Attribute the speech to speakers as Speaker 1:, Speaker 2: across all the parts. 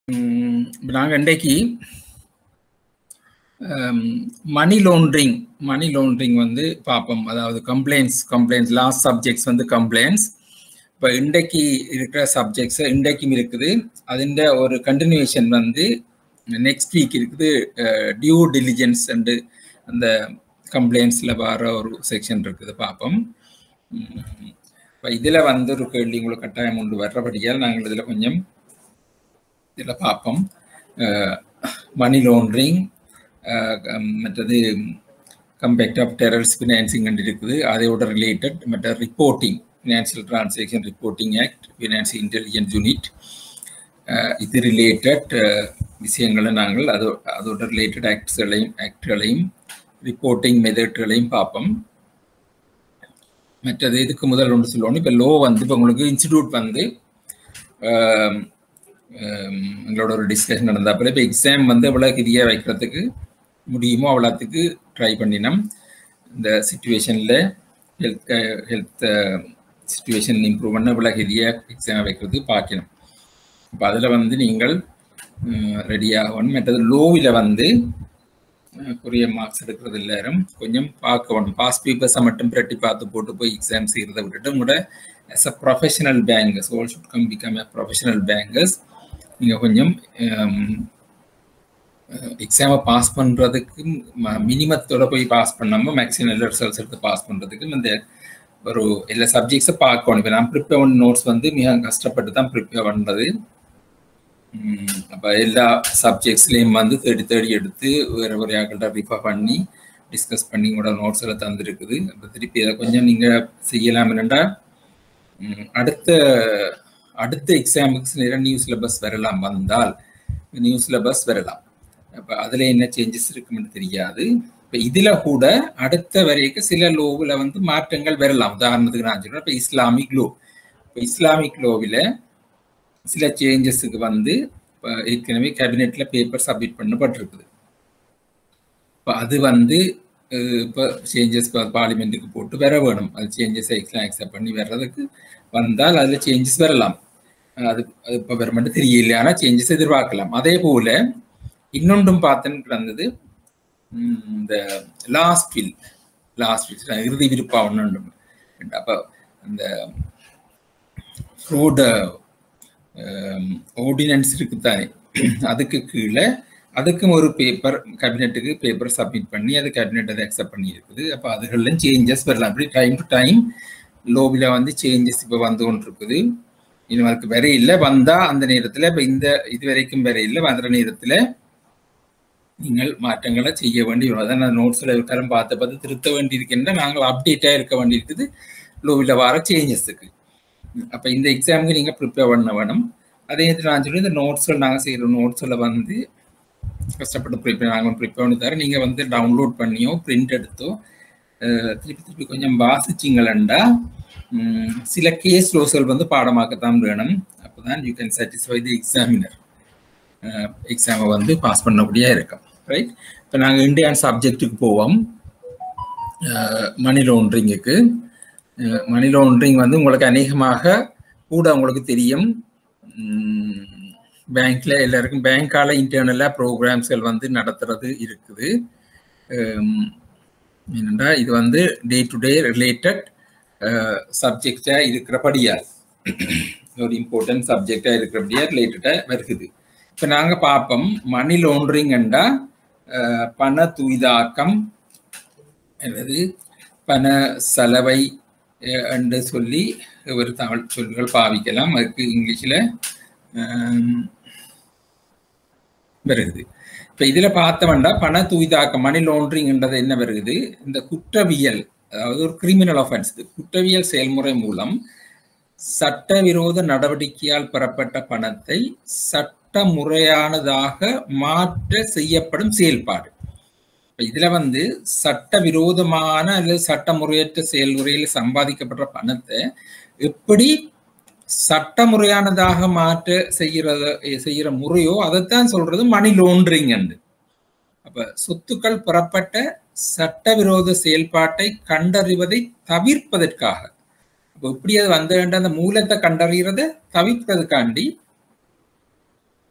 Speaker 1: நாங்கள் இன்றைக்கு மணி லோண்ட்ரிங் மணி லோண்ட்ரிங் வந்து பார்ப்போம் அதாவது கம்ப்ளைண்ட்ஸ் கம்ப்ளைண்ட்ஸ் லாஸ்ட் சப்ஜெக்ட்ஸ் வந்து கம்ப்ளைண்ட்ஸ் இப்போ இன்றைக்கு இருக்கிற சப்ஜெக்ட்ஸ் இன்றைக்கும் இருக்குது அதிண்ட ஒரு கண்டினியூஷன் வந்து நெக்ஸ்ட் வீக் இருக்குது டியூ டிலிஜென்ஸ் அண்டு அந்த கம்ப்ளைண்ட்ஸில் வர ஒரு செக்ஷன் இருக்குது பார்ப்போம் இப்போ இதில் வந்து ஒரு கேள்வி உங்களுக்கு கட்டாயம் உண்டு வர்றபடியால் நாங்கள் இதில் கொஞ்சம் இதில் பார்ப்போம் மணி லோண்ட்ரிங் மற்றது கம்பேக்ட் ஆஃப் டெரர்ஸ் ஃபினான்சிங் இருக்குது அதோட ரிலேட்டட் மற்ற reporting financial transaction reporting act financial intelligence unit இது ரிலேட்டட் விஷயங்களை நாங்கள் அதோ அதோட ரிலேட்டட் ஆக்ட்ஸ்களையும் ஆக்ட்களையும் ரிப்போர்ட்டிங் மெத்தட்களையும் பார்ப்போம் மற்றது இதுக்கு முதல் ஒன்று சொல்லணும் இப்போ லோ வந்து இப்போ உங்களுக்கு இன்ஸ்டிடியூட் வந்து எங்களோட ஒரு டிஸ்கஷன் நடந்தாப்புல இப்போ எக்ஸாம் வந்து எவ்வளோ கிரியாக வைக்கிறதுக்கு முடியுமோ அவ்வளோத்துக்கு ட்ரை பண்ணினோம் இந்த சுச்சுவேஷனில் ஹெல்த் ஹெல்த் சுச்சுவேஷன் இம்ப்ரூவ் பண்ண இவ்வளோ ஹெரியாக எக்ஸாம் வைக்கிறது பார்க்கணும் இப்போ அதில் வந்து நீங்கள் ரெடியாகணும் மற்றது லோவில் வந்து குரிய மார்க்ஸ் எடுக்கிறது எல்லாரும் கொஞ்சம் பார்க்கணும் பாஸ் பேப்பர்ஸை மட்டும் பிரட்டி பார்த்து போட்டு போய் எக்ஸாம் செய்கிறத விட்டுட்டு உங்களோட as a professional bankers all should come become a professional bankers நீங்கள் கொஞ்சம் எக்ஸாமை பாஸ் பண்ணுறதுக்கு மினிமத்தோட போய் பாஸ் பண்ணாமல் மேக்ஸிமம் நல்ல ரிசல்ட்ஸ் எடுத்து பாஸ் பண்ணுறதுக்கு இந்த ஒரு எல்லா சப்ஜெக்ட்ஸை பார்க்கணும் இப்போ நான் ப்ரிப்பேர் பண்ண நோட்ஸ் வந்து மிக கஷ்டப்பட்டு தான் ப்ரிப்பேர் பண்ணுறது அப்போ எல்லா சப்ஜெக்ட்ஸ்லேயும் வந்து தேடி தேடி எடுத்து வேறு ஒரு ஆக்கள்கிட்ட ரிஃபர் பண்ணி டிஸ்கஸ் பண்ணி கூட நோட்ஸ் எல்லாம் தந்துருக்குது அப்போ திருப்பி அதை கொஞ்சம் நீங்கள் செய்யலாம் என்னென்னா அடுத்த அடுத்த எக்ஸாமுக்கு நேரம் நியூ சிலபஸ் வரலாம் வந்தால் நியூ சிலபஸ் வரலாம் அப்போ அதில் என்ன சேஞ்சஸ் இருக்குன்னு தெரியாது இப்போ இதில் கூட அடுத்த வரைக்கும் சில லோவில் வந்து மாற்றங்கள் வரலாம் உதாரணத்துக்கு நான் சொல்கிறேன் இப்போ இஸ்லாமிக் லோ இப்போ இஸ்லாமிக் லோவில் சில சேஞ்சஸுக்கு வந்து இப்போ ஏற்கனவே கேபினெட்ல பேப்பர் சப்மிட் பண்ணப்பட்டிருக்குது இப்போ அது வந்து இப்போ சேஞ்சஸ் பார்லிமெண்ட்டுக்கு போட்டு வர வேணும் அது சேஞ்சஸ் எக்ஸ்லாம் அக்செப்ட் பண்ணி வர்றதுக்கு வந்தால் அதில் சேஞ்சஸ் வரலாம் அது அது இப்போ வர மட்டும் தெரியல ஆனால் சேஞ்சஸ் எதிர்பார்க்கலாம் அதே போல் இன்னொன்றும் பார்த்தேன்னு கிடந்தது இந்த லாஸ்ட் வில் லாஸ்ட் வில் இறுதி விருப்பா ஒன்று அப்போ அந்த ஃப்ரூட் ஆர்டினன்ஸ் இருக்குதானே அதுக்கு கீழே அதுக்கும் ஒரு பேப்பர் கேபினெட்டுக்கு பேப்பர் சப்மிட் பண்ணி அது கேபினெட் அதை அக்செப்ட் பண்ணி இருக்குது அப்போ அதுகளிலும் சேஞ்சஸ் வரலாம் அப்படி டைம் டு டைம் லோபில் வந்து சேஞ்சஸ் இப்போ வந்து கொண்டு இருக்குது இன்னும் அதுக்கு வேற இல்லை வந்தால் அந்த நேரத்தில் இப்போ இந்த இது வரைக்கும் வேற இல்லை வந்த நேரத்தில் நீங்கள் மாற்றங்களை செய்ய வேண்டி வரும் அதான் நான் நோட்ஸில் இருக்கிறோம் பார்த்து பார்த்து திருத்த வேண்டியிருக்கின்ற நாங்கள் அப்டேட்டாக இருக்க வேண்டியிருக்குது லோவில் வர சேஞ்சஸுக்கு அப்போ இந்த எக்ஸாமுக்கு நீங்கள் ப்ரிப்பேர் பண்ண வேணும் அதே நேரத்தில் நான் சொல்லி இந்த நோட்ஸில் நாங்கள் செய்கிற நோட்ஸில் வந்து கஷ்டப்பட்டு ப்ரிப்பேர் நாங்கள் ப்ரிப்பேர் பண்ணி தர நீங்கள் வந்து டவுன்லோட் பண்ணியோ பிரிண்ட் எடுத்தோ திருப்பி திருப்பி கொஞ்சம் வாசிச்சிங்களண்டா சில கேஸ் லோசல் வந்து பாடமாக்கத்தான் வேணும் அப்போ தான் you can satisfy the examiner எக்ஸாமை வந்து பாஸ் பண்ணக்கூடிய இருக்கும் ரைட் இப்போ நாங்கள் இந்தியன் சப்ஜெக்ட்டுக்கு போவோம் மணி லோண்ட்ரிங்குக்கு மணி லோண்ட்ரிங் வந்து உங்களுக்கு அநேகமாக கூட உங்களுக்கு தெரியும் பேங்க்ல எல்லாருக்கும் பேங்கால இன்டர்னலா ப்ரோக்ராம்ஸ்கள் வந்து நடத்துறது இருக்குது என்னென்னா இது வந்து டே டு டே ரிலேட்டட் சப்ஜெக்டா இருக்கிறபடியால் ஒரு இம்பார்ட்டன்ட் சப்ஜெக்டா இருக்கிறபடியா ரிலேட்டடா வருகுது இப்போ நாங்கள் பார்ப்போம் மணி லோண்ட்ரிங்ண்டா பண தூய்தாக்கம் அல்லது பண செலவை என்று சொல்லி ஒரு தமிழ் சொல்கள் பாவிக்கலாம் அதுக்கு இங்கிலீஷில் வருகுது இப்போ இதில் பார்த்தவண்டா பண தூய்தாக்கம் மணி லோண்ட்ரிங்ன்றது என்ன வருகுது இந்த குற்றவியல் அதாவது ஒரு கிரிமினல் அஃபென்ஸ் குற்றவியல் செயல்முறை மூலம் சட்டவிரோத நடவடிக்கையால் பெறப்பட்ட பணத்தை சட்ட முறையானதாக மாற்ற செய்யப்படும் செயல்பாடு இதுல வந்து சட்ட விரோதமான அல்லது சட்ட முறையற்ற செயல்முறையில் சம்பாதிக்கப்பட்ட பணத்தை எப்படி சட்ட முறையானதாக மாற்ற செய்யறத செய்யற முறையோ அதைத்தான் சொல்றது மணி லோண்ட்ரிங் அப்ப சொத்துக்கள் பெறப்பட்ட சட்டவிரோத செயல்பாட்டை கண்டறிவதை தவிர்ப்பதற்காக இப்போ இப்படி அது வந்த வேண்ட அந்த மூலத்தை கண்டறிகிறத தவிர்ப்பதற்காண்டி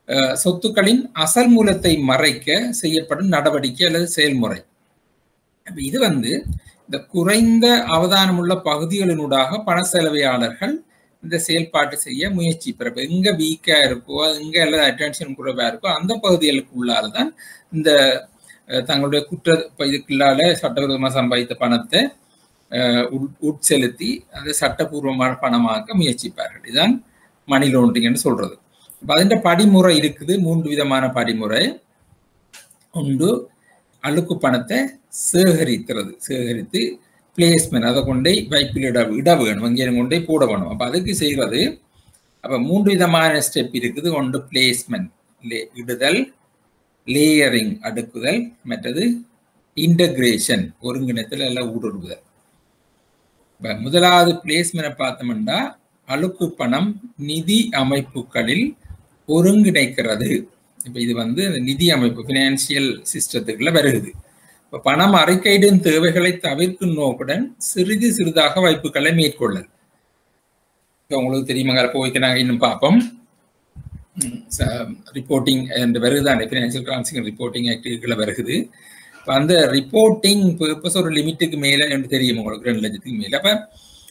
Speaker 1: சொத்துக்களின் அசல் மூலத்தை மறைக்க செய்யப்படும் நடவடிக்கை அல்லது செயல்முறை இது வந்து இந்த குறைந்த அவதானமுள்ள பகுதிகளினூடாக பண செலவையாளர்கள் இந்த செயல்பாட்டு செய்ய முயற்சி பிறப்பு எங்க வீக்கா இருக்கோ எங்க எல்லாம் அட்டென்ஷன் குறைவா இருக்கோ அந்த பகுதிகளுக்கு உள்ளால்தான் இந்த தங்களுடைய குற்ற இதுக்குள்ளால சட்டவிரோதமாக சம்பாதித்த பணத்தை உட்செலுத்தி அதை சட்டபூர்வமான பணமாக்க முயற்சிப்பார்கள் இதுதான் மணி லோன்றிங்னு சொல்றது இப்போ அதிൻ്റെ படிமுறை இருக்குது மூன்று விதமான படிமுறை ஒன்று அழுக்கு பணத்தை சேகரிக்கிறது சேகரித்து பிளேஸ்மெண்ட் அதை கொண்டே வைப்பில் இட இட வேணும் அங்கேயும் கொண்டே போட வேணும் அப்போ அதுக்கு செய்கிறது அப்போ மூன்று விதமான ஸ்டெப் இருக்குது ஒன்று பிளேஸ்மெண்ட் லே இடுதல் லேயரிங் அடுக்குதல் மற்றது இன்டகிரேஷன் ஒருங்கிணைத்தல் எல்லாம் ஊடுருவுதல் இப்போ முதலாவது பிளேஸ்மெண்ட்டை பார்த்தோம்னா அழுக்கு பணம் நிதி அமைப்புகளில் ஒருங்கிணைக்கிறது இப்போ இது வந்து நிதி அமைப்பு ஃபினான்சியல் சிஸ்டத்துக்குள்ள வருகுது இப்போ பணம் அறிக்கையிடும் தேவைகளை தவிர்க்கும் நோக்குடன் சிறிது சிறிதாக வைப்புகளை மேற்கொள்ளல் இப்போ உங்களுக்கு தெரியுமா போய்க்கு நாங்கள் இன்னும் பார்ப்போம் ரிப்போர்ட்டிங் அந்த வருகுதானே ஃபினான்சியல் டிரான்சாக்ஷன் ரிப்போர்ட்டிங் ஆக்டிவிட்டிகளை வருகுது இப்போ அந்த ரிப்போர்ட்டிங் பர்பஸ் ஒரு லிமிட்டுக்கு மேலே என்று தெரியும் உங்களுக்கு ரெண்டு லட்சத்துக்கு மேலே அப்போ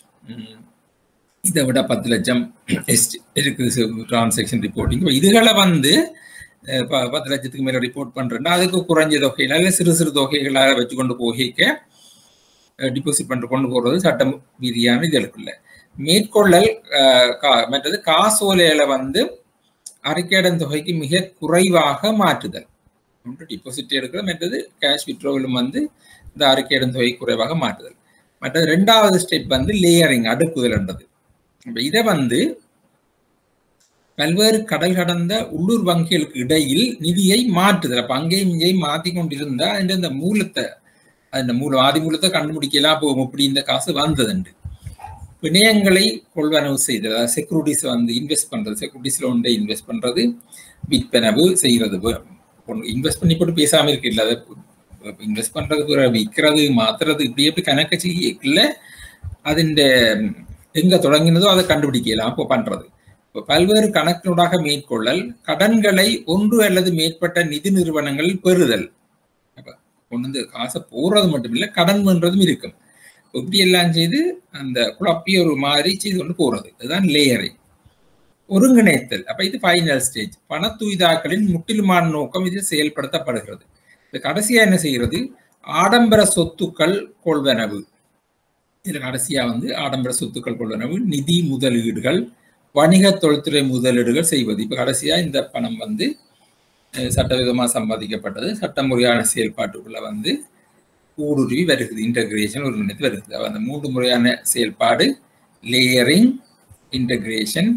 Speaker 1: இதை விட பத்து லட்சம் இருக்குது டிரான்சாக்ஷன் ரிப்போர்ட்டிங் இப்போ இதுகளை வந்து பத்து லட்சத்துக்கு மேலே ரிப்போர்ட் பண்ணுறேன்னா அதுக்கு குறைஞ்ச தொகையில் இல்லை சிறு சிறு தொகைகளாக வச்சு கொண்டு போகிக்க டிபாசிட் பண்ணி கொண்டு போகிறது சட்டம் ரீதியான இதுகளுக்குள்ள மேற்கொள்ளல் மற்றது காசோலையில வந்து அறிக்கையிடம் தொகைக்கு மிக குறைவாக மாற்றுதல் ஒன்று டிபாசிட் எடுக்கிற மற்றது கேஷ் விட்ரோவிலும் வந்து இந்த அறிக்கையிடம் தொகை குறைவாக மாற்றுதல் மற்றது ரெண்டாவது ஸ்டெப் வந்து லேயரிங் அடுக்குதல்ன்றது இப்போ இதை வந்து பல்வேறு கடல் கடந்த உள்ளூர் வங்கிகளுக்கு இடையில் நிதியை மாற்றுதல் அப்போ அங்கேயும் இங்கேயும் மாற்றி கொண்டிருந்தா அந்த இந்த மூலத்தை அந்த மூலம் ஆதி மூலத்தை கண்டுபிடிக்கலாம் போகும் இப்படி இந்த காசு வந்ததுண்டு பிணையங்களை கொள்வனவு செய்தல் அதாவது செக்யூரிட்டிஸ் வந்து இன்வெஸ்ட் பண்றது செக்யூரிட்டிஸ்ல ஒன்றை இன்வெஸ்ட் பண்றது விற்பனவு செய்யறது இன்வெஸ்ட் பண்ணி போட்டு பேசாம இருக்கு இல்லை அதை இன்வெஸ்ட் பண்றது விற்கிறது மாத்துறது இப்படி எப்படி கணக்கு செய்யல அதிண்ட எங்க தொடங்கினதோ அதை கண்டுபிடிக்கலாம் இப்போ பண்றது இப்போ பல்வேறு கணக்கினூடாக மேற்கொள்ளல் கடன்களை ஒன்று அல்லது மேற்பட்ட நிதி நிறுவனங்களில் பெறுதல் அப்ப கொண்டு வந்து காசை போடுறது மட்டும் இல்லை கடன் பண்றதும் இருக்கும் இப்படி எல்லாம் செய்து அந்த குழப்பி ஒரு மாதிரி செய்து கொண்டு போறது இதுதான் லேயரை ஒருங்கிணைத்தல் அப்ப இது ஃபைனல் ஸ்டேஜ் பண தூய்தாக்களின் முற்றிலுமான நோக்கம் இது செயல்படுத்தப்படுகிறது இது கடைசியா என்ன செய்யறது ஆடம்பர சொத்துக்கள் கொள்வனவு இதுல கடைசியா வந்து ஆடம்பர சொத்துக்கள் கொள்வனவு நிதி முதலீடுகள் வணிக தொழில்துறை முதலீடுகள் செய்வது இப்ப கடைசியா இந்த பணம் வந்து சட்டவிதமாக சம்பாதிக்கப்பட்டது சட்டமுறையான செயல்பாட்டுக்குள்ள வந்து ஊடுருவி வருகிறது இன்டகிரேஷன் ஒருங்கிணைத்து வருகிறது அந்த மூன்று முறையான செயல்பாடு layering integration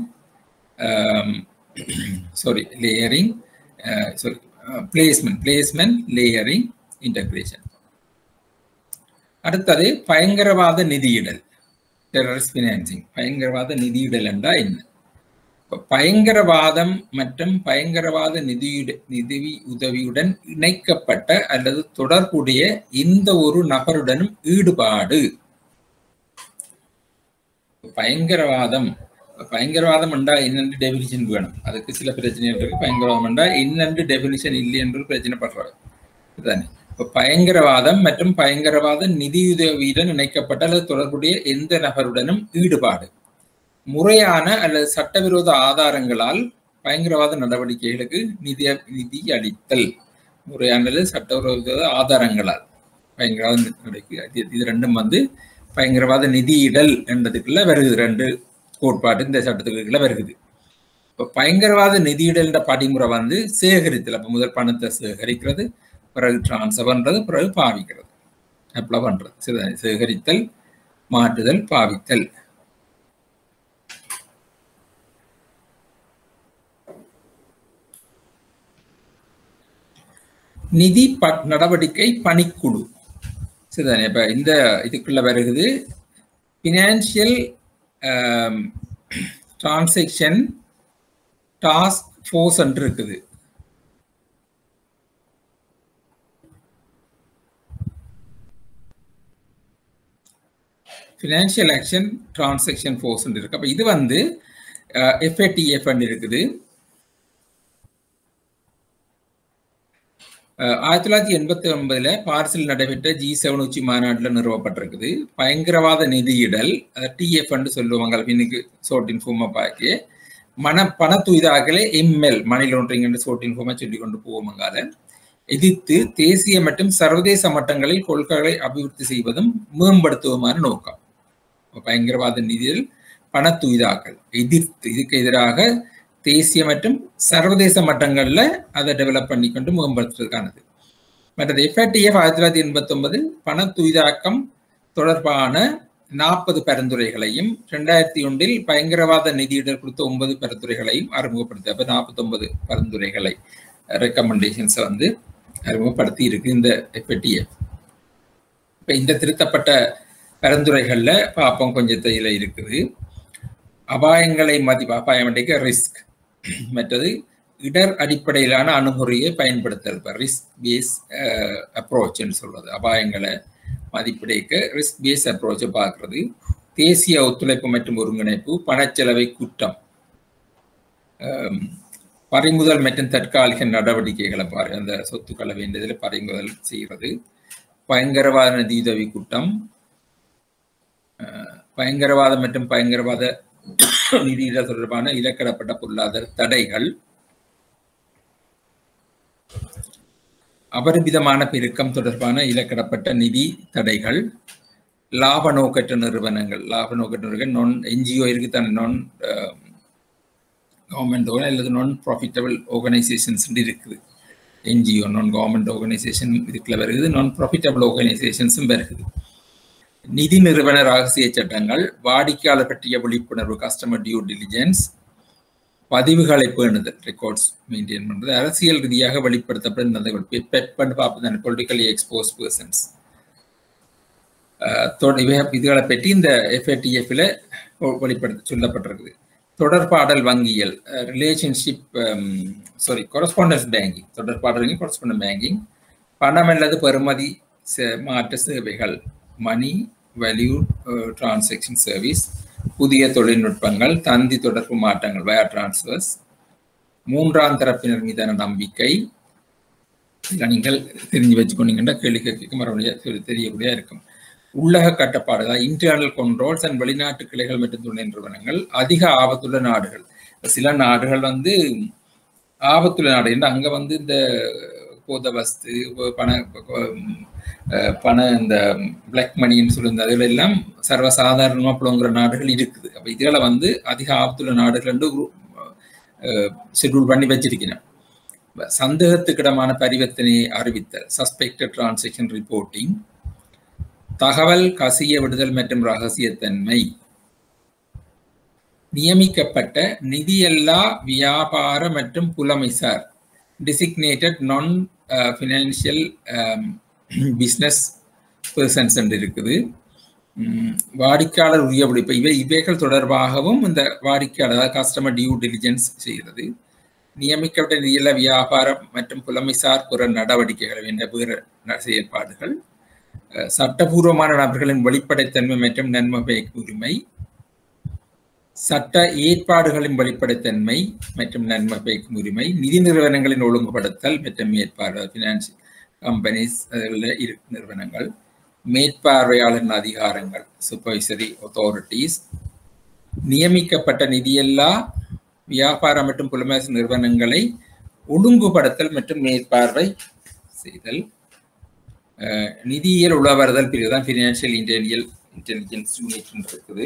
Speaker 1: sorry layering sorry placement placement layering integration அடுத்தது பயங்கரவாத நிதியிடல் டெரரிஸ்ட் ஃபினான்சிங் பயங்கரவாத நிதியிடல் என்றால் என்ன பயங்கரவாதம் மற்றும் பயங்கரவாத நிதியுட நிதி உதவியுடன் இணைக்கப்பட்ட அல்லது தொடர்புடைய எந்த ஒரு நபருடனும் ஈடுபாடு பயங்கரவாதம் பயங்கரவாதம் என்றா என்னென்று டெபினிஷன் வேணும் அதுக்கு சில பிரச்சனைகள் இருக்கு பயங்கரவாதம் என்றா என்னென்று டெபினிஷன் இல்லை என்று பிரச்சனைப்படுறாரு தானே இப்போ பயங்கரவாதம் மற்றும் பயங்கரவாத நிதியுதவியுடன் இணைக்கப்பட்ட அல்லது தொடர்புடைய எந்த நபருடனும் ஈடுபாடு முறையான அல்லது சட்டவிரோத ஆதாரங்களால் பயங்கரவாத நடவடிக்கைகளுக்கு நிதி நிதி அளித்தல் முறையான அல்லது சட்டவிரோத ஆதாரங்களால் பயங்கரவாத நடவடிக்கை இது ரெண்டும் வந்து பயங்கரவாத நிதியிடல் என்றதுக்குள்ள வருகுது ரெண்டு கோட்பாடு இந்த சட்டத்துக்குள்ள வருகுது இப்போ பயங்கரவாத நிதியிடல் படிமுறை வந்து சேகரித்தல் அப்போ முதல் பணத்தை சேகரிக்கிறது பிறகு டிரான்ஸ்ஃபர் பண்றது பிறகு பாவிக்கிறது அப்ளை பண்றது சேகரித்தல் மாற்றுதல் பாவித்தல் நிதி நடவடிக்கை பணிக்குழு சரிதானே இப்ப இந்த இதுக்குள்ள வருகுது பினான்சியல் டிரான்சாக்ஷன் டாஸ்க் ஃபோர்ஸ் என்று இருக்குது ஃபினான்ஷியல் ஆக்ஷன் டிரான்சாக்ஷன் ஃபோர்ஸ் இருக்கு அப்போ இது வந்து எஃப்ஏடிஎஃப் இருக்குது ஆயிரத்தி தொள்ளாயிரத்தி எண்பத்தி ஒன்பதுல பாரிஸில் நடைபெற்ற ஜி செவன் உச்சி மாநாட்டில் நிறுவப்பட்டிருக்குது பயங்கரவாத நிதியிடல் டிஎஃப் சொல்லுவாங்க இன்னைக்கு சோட்டின் ஃபோமா பாக்கி மன பண தூய்தாக்களே எம்எல் மணி லாண்டரிங் என்று சோட்டின் ஃபோமா சொல்லி கொண்டு போவோமங்கால எதிர்த்து தேசிய மற்றும் சர்வதேச மட்டங்களில் கொள்கைகளை அபிவிருத்தி செய்வதும் மேம்படுத்துவதுமான நோக்கம் பயங்கரவாத நிதியில் பண தூய்தாக்கள் எதிர்த்து இதுக்கு எதிராக தேசிய மற்றும் சர்வதேச மட்டங்களில் அதை டெவலப் பண்ணிக்கொண்டு மேம்படுத்துறதுக்கானது மற்றது எஃப்ஐடிஎஃப் ஆயிரத்தி தொள்ளாயிரத்தி எண்பத்தி ஒன்பதில் பண தூய்தாக்கம் தொடர்பான நாற்பது பரிந்துரைகளையும் ரெண்டாயிரத்தி ஒன்றில் பயங்கரவாத நிதியிடல் கொடுத்த ஒன்பது பரிந்துரைகளையும் அறிமுகப்படுத்தி அப்போ நாற்பத்தி ஒன்பது பரிந்துரைகளை ரெக்கமெண்டேஷன்ஸை வந்து அறிமுகப்படுத்தி இருக்கு இந்த எஃப்ஐடிஎஃப் இப்போ இந்த திருத்தப்பட்ட பரிந்துரைகளில் பார்ப்போம் கொஞ்சம் தையில இருக்குது அபாயங்களை மதிப்பு அபாயம் ரிஸ்க் மற்றது இடர் அடிப்படையிலான அணுகுமுறையை பயன்படுத்தல் இப்போ ரிஸ்க் பேஸ் அப்ரோச்னு சொல்றது அபாயங்களை மதிப்பிடைக்க ரிஸ்க் பேஸ் அப்ரோச்சை பார்க்கறது தேசிய ஒத்துழைப்பு மற்றும் ஒருங்கிணைப்பு பணச்செலவை குற்றம் பறிமுதல் மற்றும் தற்காலிக நடவடிக்கைகளை பாரு அந்த சொத்துக்களை வேண்டியதில் பறிமுதல் செய்கிறது பயங்கரவாத நிதியுதவி கூட்டம் பயங்கரவாதம் மற்றும் பயங்கரவாத நிதியிட தொடர்பான இலக்கிடப்பட்ட பொருளாதார தடைகள் அபரிமிதமான பெருக்கம் தொடர்பான இலக்கிடப்பட்ட நிதி தடைகள் லாப நோக்கற்ற நிறுவனங்கள் லாப நோக்கற்ற நிறுவனங்கள் நான் என்ஜிஓ இருக்கு தானே நான் கவர்மெண்ட் அல்லது நான் ப்ராஃபிட்டபிள் ஆர்கனைசேஷன்ஸ் இருக்குது என்ஜிஓ நான் கவர்மெண்ட் ஆர்கனைசேஷன் இதுக்குள்ள வருகிறது நான் ப்ராஃபிட்டபிள் ஆர்கனைசேஷன்ஸும் வருகிறது நிதி நிறுவன ரகசிய சட்டங்கள் வாடிக்கையாளர் பற்றிய விழிப்புணர்வு கஸ்டமர் டியூ டிலிஜென்ஸ் பதிவுகளை பேணுதல் ரெக்கார்ட்ஸ் மெயின்டைன் பண்ணுறது அரசியல் ரீதியாக வெளிப்படுத்தப்படும் நன்மைகள் பெப்பன்னு பார்ப்பது பொலிட்டிக்கலி எக்ஸ்போஸ் பர்சன்ஸ் இதுகளை பற்றி இந்த எஃப்ஏடிஎஃப்ல வெளிப்படுத்த சொல்லப்பட்டிருக்குது தொடர்பாடல் வங்கியல் ரிலேஷன்ஷிப் சாரி கொரஸ்பாண்டன்ஸ் பேங்கிங் தொடர்பாடல் வங்கி கொரஸ்பாண்டன்ஸ் பேங்கிங் பணம் அல்லது பெறுமதி மாற்ற சேவைகள் மணி வேல்யூ டிரான்சாக்ஷன் சர்வீஸ் புதிய தொழில்நுட்பங்கள் தந்தி தொடர்பு மாற்றங்கள் வயா டிரான்ஸ்ஃபர்ஸ் மூன்றாம் தரப்பினர் மீதான நம்பிக்கை இதில் நீங்கள் தெரிஞ்சு வச்சுக்கொண்டீங்கன்னா கேள்வி கேட்க மறுபடியும் தெரியக்கூடிய இருக்கும் உள்ளக கட்டுப்பாடுகள் இன்டர்னல் கண்ட்ரோல்ஸ் அண்ட் வெளிநாட்டு கிளைகள் மற்றும் துணை நிறுவனங்கள் அதிக ஆபத்துள்ள நாடுகள் சில நாடுகள் வந்து ஆபத்துள்ள நாடு என்று அங்கே வந்து இந்த போத வஸ்து பண பண இந்த பிளாக் மணின்னு சொல்லுங்க அதுல எல்லாம் சர்வசாதாரணமாக புலங்குற நாடுகள் இருக்குது அப்போ இதில் வந்து அதிக ஆபத்துள்ள நாடுகள் என்று ஷெட்யூல் பண்ணி வச்சிருக்கிறேன் சந்தேகத்துக்கிடமான பரிவர்த்தனையை அறிவித்தல் சஸ்பெக்டட் டிரான்சாக்ஷன் ரிப்போர்ட்டிங் தகவல் கசிய விடுதல் மற்றும் ரகசியத்தன்மை நியமிக்கப்பட்ட நிதியல்லா வியாபார மற்றும் புலமைசார் designated non financial business persons இருக்குது வாடிக்கையாளர் உரிய இப்போ இவை இவைகள் தொடர்பாகவும் இந்த வாடிக்கையாளர் கஸ்டமர் டியூ டெலிஜென்ஸ் செய்கிறது நியமிக்கப்பட்ட நிதியல்ல வியாபாரம் மற்றும் புலமைசார் புற நடவடிக்கைகள் என்ற பிற செயற்பாடுகள் சட்டபூர்வமான நபர்களின் வெளிப்படைத்தன்மை மற்றும் நன்மை உரிமை சட்ட ஏற்பாடுகளின் வெளிப்படைத்தன்மை மற்றும் நன்மை பயக்கும் உரிமை நிதி நிறுவனங்களின் ஒழுங்குபடுத்தல் மற்றும் மேற்பார்வை பினான்சியல் கம்பெனிஸ் இரு நிறுவனங்கள் மேற்பார்வையாளரின் அதிகாரங்கள் சூப்பர்வைசரி அத்தாரிட்டிஸ் நியமிக்கப்பட்ட நிதியல்லா வியாபாரம் மற்றும் புலமேச நிறுவனங்களை ஒழுங்குபடுத்தல் மற்றும் மேற்பார்வை செய்தல் நிதியியல் உளவருதல் பிரிவு தான் ஃபினான்ஷியல் இன்டெலிஜியல் இன்டெலிஜென்ஸ் யூனிட் இருக்குது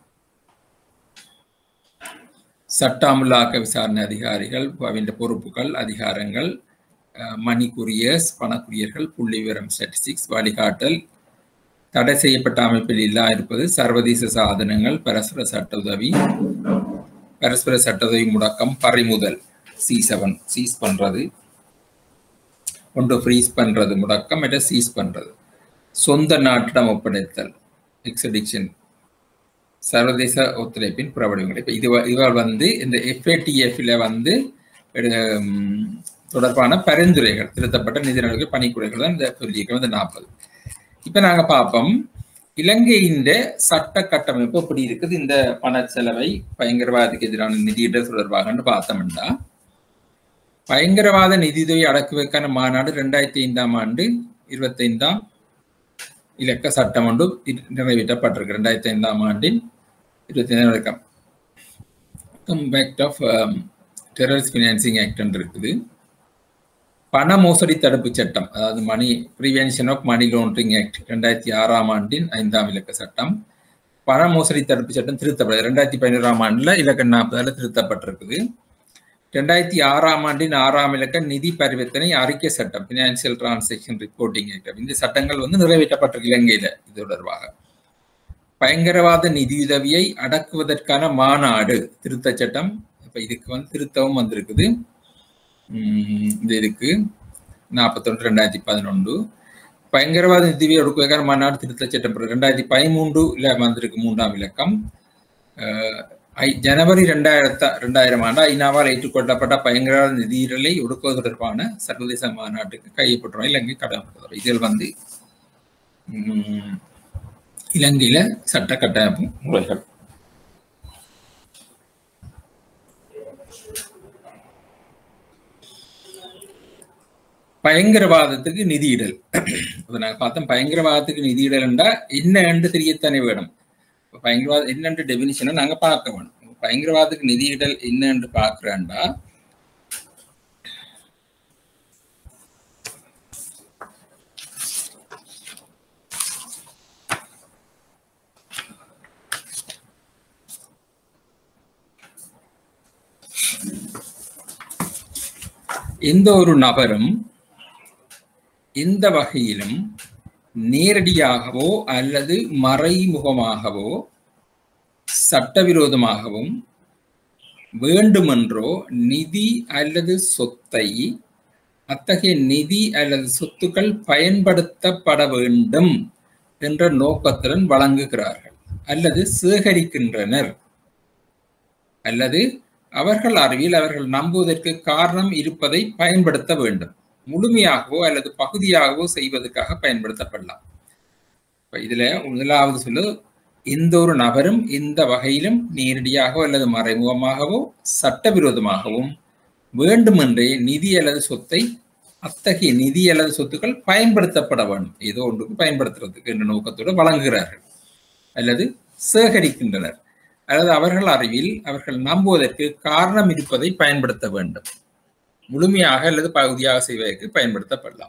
Speaker 1: சட்ட அமலாக்க விசாரணை அதிகாரிகள் அவன் பொறுப்புகள் அதிகாரங்கள் மணி குரியர்ஸ் பணக்குரியர்கள் புள்ளி விவரம் ஸ்டாட்டிஸ்டிக்ஸ் வழிகாட்டல் தடை செய்யப்பட்ட அமைப்பில் இல்லா இருப்பது சர்வதேச சாதனங்கள் பரஸ்பர சட்ட உதவி பரஸ்பர சட்ட உதவி முடக்கம் பறிமுதல் சி செவன் சீஸ் பண்றது ஒன்று ஃப்ரீஸ் பண்றது முடக்கம் மற்ற சீஸ் பண்றது சொந்த நாட்டிடம் ஒப்படைத்தல் எக்ஸடிக்ஷன் சர்வதேச ஒத்துழைப்பின் புறவடிவங்கள் இப்போ இது இவர் வந்து இந்த எஃப்ஏடிஎஃப்ல வந்து தொடர்பான பரிந்துரைகள் திருத்தப்பட்ட நிதி நடவடிக்கை பணிக்குறைகள் தான் இந்த சொல்லியிருக்கோம் இந்த நாற்பது இப்போ நாங்கள் பார்ப்போம் இலங்கையின் சட்ட கட்டமைப்பு எப்படி இருக்குது இந்த பண செலவை பயங்கரவாதத்துக்கு எதிரான நிதியிட தொடர்பாகன்னு பார்த்தோம்னா பயங்கரவாத நிதியுதவி அடக்குவதற்கான மாநாடு ரெண்டாயிரத்தி ஐந்தாம் ஆண்டு இருபத்தைந்தாம் இலக்க சட்டம் ஒன்று நிறைவேற்றப்பட்டிருக்கு ரெண்டாயிரத்தி ஐந்தாம் ஆண்டின் இருபத்தி ஐந்தாம் இலக்கம் compact of terrorist financing act இருக்குது பண மோசடி தடுப்பு சட்டம் அதாவது money prevention of money laundering act ரெண்டாயிரத்தி ஆறாம் ஆண்டின் ஐந்தாம் இலக்க சட்டம் பண மோசடி தடுப்பு சட்டம் திருத்தப்படுது ரெண்டாயிரத்தி பதினோராம் ஆண்டுல இலக்க நாற்பதுல திருத்தப்பட்டிருக்குது ரெண்டாயிரத்தி ஆறாம் ஆண்டின் ஆறாம் இலக்க நிதி பரிவர்த்தனை அறிக்கை சட்டம் பினான்சியல் டிரான்சாக்ஷன் ரிப்போர்ட்டிங் ஆக்ட் இந்த சட்டங்கள் வந்து நிறைவேற்றப்பட்டிருக்கு இலங்கையில இது தொடர்பாக பயங்கரவாத நிதியுதவியை அடக்குவதற்கான மாநாடு திருத்த சட்டம் இப்ப இதுக்கு வந்து திருத்தவும் வந்திருக்குது இந்த இதுக்கு நாற்பத்தொன்று ரெண்டாயிரத்தி பதினொன்று பயங்கரவாத நிதியை ஒடுக்குவதற்கான மாநாடு திருத்த சட்டம் ரெண்டாயிரத்தி பதிமூன்றுல வந்திருக்கு மூன்றாம் இலக்கம் ஜனவரி ரெண்டாயிரத்த ரெண்டாயிரம் ஆண்டு ஐநாவால் ஏற்றுக்கொள்ளப்பட்ட பயங்கரவாத நிதியிடலை ஒடுக்குவது தொடர்பான சர்வதேச மாநாட்டுக்கு கையப்பட்டுறோம் இலங்கை கடமைப்பட்டுறோம் இதில் வந்து இலங்கையில சட்ட கட்டமைப்பு முறைகள் பயங்கரவாதத்துக்கு நிதியிடல் அதை நாங்கள் பார்த்தோம் பயங்கரவாதத்துக்கு நிதியிடல்ண்டா என்னன்னு தெரியத்தானே வேணும் பயங்கரவாதம் என்னென்று டெபினிஷனை நாங்கள் பார்க்க வேணும் பயங்கரவாதத்துக்கு நிதியிடல் என்னன்னு பார்க்குறேன்டா எந்த ஒரு நபரும் எந்த வகையிலும் நேரடியாகவோ அல்லது மறைமுகமாகவோ சட்டவிரோதமாகவும் வேண்டுமென்றோ நிதி அல்லது சொத்தை அத்தகைய நிதி அல்லது சொத்துக்கள் பயன்படுத்தப்பட வேண்டும் என்ற நோக்கத்துடன் வழங்குகிறார்கள் அல்லது சேகரிக்கின்றனர் அல்லது அவர்கள் அறிவில் அவர்கள் நம்புவதற்கு காரணம் இருப்பதை பயன்படுத்த வேண்டும் முழுமையாகவோ அல்லது பகுதியாகவோ செய்வதற்காக பயன்படுத்தப்படலாம் இப்ப இதுல முதலாவது சொல்லு எந்த ஒரு நபரும் எந்த வகையிலும் நேரடியாகவோ அல்லது மறைமுகமாகவோ சட்டவிரோதமாகவும் வேண்டுமென்றே நிதி அல்லது சொத்தை அத்தகைய நிதி அல்லது சொத்துக்கள் பயன்படுத்தப்பட வேண்டும் ஏதோ ஒன்றுக்கு பயன்படுத்துறதுக்கு என்ற நோக்கத்தோடு வழங்குகிறார்கள் அல்லது சேகரிக்கின்றனர் அல்லது அவர்கள் அறிவில் அவர்கள் நம்புவதற்கு காரணம் இருப்பதை பயன்படுத்த வேண்டும் முழுமையாக அல்லது பகுதியாக செய்வதற்கு பயன்படுத்தப்படலாம்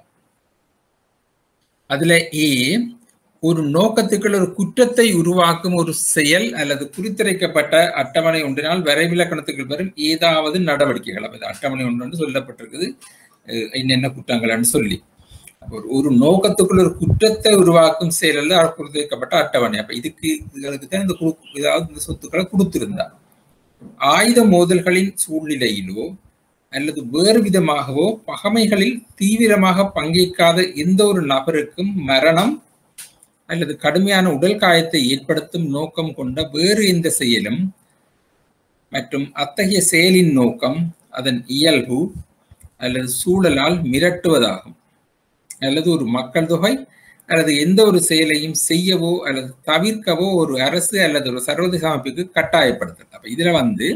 Speaker 1: அதுல ஏ ஒரு நோக்கத்துக்குள் ஒரு குற்றத்தை உருவாக்கும் ஒரு செயல் அல்லது குறித்திரைக்கப்பட்ட அட்டவணை ஒன்றினால் வரைவிலக்கணத்துக்குள் வரும் ஏதாவது நடவடிக்கைகள் அப்ப அட்டவணை ஒன்று சொல்லப்பட்டிருக்குது என்னென்ன குற்றங்கள்னு சொல்லி ஒரு ஒரு நோக்கத்துக்குள்ள ஒரு குற்றத்தை உருவாக்கும் செயல் அல்ல குறித்திருக்கப்பட்ட அட்டவணை அப்ப இதுக்கு இதுகளுக்கு தான் இந்த ஏதாவது இந்த சொத்துக்களை கொடுத்திருந்தா ஆயுத மோதல்களின் சூழ்நிலையிலோ அல்லது வேறு விதமாகவோ பகமைகளில் தீவிரமாக பங்கேற்காத எந்த ஒரு நபருக்கும் மரணம் அல்லது கடுமையான உடல் காயத்தை ஏற்படுத்தும் நோக்கம் கொண்ட வேறு எந்த செயலும் மற்றும் அத்தகைய செயலின் நோக்கம் அதன் இயல்பு அல்லது சூழலால் மிரட்டுவதாகும் அல்லது ஒரு மக்கள் தொகை அல்லது எந்த ஒரு செயலையும் செய்யவோ அல்லது தவிர்க்கவோ ஒரு அரசு அல்லது ஒரு சர்வதேச அமைப்புக்கு கட்டாயப்படுத்தல் அப்ப இதுல வந்து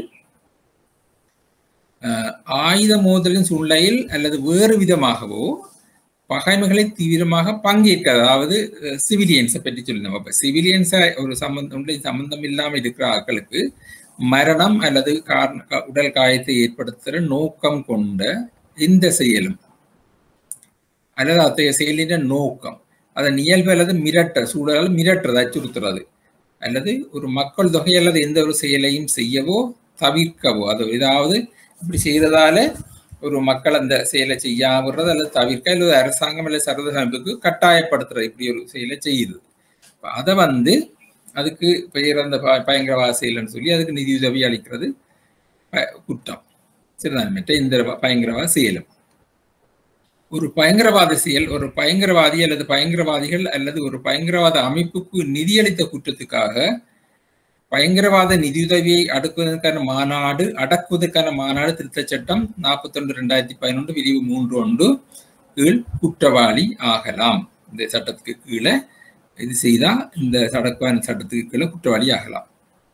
Speaker 1: ஆயுத மோதலின் சூழ்நிலையில் அல்லது வேறு விதமாகவோ பகைமைகளை தீவிரமாக பங்கேற்க அதாவது சிவிலியன்ஸை பற்றி சொல்லணும் அப்ப சிவிலியன்ஸை ஒரு சம்பந்தம் சம்பந்தம் இல்லாமல் இருக்கிற ஆட்களுக்கு மரணம் அல்லது காரண உடல் காயத்தை ஏற்படுத்துகிற நோக்கம் கொண்ட எந்த செயலும் அல்லது அத்தகைய செயலின் நோக்கம் அதன் இயல்பு அல்லது மிரட்ட சூழலால் மிரட்டுறது அச்சுறுத்துறது அல்லது ஒரு மக்கள் தொகை அல்லது எந்த ஒரு செயலையும் செய்யவோ தவிர்க்கவோ அது ஏதாவது இப்படி செய்யறதால ஒரு மக்கள் அந்த செயலை செய்யாமறது அல்லது தவிர்க்க அல்லது அரசாங்கம் அல்லது சர்வதேச அமைப்புக்கு கட்டாயப்படுத்துறது இப்படி ஒரு செயலை செய்யுது அதை வந்து அதுக்கு பெயர் அந்த பயங்கரவாத செயல்னு சொல்லி அதுக்கு நிதியுதவி அளிக்கிறது குற்றம் சரிதான் மற்ற இந்த பயங்கரவாத செயலும் ஒரு பயங்கரவாத செயல் ஒரு பயங்கரவாதி அல்லது பயங்கரவாதிகள் அல்லது ஒரு பயங்கரவாத அமைப்புக்கு நிதியளித்த குற்றத்துக்காக பயங்கரவாத நிதியுதவியை அடுக்குவதற்கான மாநாடு அடக்குவதற்கான மாநாடு திருத்த சட்டம் நாற்பத்தொன்று ரெண்டாயிரத்தி பதினொன்று விரிவு மூன்று ஒன்று கீழ் குற்றவாளி ஆகலாம் இந்த சட்டத்துக்கு கீழே இது செய்தா இந்த சடக்குவான சட்டத்துக்கு கீழே குற்றவாளி ஆகலாம்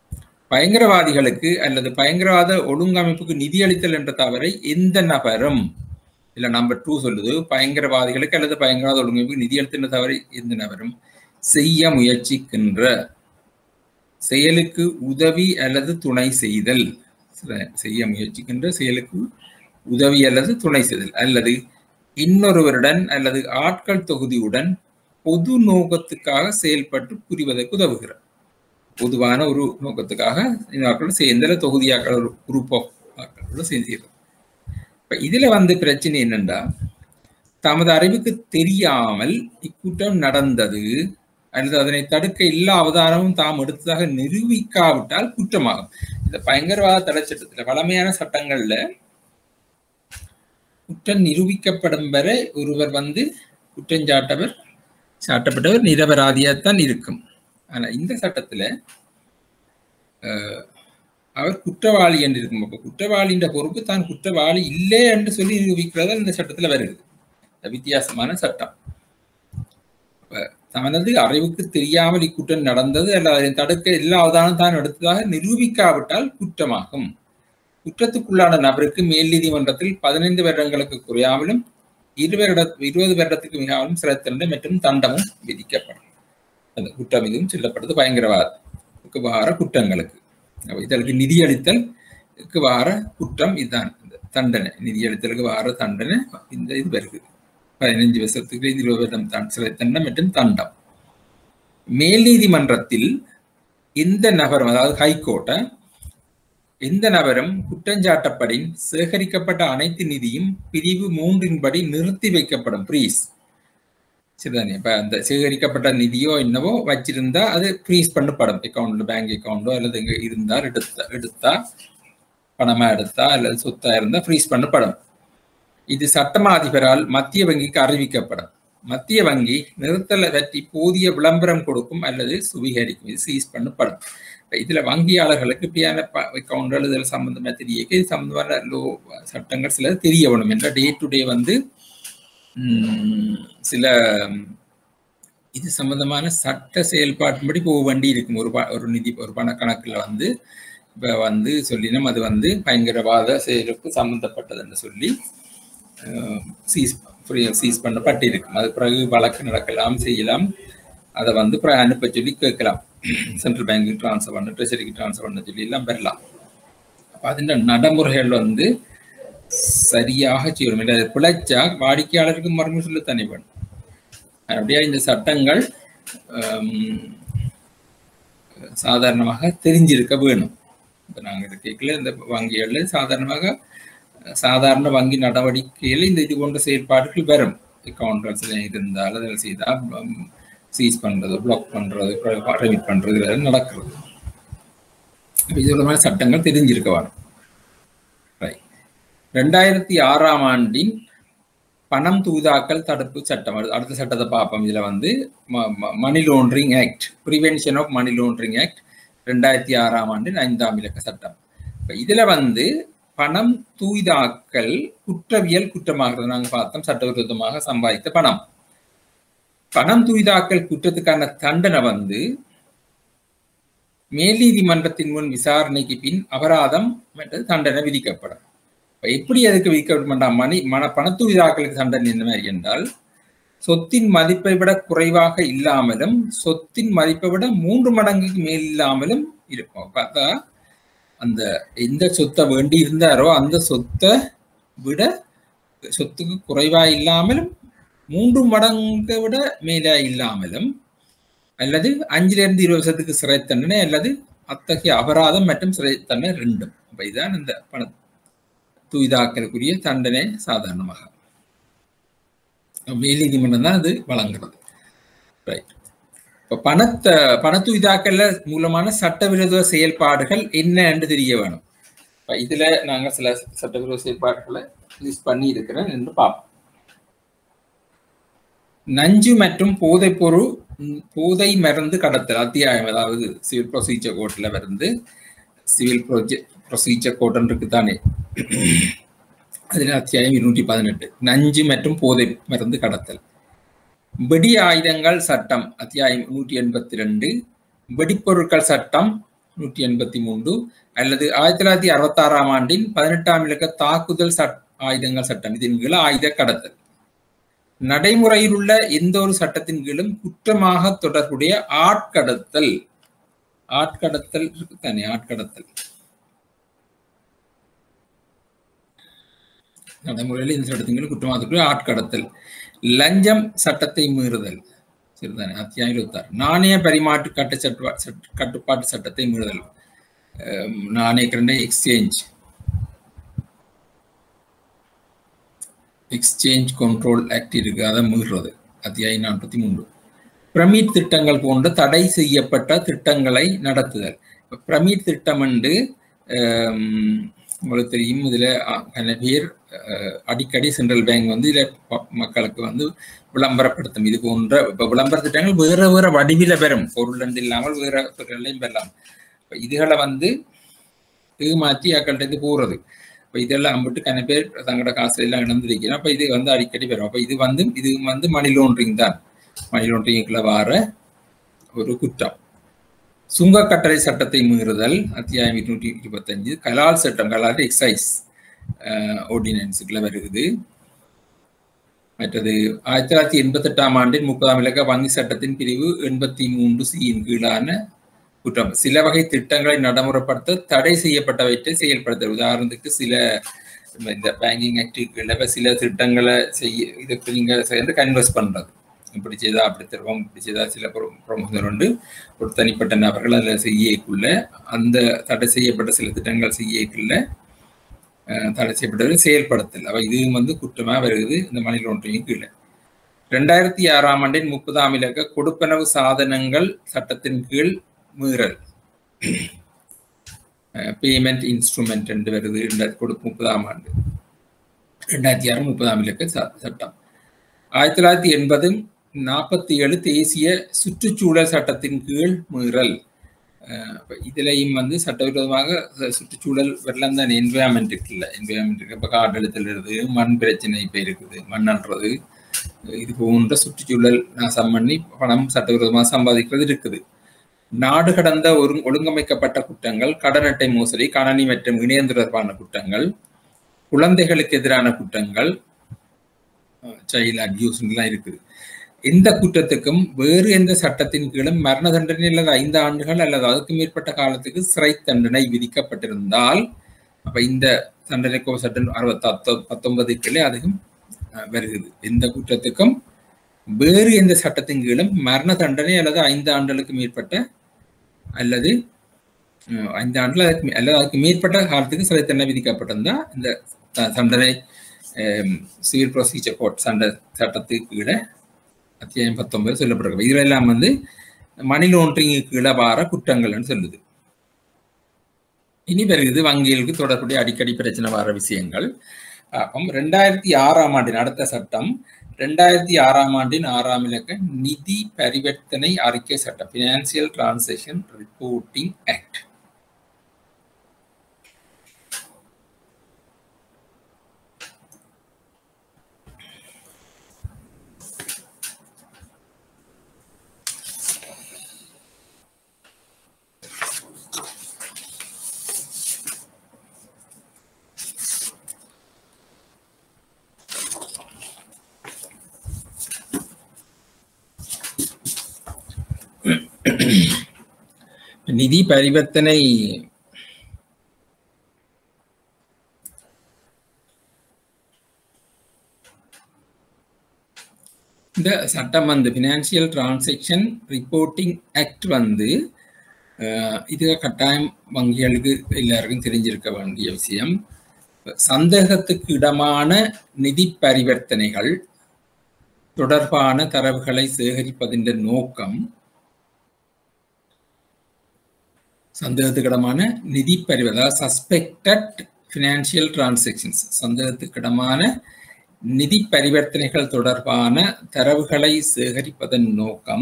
Speaker 1: பயங்கரவாதிகளுக்கு அல்லது பயங்கரவாத ஒழுங்கமைப்புக்கு நிதியளித்தல் என்ற தவறை எந்த நபரும் இல்ல நம்பர் டூ சொல்லுது பயங்கரவாதிகளுக்கு அல்லது பயங்கரவாத ஒழுங்கமைப்புக்கு நிதியளித்தல் என்ற தவறை எந்த நபரும் செய்ய முயற்சிக்கின்ற செயலுக்கு உதவி அல்லது துணை செய்தல் செய்ய முயற்சிக்கின்ற செயலுக்கு உதவி அல்லது துணை செய்தல் அல்லது இன்னொருவருடன் அல்லது ஆட்கள் தொகுதியுடன் பொது நோக்கத்துக்காக செயல்பட்டு புரிவதற்கு உதவுகிறார் பொதுவான ஒரு நோக்கத்துக்காக இந்த ஆட்கள் சேர்ந்த தொகுதியாக்கள் ஒரு குரூப் ஆஃப் ஆட்களோட சேர்ந்துகிறது இப்ப இதுல வந்து பிரச்சனை என்னன்னா தமது அறிவுக்கு தெரியாமல் இக்கூட்டம் நடந்தது அல்லது அதனை தடுக்க எல்லா அவதானமும் தாம் எடுத்ததாக நிரூபிக்காவிட்டால் குற்றமாகும் இந்த பயங்கரவாத தடை சட்டத்துல வளமையான சட்டங்கள்ல குற்றம் நிரூபிக்கப்படும் வரை ஒருவர் வந்து குற்றஞ்சாட்டவர் சாட்டப்பட்டவர் நிரபராதியாத்தான் இருக்கும் ஆனா இந்த சட்டத்துல அவர் குற்றவாளி என்று இருக்கும் அப்ப குற்றவாளின்ற பொறுப்பு தான் குற்றவாளி இல்லை என்று சொல்லி நிரூபிக்கிறதா இந்த சட்டத்துல வருது வித்தியாசமான சட்டம் தனது அறிவுக்கு தெரியாமல் இக்குற்றம் நடந்தது அல்லது அதை தடுக்க எல்லா அவதானம் தான் எடுத்ததாக நிரூபிக்காவிட்டால் குற்றமாகும் குற்றத்துக்குள்ளான நபருக்கு மேல் நீதிமன்றத்தில் பதினைந்து வருடங்களுக்கு குறையாமலும் இருபது இருபது வருடத்துக்கு மிகாமலும் சிறை தண்டனை மற்றும் தண்டமும் விதிக்கப்படும் அந்த குற்றம் இதுவும் சொல்லப்படுது பயங்கரவாதத்துக்கு வார குற்றங்களுக்கு இதற்கு நிதியளித்தலுக்கு வார குற்றம் இதுதான் தண்டனை நிதியளித்தலுக்கு வார தண்டனை இந்த இது வருது பதினஞ்சு வருஷத்துக்கு இருபது வருடம் சிறை தண்டம் மற்றும் தண்டம் மேல் நீதிமன்றத்தில் எந்த நபரும் அதாவது ஹைகோர்ட்டை எந்த நபரும் குற்றஞ்சாட்டப்படின் சேகரிக்கப்பட்ட அனைத்து நிதியும் பிரிவு மூன்றின்படி நிறுத்தி வைக்கப்படும் ப்ரீஸ் சரிதானே இப்ப அந்த சேகரிக்கப்பட்ட நிதியோ என்னவோ வச்சிருந்தா அது ஃப்ரீஸ் பண்ணப்படும் அக்கௌண்ட்ல பேங்க் அக்கௌண்டோ அல்லது இங்க இருந்தால் எடுத்தா எடுத்தா பணமா எடுத்தா அல்லது சொத்தா இருந்தா ஃப்ரீஸ் பண்ணப்படும் இது சட்டமா அதிபரால் மத்திய வங்கிக்கு அறிவிக்கப்படும் மத்திய வங்கி நிறுத்தலை பற்றி போதிய விளம்பரம் கொடுக்கும் அல்லது சுவீகரிக்கும் இது சீஸ் பண்ணப்படும் இதுல வங்கியாளர்களுக்கு இப்படியான அக்கௌண்ட் எழுதல் சம்பந்தமா தெரிய இது சம்பந்தமான லோ சட்டங்கள் சில தெரிய வேணும் என்ற டே டு டே வந்து சில இது சம்பந்தமான சட்ட செயல்பாட்டின்படி போக வண்டி இருக்கும் ஒரு ஒரு நிதி ஒரு பண கணக்குல வந்து இப்ப வந்து சொல்லினோம் அது வந்து பயங்கரவாத செயலுக்கு சம்பந்தப்பட்டது என்று சொல்லி சீஸ் சீஸ் பண்ணப்பட்டிருக்கும் அது பிறகு வழக்கு நடக்கலாம் செய்யலாம் அதை வந்து அனுப்ப சொல்லி கேட்கலாம் சென்ட்ரல் பேங்க்கு ட்ரான்ஸ்ஃபர் பண்ண ட்ரெஷரிக்கு ட்ரான்ஸ்ஃபர் பண்ண சொல்லி எல்லாம் பெறலாம் அப்போ அதில் நடைமுறைகள் வந்து சரியாக செய்யணும் இல்லை பிழைச்சா வாடிக்கையாளருக்கு மறுபடியும் சொல்ல தனி வேணும் அப்படியே இந்த சட்டங்கள் சாதாரணமாக தெரிஞ்சிருக்க வேணும் இப்போ நாங்கள் கேட்கல இந்த வங்கிகளில் சாதாரணமாக சாதாரண வங்கி நடவடிக்கையில் இந்த இது போன்ற செயல்பாடுகள் வரும் அக்கௌண்ட்ஸ் இருந்தால் அதில் செய்தால் சீஸ் பண்ணுறது பிளாக் பண்ணுறது ரெமிட் பண்ணுறது இதெல்லாம் நடக்கிறது இது மாதிரி சட்டங்கள் தெரிஞ்சிருக்க வரும் ரைட் ரெண்டாயிரத்தி ஆறாம் ஆண்டின் பணம் தூதாக்கல் தடுப்பு சட்டம் அடுத்த சட்டத்தை பார்ப்போம் இதில் வந்து money laundering act prevention of money laundering act ரெண்டாயிரத்தி ஆறாம் ஆண்டின் ஐந்தாம் இலக்க சட்டம் இப்போ இதில் வந்து பணம் தூய்தாக்கல் குற்றவியல் குற்றமாகிறது நாங்கள் பார்த்தோம் சட்டவிரோதமாக சம்பாதித்த பணம் பணம் தூய்தாக்கல் குற்றத்துக்கான தண்டனை வந்து மேல் நீதிமன்றத்தின் முன் விசாரணைக்கு பின் அபராதம் மற்றது தண்டனை விதிக்கப்படும் எப்படி அதுக்கு விதிக்கப்பட மணி மன பணத்தூய்தாக்கலுக்கு தண்டனை என்ன மாதிரி என்றால் சொத்தின் மதிப்பை விட குறைவாக இல்லாமலும் சொத்தின் மதிப்பை விட மூன்று மடங்குக்கு மேல் இல்லாமலும் இருக்கும் பார்த்தா அந்த எந்த சொத்தை வேண்டி இருந்தாரோ அந்த சொத்தை விட சொத்துக்கு குறைவா இல்லாமலும் மூன்று மடங்கை விட மேலே இல்லாமலும் அல்லது அஞ்சுல இருந்து இருபது வருஷத்துக்கு சிறை தண்டனை அல்லது அத்தகைய அபராதம் மற்றும் சிறை தண்டனை ரெண்டும் அப்ப இதுதான் இந்த பண தூய்தாக்கலுக்குரிய தண்டனை சாதாரணமாக மேல் நீதிமன்றம் தான் அது வழங்குறது ரைட் இப்போ பணத்தை பணத்தூய்தாக்கல்ல மூலமான சட்டவிரோத செயல்பாடுகள் என்ன என்று தெரிய வேணும் இப்போ இதுல நாங்கள் சில சட்டவிரோத செயல்பாடுகளை லிஸ்ட் பண்ணி இருக்கிறேன் என்று பார்ப்போம் நஞ்சு மற்றும் போதைப் பொருள் போதை மருந்து கடத்தல் அத்தியாயம் அதாவது சிவில் ப்ரொசீஜர் கோர்ட்ல இருந்து சிவில் ப்ரொசீஜர் கோர்ட் இருக்கு தானே அதில் அத்தியாயம் இருநூற்றி பதினெட்டு நஞ்சு மற்றும் போதை மருந்து கடத்தல் வெடி ஆயுதங்கள் சட்டம் அத்தியாயம் நூற்றி எண்பத்தி ரெண்டு வெடிப்பொருட்கள் சட்டம் நூற்றி எண்பத்தி மூன்று அல்லது ஆயிரத்தி தொள்ளாயிரத்தி அறுபத்தி ஆறாம் ஆண்டின் பதினெட்டாம் இலக்க தாக்குதல் சட் ஆயுதங்கள் சட்டம் இதன் கீழ் ஆயுத கடத்தல் நடைமுறையில் உள்ள எந்த ஒரு சட்டத்தின் கீழும் குற்றமாக தொடர்புடைய ஆட்கடத்தல் ஆட்கடத்தல் இருக்கு தானே ஆட்கடத்தல் நடைமுறையில் இந்த சட்டத்தின் கீழ் குற்றமாக தொடர்புடைய ஆட்கடத்தல் லஞ்சம் சட்டத்தை மீறுதல் சரிதானே அத்தியாயம் இருபத்தாறு நாணய பரிமாற்று கட்டு சட்ட கட்டுப்பாட்டு சட்டத்தை மீறுதல் நாணய கரண்டை எக்ஸ்சேஞ்ச் எக்ஸ்சேஞ்ச் கண்ட்ரோல் ஆக்ட் இருக்கு அதை மீறுறது அத்தியாயம் நாற்பத்தி மூன்று பிரமிட் திட்டங்கள் போன்ற தடை செய்யப்பட்ட திட்டங்களை நடத்துதல் பிரமிட் திட்டம் என்று உங்களுக்கு தெரியும் இதில் பல பேர் அடிக்கடி சென்ட்ரல் பேங்க் வந்து இதில் மக்களுக்கு வந்து விளம்பரப்படுத்தும் இது போன்ற இப்போ விளம்பர திட்டங்கள் வேற வேற வடிவில பெறும் பொருள் இல்லாமல் வேற பொருளையும் பெறலாம் இதுகளை வந்து ஏமாற்றி அக்கள்கிட்ட போறது இப்போ இதெல்லாம் அம்பிட்டு கன பேர் தங்களோட காசு எல்லாம் இழந்திருக்கிறோம் அப்போ இது வந்து அடிக்கடி பெறும் அப்போ இது வந்து இது வந்து மணி லோன்றிங் தான் மணி லோன்றிங்குள்ள வார ஒரு குற்றம் சுங்க கட்டளை சட்டத்தை மீறுதல் அத்தியாயம் இருநூற்றி இருபத்தஞ்சு கலால் சட்டம் கலால் எக்ஸைஸ் ஆர்டினன்ஸுக்குள்ள வருகிறது மற்றது ஆயிரத்தி தொள்ளாயிரத்தி எண்பத்தி எட்டாம் ஆண்டின் முப்பதாம் இலக்க வங்கி சட்டத்தின் பிரிவு எண்பத்தி மூன்று சியின் கீழான குற்றம் சில வகை திட்டங்களை நடைமுறைப்படுத்த தடை செய்யப்பட்டவற்றை செயல்படுத்த உதாரணத்துக்கு சில இந்த பேங்கிங் ஆக்டிவிட்டிகளில் சில திட்டங்களை செய்ய இதுக்கு நீங்கள் சேர்ந்து கன்வெஸ்ட் பண்ணுறது இப்படி செய்தா அப்படி தருவோம் இப்படி செய்தா சில பிரமுகர் உண்டு ஒரு தனிப்பட்ட நபர்கள் அதில் செய்யக்குள்ள அந்த தடை செய்யப்பட்ட சில திட்டங்கள் செய்யக்குள்ள தடை செய்யப்பட்டது செயல்படுத்தல் அவ இது வந்து குற்றமாக வருகிறது இந்த மணில் ஒன்றையும் கீழே ரெண்டாயிரத்தி ஆறாம் ஆண்டின் முப்பதாம் இலக்க கொடுப்பனவு சாதனங்கள் சட்டத்தின் கீழ் மீறல் பேமெண்ட் இன்ஸ்ட்ருமெண்ட் என்று வருது கொடு முப்பதாம் ஆண்டு ரெண்டாயிரத்தி ஆறு முப்பதாம் இலக்க சட்டம் ஆயிரத்தி தொள்ளாயிரத்தி எண்பது நாற்பத்தி ஏழு தேசிய சுற்றுச்சூழல் சட்டத்தின் கீழ் மீறல் இதுலையும் வந்து சட்டவிரோதமாக சுற்றுச்சூழல் வெள்ளம் தான் என்வயர்மெண்ட் இருக்குல்ல என்வயர்மெண்ட் இருக்கு இப்போ காற்றழுத்தல் இருக்குது மண் பிரச்சனை இப்போ இருக்குது மண் அல்றது இது போன்ற சுற்றுச்சூழல் நாசம் பண்ணி பணம் சட்டவிரோதமாக சம்பாதிக்கிறது இருக்குது நாடு கடந்த ஒரு ஒழுங்கமைக்கப்பட்ட குற்றங்கள் கடன் அட்டை மோசடி கணனி மற்றும் இணையம் தொடர்பான குற்றங்கள் குழந்தைகளுக்கு எதிரான குற்றங்கள் சைல்ட் அபியூஸ்லாம் இருக்குது எந்த குற்றத்துக்கும் வேறு எந்த சட்டத்தின் கீழும் மரண தண்டனை அல்லது ஐந்து ஆண்டுகள் அல்லது அதுக்கு மேற்பட்ட காலத்துக்கு சிறை தண்டனை விதிக்கப்பட்டிருந்தால் அப்ப இந்த தண்டனைக்கோ சட்டம் அறுபத்தி பத்தொன்பது கீழே அதுவும் வருகிறது எந்த குற்றத்துக்கும் வேறு எந்த சட்டத்தின் கீழும் மரண தண்டனை அல்லது ஐந்து ஆண்டுகளுக்கு மேற்பட்ட அல்லது ஐந்து ஆண்டுகள் அதுக்கு அல்லது அதுக்கு மேற்பட்ட காலத்துக்கு சிறை தண்டனை விதிக்கப்பட்டிருந்தா இந்த தண்டனை சிவில் ப்ரொசீஜர் கோட் சண்ட சட்டத்துக்கு கீழே அத்தியாயம் பத்தொன்பது சொல்லப்படுறது இதுல எல்லாம் வந்து மணி லோன்றிங்கு கீழே வார குற்றங்கள்னு சொல்லுது இனி வருகிறது வங்கிகளுக்கு தொடர்புடைய அடிக்கடி பிரச்சனை வர விஷயங்கள் அப்போ ரெண்டாயிரத்தி ஆறாம் ஆண்டின் அடுத்த சட்டம் ரெண்டாயிரத்தி ஆறாம் ஆண்டின் ஆறாம் இலக்க நிதி பரிவர்த்தனை அறிக்கை சட்டம் பினான்சியல் டிரான்சாக்ஷன் ரிப்போர்ட்டிங் ஆக்ட் நிதி பரிவர்த்தனை இந்த சட்டம் வந்து பினான்சியல் டிரான்சாக்ஷன் ரிப்போர்ட்டிங் ஆக்ட் வந்து இது கட்டாயம் வங்கிகளுக்கு எல்லாருக்கும் தெரிஞ்சிருக்க வேண்டிய விஷயம் சந்தேகத்துக்கு இடமான நிதி பரிவர்த்தனைகள் தொடர்பான தரவுகளை சேகரிப்பதின் நோக்கம் சந்தேகத்துக்கிடமான நிதி பரிவர்த்தனை அதாவது சஸ்பெக்டட் ஃபினான்ஷியல் டிரான்சாக்ஷன்ஸ் சந்தேகத்துக்கிடமான நிதி பரிவர்த்தனைகள் தொடர்பான தரவுகளை சேகரிப்பதன் நோக்கம்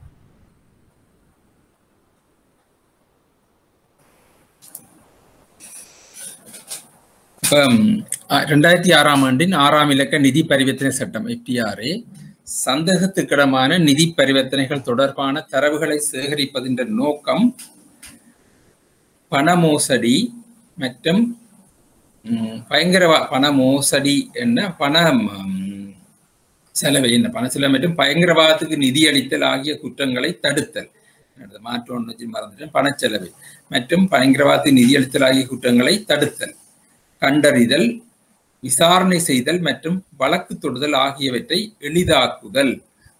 Speaker 1: ரெண்டாயிரத்தி ஆறாம் ஆண்டின் ஆறாம் இலக்க நிதி பரிவர்த்தனை சட்டம் எஃப்டிஆர்ஏ சந்தேகத்துக்கிடமான நிதி பரிவர்த்தனைகள் தொடர்பான தரவுகளை சேகரிப்பதின் நோக்கம் பண மோசடி மற்றும் ம், பயங்கரவா பண மோசடி என்ன பண ம், செலவு என்ன பண செலவு மற்றும் பயங்கரவாதத்துக்கு நிதியளித்தல் ஆகிய குற்றங்களை தடுத்தல் அடுத்து மாற்று ஒன்று வச்சு மறந்துட்டேன் பணச்செலவு மற்றும் பயங்கரவாதத்துக்கு நிதியளித்தல் ஆகிய குற்றங்களை தடுத்தல் கண்டறிதல் விசாரணை செய்தல் மற்றும் வழக்கு தொடுதல் ஆகியவற்றை எளிதாக்குதல்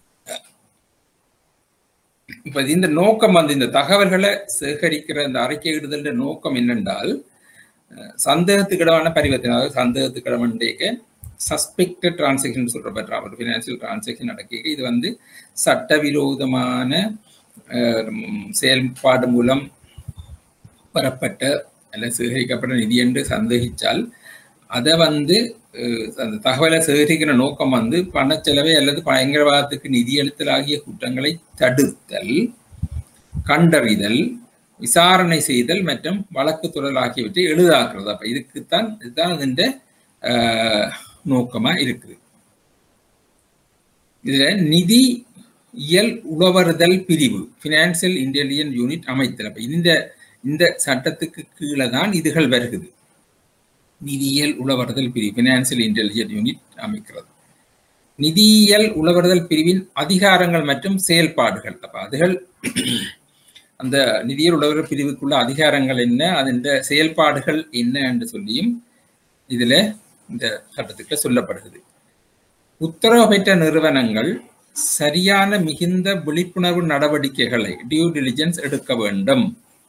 Speaker 1: இப்ப இந்த நோக்கம் வந்து இந்த தகவல்களை சேகரிக்கிற இந்த அறிக்கையிடுதல் நோக்கம் என்னென்றால் அஹ், சந்தேகத்துக்கிடமான பரிவர்த்தனை அதாவது சந்தேகத்துக்கிடமண்டேக்க சஸ்பெக்டட் டிரான்சாக்ஷன் சொல்ற பற்ற ஒரு ஃபினான்சியல் டிரான்சாக்ஷன் நடக்க இது வந்து சட்டவிரோதமான அஹ், ம், செயல்பாடு மூலம் பெறப்பட்ட அல்லது சேகரிக்கப்பட்ட நிதி என்று சந்தேகித்தால் அதை வந்து அஹ், அந்த தகவலை சேகரிக்கிற நோக்கம் வந்து பணச்செலவை அல்லது பயங்கரவாதத்துக்கு நிதியளித்தல் ஆகிய குற்றங்களை தடுத்தல் கண்டறிதல் விசாரணை செய்தல் மற்றும் வழக்கு தொடர் ஆகியவற்றை எளிதாக்குறது அப்ப இதுக்குத்தான் இதுதான் இந்த நோக்கமா இருக்குது இதுல நிதி இயல் உழவறுதல் பிரிவு பினான்சியல் இன்டெலிஜென்ட் யூனிட் அமைத்தல் அப்ப இந்த இந்த சட்டத்துக்கு கீழே தான் இதுகள் வருகுது நிதியியல் உளவறுதல் பிரிவு பினான்சியல் இன்டெலிஜென்ட் யூனிட் அமைக்கிறது நிதியியல் உளவறுதல் பிரிவின் அதிகாரங்கள் மற்றும் செயல்பாடுகள் அப்ப அதுகள் அந்த நிதியியல் உளவறுதல் பிரிவுக்குள்ள அதிகாரங்கள் என்ன அதன் செயல்பாடுகள் என்ன என்று சொல்லியும் இதுல இந்த சட்டத்துக்கு சொல்லப்படுகிறது உத்தரவு பெற்ற நிறுவனங்கள் சரியான மிகுந்த விழிப்புணர்வு நடவடிக்கைகளை டியூ டிலிஜென்ஸ் எடுக்க வேண்டும்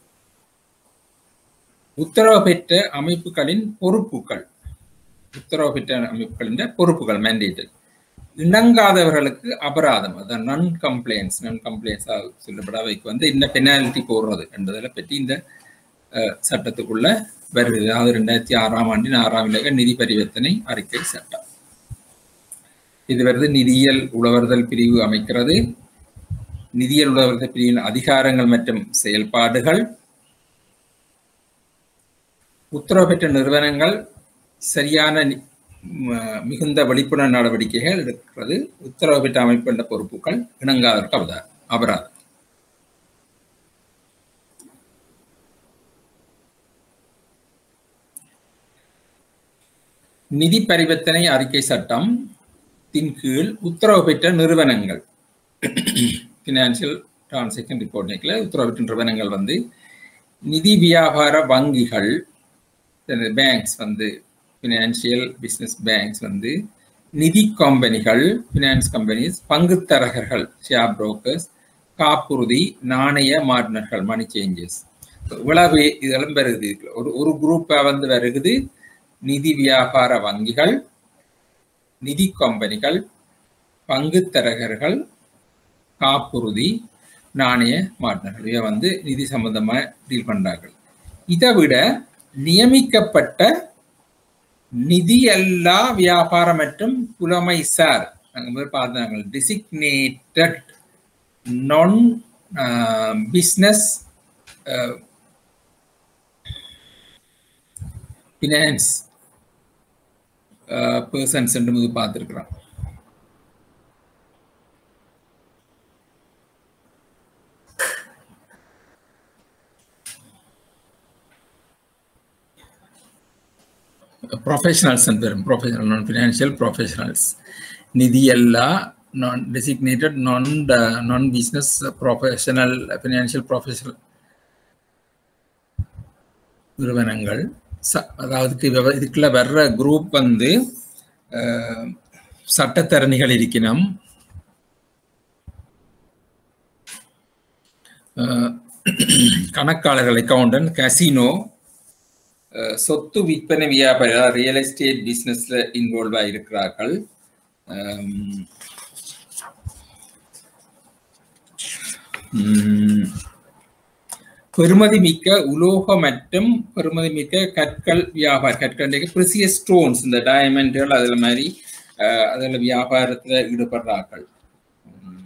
Speaker 1: உத்தரவு பெற்ற அமைப்புகளின் பொறுப்புகள் உத்தரவு பெற்ற அமைப்புகளின் பொறுப்புகள் மேண்டேட்டட் இணங்காதவர்களுக்கு அபராதம் அதான் நன் கம்ப்ளைண்ட்ஸ் நன் கம்ப்ளைண்ட்ஸ் சொல்லப்பட வைக்க வந்து என்ன பெனால்டி போடுறது என்பதில் பற்றி இந்த அஹ், சட்டத்துக்குள்ள வருகிறது அதாவது ரெண்டாயிரத்தி ஆறாம் ஆண்டின் ஆறாம் இலக்க நிதி பரிவர்த்தனை அறிக்கை சட்டம் இது வருது நிதியியல் உழவறுதல் பிரிவு அமைக்கிறது நிதியியல் உழவறுதல் பிரிவின் அதிகாரங்கள் மற்றும் செயல்பாடுகள் உத்தரவு பெற்ற நிறுவனங்கள் சரியான நி- ம- மிகுந்த விழிப்புணர்வு நடவடிக்கைகள் எடுக்கிறது உத்தரவு பெற்ற அமைப்பு என்ற பொறுப்புகள் இணங்காதவருக்கு அபதா- அபராதம் நிதி பரிவர்த்தனை அறிக்கை சட்டம் தின் கீழ் உத்தரவு பெற்ற நிறுவனங்கள் பினான்சியல் டிரான்சாக்ஷன் ரிப்போர்ட் உத்தரவு பெற்ற நிறுவனங்கள் வந்து நிதி வியாபார வங்கிகள் பேங்க்ஸ் வந்து ஃபினான்ஷியல் பிஸ்னஸ் பேங்க்ஸ் வந்து நிதி கம்பெனிகள் ஃபினான்ஸ் கம்பெனிஸ் பங்குத்தரகர்கள் ஷேர் புரோக்கர்ஸ் காப்புறுதி நாணய மார்னர்கள் மணி சேஞ்சஸ் இவ்வளவு இதெல்லாம் வருகுது இதுல. ஒரு ஒரு குரூப்பா வந்து வருகுது நிதி வியாபார வங்கிகள் நிதி கம்பெனிகள் பங்குத்தரகர்கள் காப்புறுதி நாணய மாற்றினர்கள் இவை வந்து நிதி சம்பந்தமா டீல் பண்றார்கள் இதை விட நியமிக்கப்பட்ட நிதி அல்லா வியாபாரம் மற்றும் புலமை சார் நாங்க முதல் பார்த்தாங்க டிசிக்னேட்டட் நான் பிஸ்னஸ் ஃபினான்ஸ் பர்சன்ஸ் என்று முதல் பார்த்துருக்குறோம் ப்ரொஃபஷனல்ஸ் வரும் ப்ரொஃபஷனல் நான் ஃபினான்ஷியல் ப்ரொஃபஷனல்ஸ் நிதி எல்லா நான் டெசிக்னேட்டட் நான் நான் பிஸ்னஸ் ப்ரொஃபஷனல் ஃபினான்ஷியல் ப்ரொஃபஷனல் நிறுவனங்கள் ச- அதாவது இவ- இதுக்குள்ள வர்ற குரூப் வந்து அஹ், சட்டத்தரணிகள் இருக்கணும் அஹ், கணக்காளர்கள் அக்கௌண்டன்ட் கசினோ அஹ் சொத்து விற்பனை வியாபாரி அதாவது ரியல் எஸ்டேட் பிஸ்னஸ்ல இன்வால்வ் ஆயிருக்கிறார்கள் அம், உம், பெறுமதி மிக்க உலோக மற்றும் பெறுமதி மிக்க கற்கள் வியாபார கற்கள் ப்ரிசியஸ் ஸ்டோன்ஸ் இந்த டயமண்டுகள் அதுல மாதிரி அஹ், அதுல வியாபாரத்துல ஈடுபடுறார்கள் உம்,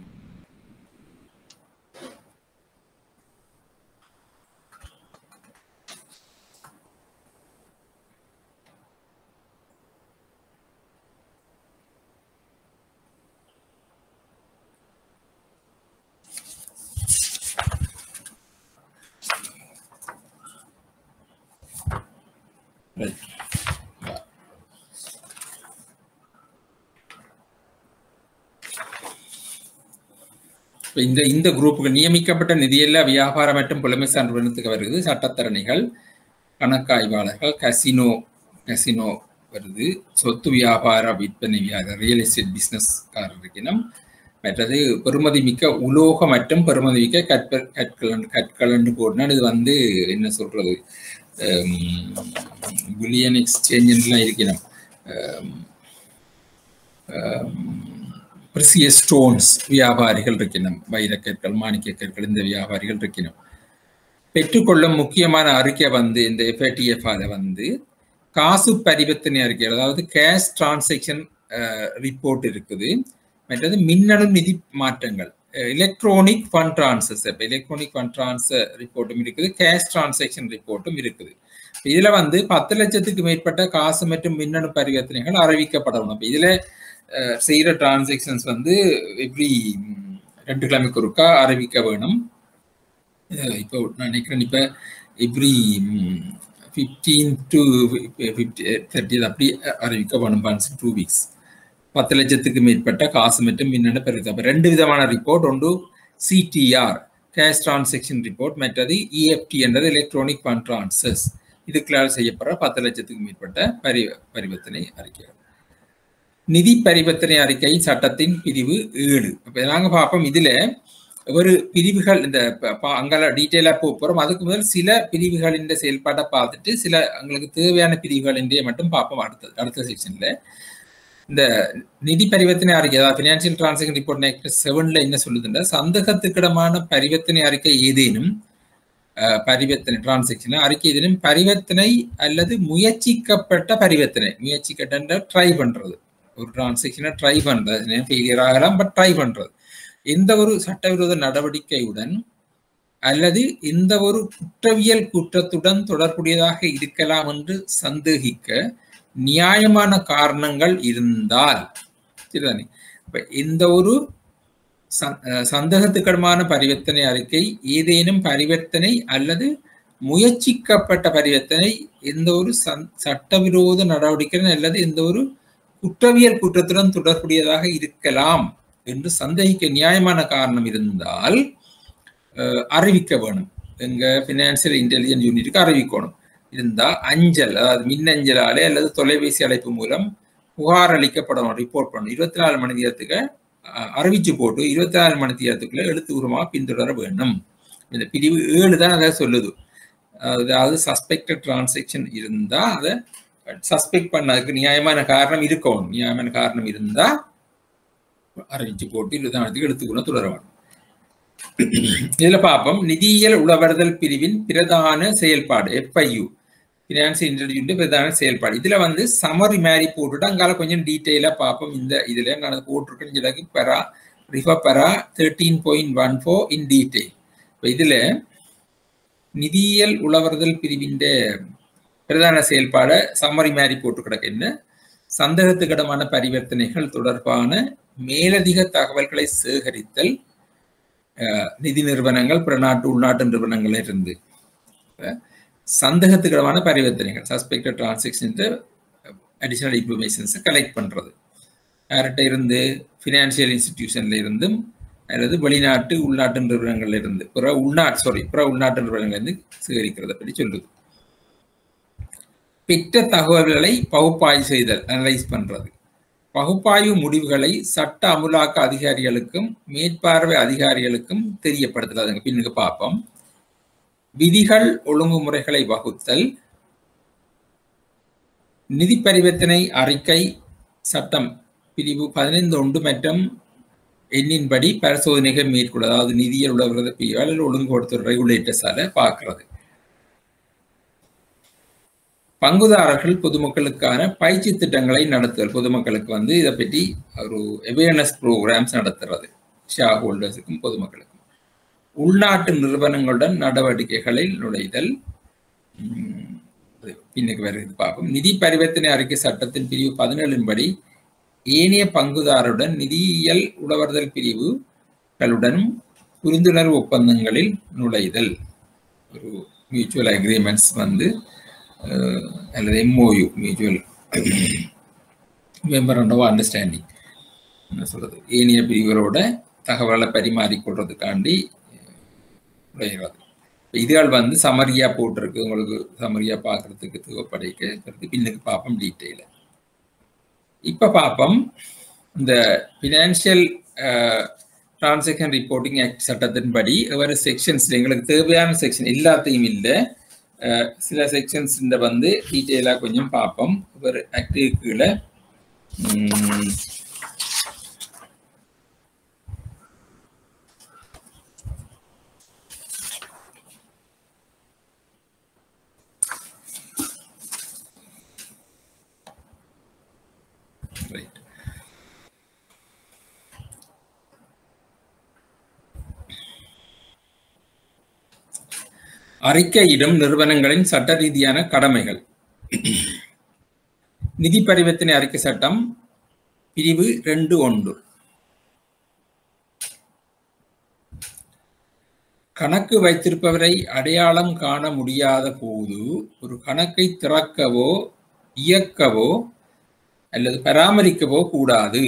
Speaker 1: ரைட் இந்த இந்த குரூப்புக்கு நியமிக்கப்பட்ட நிதியில்லா வியாபார மற்றும் புலமை சான்று நிறுவனத்துக்கு வருது சட்டத்தரணிகள் கணக்காய்வாளர்கள் கசினோ கசினோ வருது சொத்து வியாபார விற்பனை வியாபார ரியல் எஸ்டேட் பிஸ்னஸ்காரர் இருக்கணும் மற்றது பெருமதி மிக்க உலோக மற்றும் பெருமதி மிக்க கற்க கற்கள் கற்கள்னு போட்டுனா இது வந்து என்ன சொல்றது புலியன் எக்ஸ்சேஞ்சுலாம் இருக்கணும் ப்ரிசியஸ் ஸ்டோன்ஸ் வியாபாரிகள் இருக்கணும் வைரக்கற்கள் மாணிக்க கற்கள் இந்த வியாபாரிகள் இருக்கணும் பெற்றுக்கொள்ளும் முக்கியமான அறிக்கை வந்து இந்த எஃப்ஐடிஎஃப்ஆல வந்து காசு பரிவர்த்தனை அறிக்கை அதாவது கேஷ் டிரான்சாக்ஷன் ரிப்போர்ட் இருக்குது மற்றது மின்னணு நிதி மாற்றங்கள் எலக்ட்ரானிக் ஃபண்ட் டிரான்சர்ஸ் இப்போ எலக்ட்ரானிக் ஃபண்ட் டிரான்ஸ்ஃபர் ரிப்போர்ட்டும் இருக்குது கேஷ் டிரான்சாக்ஷன் ரிப்போர்ட்டும் இருக்குது இதுல வந்து பத்து லட்சத்துக்கு மேற்பட்ட காசு மற்றும் மின்னணு பரிவர்த்தனைகள் அறிவிக்கப்படணும் அப்போ இதுல செய்கிற டிரான்சாக்ஷன்ஸ் வந்து எவ்ரி ரெண்டு கிழமைக்கு ஒருக்கா அறிவிக்க வேணும் இப்போ நான் நினைக்கிறேன் இப்போ every fifteen to fifty thirty அப்படி அறிவிக்க வேணும் ஒன்ஸ் டூ வீக்ஸ் பத்து லட்சத்துக்கு மேற்பட்ட காசு மற்றும் மின்னணு பெருது அப்போ ரெண்டு விதமான ரிப்போர்ட் ஒன்று சிடிஆர் கேஷ் டிரான்சாக்ஷன் ரிப்போர்ட் மற்றது இஎஃப்டி என்றது எலக்ட்ரானிக் ஃபண்ட் டிரான்சர்ஸ் இதுக்குள்ளால் செய்யப்படுற பத்து லட்சத்துக்கு மேற்பட்ட பரி பரிவர்த்தனை அறிக்கைகள் நிதி பரிவர்த்தனை அறிக்கை சட்டத்தின் பிரிவு ஏழு இப்போ நாங்கள் பார்ப்போம் இதில் ஒரு பிரிவுகள் இந்த அங்கே டீட்டெயிலாக போகிறோம் அதுக்கு முதல் சில பிரிவுகளின் செயல்பாட்டை பார்த்துட்டு சில எங்களுக்கு தேவையான பிரிவுகளின் மட்டும் பார்ப்போம் அடுத்த அடுத்த செக்ஷனில் இந்த நிதி பரிவர்த்தனை அறிக்கை அதாவது ஃபினான்சியல் டிரான்சாக்ஷன் ரிப்போர்ட் நெக்ஸ்ட் செவன்ல என்ன சொல்லுதுன்னா சந்தேகத்துக்கிடமான பரிவர்த்தனை அறிக்கை ஏதேனும் பரிவர்த்தனை டிரான்சாக்ஷன் அறிக்கை ஏதேனும் பரிவர்த்தனை அல்லது முயற்சிக்கப்பட்ட பரிவர்த்தனை முயற்சிக்கப்பட்ட ட்ரை பண்றது ஒரு டிரான்சாக்ஷனை ட்ரை பண்றது ஃபெயிலியர் ஆகலாம் பட் ட்ரை பண்றது எந்த ஒரு சட்டவிரோத நடவடிக்கையுடன் அல்லது எந்த ஒரு குற்றவியல் குற்றத்துடன் தொடர்புடையதாக இருக்கலாம் என்று சந்தேகிக்க நியாயமான காரணங்கள் இருந்தால் சரிதானே இப்ப எந்த ஒரு சந்தேகத்துக்கிடமான பரிவர்த்தனை அறிக்கை ஏதேனும் பரிவர்த்தனை அல்லது முயற்சிக்கப்பட்ட பரிவர்த்தனை எந்த ஒரு சட்டவிரோத நடவடிக்கை அல்லது எந்த ஒரு குற்றவியல் குற்றத்துடன் தொடர்புடையதாக இருக்கலாம் என்று சந்தேகிக்க நியாயமான காரணம் இருந்தால் அறிவிக்க வேணும் எங்க பினான்சியல் இன்டெலிஜென்ஸ் யூனிட்டுக்கு அறிவிக்கணும் இருந்தா அஞ்சல் அதாவது மின்னஞ்சலாலே அல்லது தொலைபேசி அழைப்பு மூலம் புகார் அளிக்கப்படணும் ரிப்போர்ட் பண்ணணும் இருபத்தி நாலு மணி நேரத்துக்கு அறிவிச்சு போட்டு இருபத்தி நாலு மணி நேரத்துக்குள்ள எழுத்துபூர்வமாக பின்தொடர வேண்டும் இந்த பிரிவு ஏழு தான் அதை சொல்லுது அதாவது சஸ்பெக்டட் டிரான்சாக்ஷன் இருந்தா அதை சஸ்பெக்ட் பண்ணதுக்கு நியாயமான காரணம் இருக்கணும் நியாயமான காரணம் இருந்தா அறிவிச்சு போட்டு இருபத்தி நாலு எழுத்துக்குள்ள தொடர வேண்டும் இதுல பார்ப்போம் நிதியியல் உளவறுதல் பிரிவின் பிரதான செயல்பாடு எஃப்ஐயு பினான்ஸ் இன்டெலிஜென்ட் பிரதான செயல்பாடு இதுல வந்து சமரி மாதிரி போட்டுட்டு அங்கால கொஞ்சம் டீட்டெயிலா பார்ப்போம் இந்த இதுல நான் போட்டிருக்கேன் எனக்கு பெரா ரிஃபா para thirteen point one four in detail இப்போ இதுல நிதியியல் உளவறுதல் பிரிவின் பிரதான செயல்பாடை சம்மரி மாதிரி போட்டு கிடக்கு என்ன சந்தேகத்துக்கிடமான பரிவர்த்தனைகள் தொடர்பான மேலதிக தகவல்களை சேகரித்தல் நிதி நிறுவனங்கள் பிறநாட்டு உள்நாட்டு நிறுவனங்கள் இருந்து சந்தேகத்துக்கிடமான பரிவர்த்தனைகள் சஸ்பெக்டட் டிரான்சாக்ஷன் அடிஷனல் இன்ஃபர்மேஷன்ஸை கலெக்ட் பண்ணுறது யார்கிட்ட இருந்து ஃபினான்சியல் இன்ஸ்டிடியூஷன்ல இருந்தும் அல்லது வெளிநாட்டு உள்நாட்டு நிறுவனங்கள்ல இருந்து பிற உள்நாட்டு சாரி பிற உள்நாட்டு நிறுவனங்கள்ல இருந்து சேகரிக்கிறத பற்றி சொல்லுது பெற்ற தகவல்களை பகுப்பாய்வு செய்தல் அனலைஸ் பண்றது பகுப்பாய்வு முடிவுகளை சட்ட அமுலாக்க அதிகாரிகளுக்கும் மேற்பார்வை அதிகாரிகளுக்கும் தெரியப்படுத்தல் அதுங்க பின்னுக்கு பார்ப்போம் விதிகள் ஒழுங்குமுறைகளை வகுத்தல் நிதி பரிவர்த்தனை அறிக்கை சட்டம் பிரிவு பதினைந்து ஒன்று மற்றும் எண்ணின்படி பரிசோதனைகள் மேற்கொள்ள அதாவது நிதியில் உள்ள பிரிவு அல்லது ஒழுங்கு கொடுத்த ரெகுலேட்டர்ஸால பார்க்கறது பங்குதாரர்கள் பொதுமக்களுக்கான பயிற்சி திட்டங்களை நடத்துதல் பொதுமக்களுக்கு வந்து இதை பற்றி ஒரு அவேர்னஸ் ப்ரோக்ராம்ஸ் நடத்துறது ஷேர் ஹோல்டர்ஸுக்கும் பொதுமக்களுக்கும் உள்நாட்டு நிறுவனங்களுடன் நடவடிக்கைகளில் நுழைதல் பின்னுக்கு வருகிறது பார்ப்போம் நிதி பரிவர்த்தனை அறிக்கை சட்டத்தின் பிரிவு பதினேழின் படி ஏனைய பங்குதாரருடன் நிதியியல் உழவர்தல் பிரிவுகளுடன் புரிந்துணர்வு ஒப்பந்தங்களில் நுழைதல் ஒரு மியூச்சுவல் அக்ரிமெண்ட்ஸ் வந்து அல்லது எம்ஓயு மியூச்சுவல் மெமரண்டோ அண்டர்ஸ்டாண்டிங் என்ன சொல்றது ஏனைய பிரிவுகளோட தகவலை பரிமாறிக்கொள்றதுக்காண்டி உடைகிறது இதுகள் வந்து சமரியா போட்டிருக்கு உங்களுக்கு சமரியா பார்க்கறதுக்கு தேவைப்படைக்க பின்னுக்கு பார்ப்போம் டீட்டெயில இப்ப பார்ப்போம் இந்த பினான்சியல் டிரான்சாக்ஷன் ரிப்போர்ட்டிங் ஆக்ட் சட்டத்தின்படி ஒரு செக்ஷன்ஸ் எங்களுக்கு தேவையான செக்ஷன் எல்லாத்தையும் இல்லை சில செக்ஷன்ஸ் வந்து டீட்டெயிலாக கொஞ்சம் பார்ப்போம் ஒரு ஆக்டிவ் கீழே ரைட் அறிக்கையிடும் நிறுவனங்களின் சட்ட ரீதியான கடமைகள் நிதி பரிவர்த்தனை அறிக்கை சட்டம் பிரிவு ரெண்டு ஒன்று கணக்கு வைத்திருப்பவரை அடையாளம் காண முடியாத போது ஒரு கணக்கை திறக்கவோ இயக்கவோ அல்லது பராமரிக்கவோ கூடாது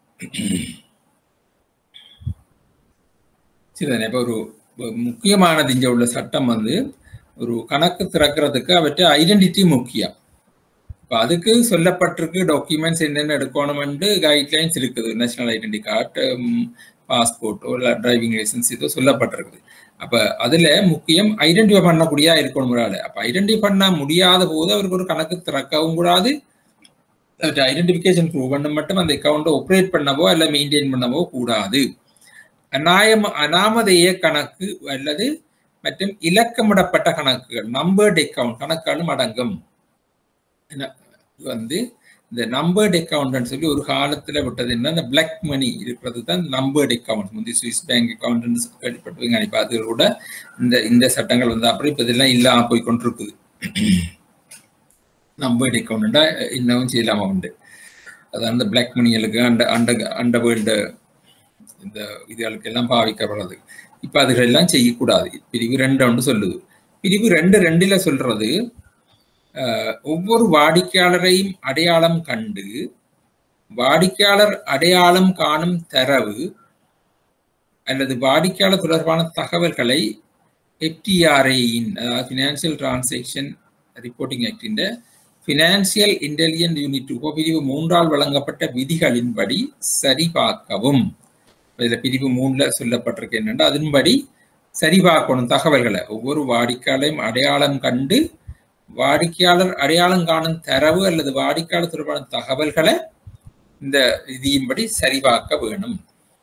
Speaker 1: சரிதானே இப்போ ஒரு முக்கியமானது இங்கே உள்ள சட்டம் வந்து ஒரு கணக்கு திறக்கிறதுக்கு அவற்றை ஐடென்டிட்டி முக்கியம் இப்போ அதுக்கு சொல்லப்பட்டிருக்கு டாக்குமெண்ட்ஸ் என்னென்ன எடுக்கணும்னு கைட்லைன்ஸ் இருக்குது நேஷனல் ஐடென்டி கார்டு பாஸ்போர்ட்டோ இல்லை டிரைவிங் லைசன்ஸ் இதோ சொல்லப்பட்டிருக்குது அப்போ அதில் முக்கியம் ஐடென்டிஃபை பண்ணக்கூடியா இருக்கணும் ஒரு ஆள் அப்போ ஐடென்டிஃபை பண்ண முடியாத போது அவருக்கு ஒரு கணக்கு திறக்கவும் கூடாது ஐடென்டிஃபிகேஷன் ப்ரூவ் பண்ண மட்டும் அந்த அக்கௌண்ட்டை ஆப்ரேட் பண்ணவோ அல்ல மெயின்டைன் பண்ணவோ கூடாது அநாயம் அனாமதேய கணக்கு அல்லது மற்றும் இலக்கமிடப்பட்ட கணக்குகள் நம்பர்டு அக்கவுண்ட் கணக்காலும் அடங்கும் வந்து இந்த நம்பர்டு அக்கௌண்ட்னு சொல்லி ஒரு காலத்துல விட்டது என்ன இந்த பிளாக் மணி இருக்கிறது தான் நம்பர்டு அக்கௌண்ட் முந்தி சுவிஸ் பேங்க் அக்கௌண்ட் கேள்விப்பட்டு நினைப்பா அது கூட இந்த இந்த சட்டங்கள் வந்து அப்புறம் இப்போ இதெல்லாம் இல்லாம போய் கொண்டிருக்குது நம்பர்டு அக்கௌண்ட்டா இன்னமும் செய்யலாமா உண்டு அது அந்த பிளாக் மணிகளுக்கு அண்ட அண்ட அண்ட வேர்ல்டு இந்த இதுகளுக்கு எல்லாம் பாவிக்கப்படுறது இப்ப அதுகள் எல்லாம் செய்யக்கூடாது பிரிவு ரெண்டு ஒன்று சொல்லுது பிரிவு ரெண்டு ரெண்டுல சொல்றது ஒவ்வொரு வாடிக்கையாளரையும் அடையாளம் கண்டு வாடிக்கையாளர் அடையாளம் காணும் தரவு அல்லது வாடிக்கையாளர் தொடர்பான தகவல்களை எஃப்டிஆர்ஏயின் அதாவது ஃபினான்சியல் டிரான்சாக்ஷன் ரிப்போர்ட்டிங் ஆக்டின் ஃபினான்சியல் இன்டெலிஜென்ட் யூனிட் உபபிரிவு மூன்றால் வழங்கப்பட்ட விதிகளின்படி சரிபார்க்கவும் இதில் பிரிவு மூணுல சொல்லப்பட்டிருக்கு என்னென்னா அதன்படி சரிபார்க்கணும் தகவல்களை ஒவ்வொரு வாடிக்கையாளரையும் அடையாளம் கண்டு வாடிக்கையாளர் அடையாளம் காணும் தரவு அல்லது வாடிக்கையாளர் தொடர்பான தகவல்களை இந்த விதியின்படி சரிபார்க்க வேணும்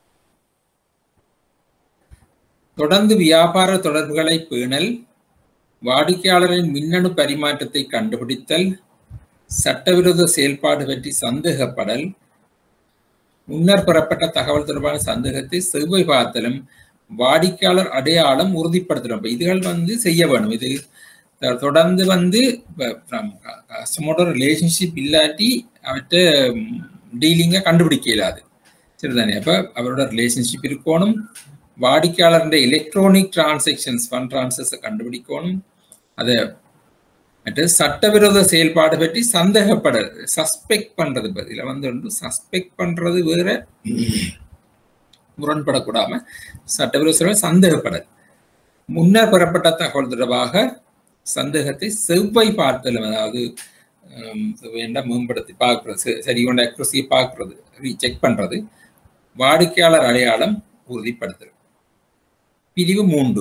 Speaker 1: தொடர்ந்து வியாபார தொடர்புகளை பேணல் வாடிக்கையாளரின் மின்னணு பரிமாற்றத்தை கண்டுபிடித்தல் சட்டவிரோத செயல்பாடு பற்றி சந்தேகப்படல் முன்னர் பெறப்பட்ட தகவல் தொடர்பான சந்தேகத்தை செவ்வை பார்த்தலும் வாடிக்கையாளர் அடையாளம் உறுதிப்படுத்தணும் இதுகள் வந்து செய்ய வேணும் இது தொடர்ந்து வந்து கஸ்டமரோட ரிலேஷன்ஷிப் இல்லாட்டி அவற்றை டீலிங்கை கண்டுபிடிக்க இயலாது சரிதானே அப்போ அவரோட ரிலேஷன்ஷிப் இருக்கணும் வாடிக்கையாளருடைய எலக்ட்ரானிக் டிரான்சாக்ஷன்ஸ் ஃபண்ட் டிரான்சர்ஸை கண்டுபிடிக்கணும் அதை மற்ற சட்டவிரோத செயல்பாடு பற்றி சந்தேகப்பட சஸ்பெக்ட் பண்றது பதில வந்து ஒன்று சஸ்பெக்ட் பண்றது வேற முரண்படக்கூடாம சட்டவிரோத சந்தேகப்பட முன்னர் பெறப்பட்ட தகவல் தொடர்பாக சந்தேகத்தை செவ்வாய் பார்த்தல் அதாவது வேண்டாம் மேம்படுத்தி பார்க்கறது சரி கொண்ட அக்ரஸியை பார்க்கறது ரீசெக் பண்றது வாடிக்கையாளர் அடையாளம் உறுதிப்படுத்துறது பிரிவு மூன்று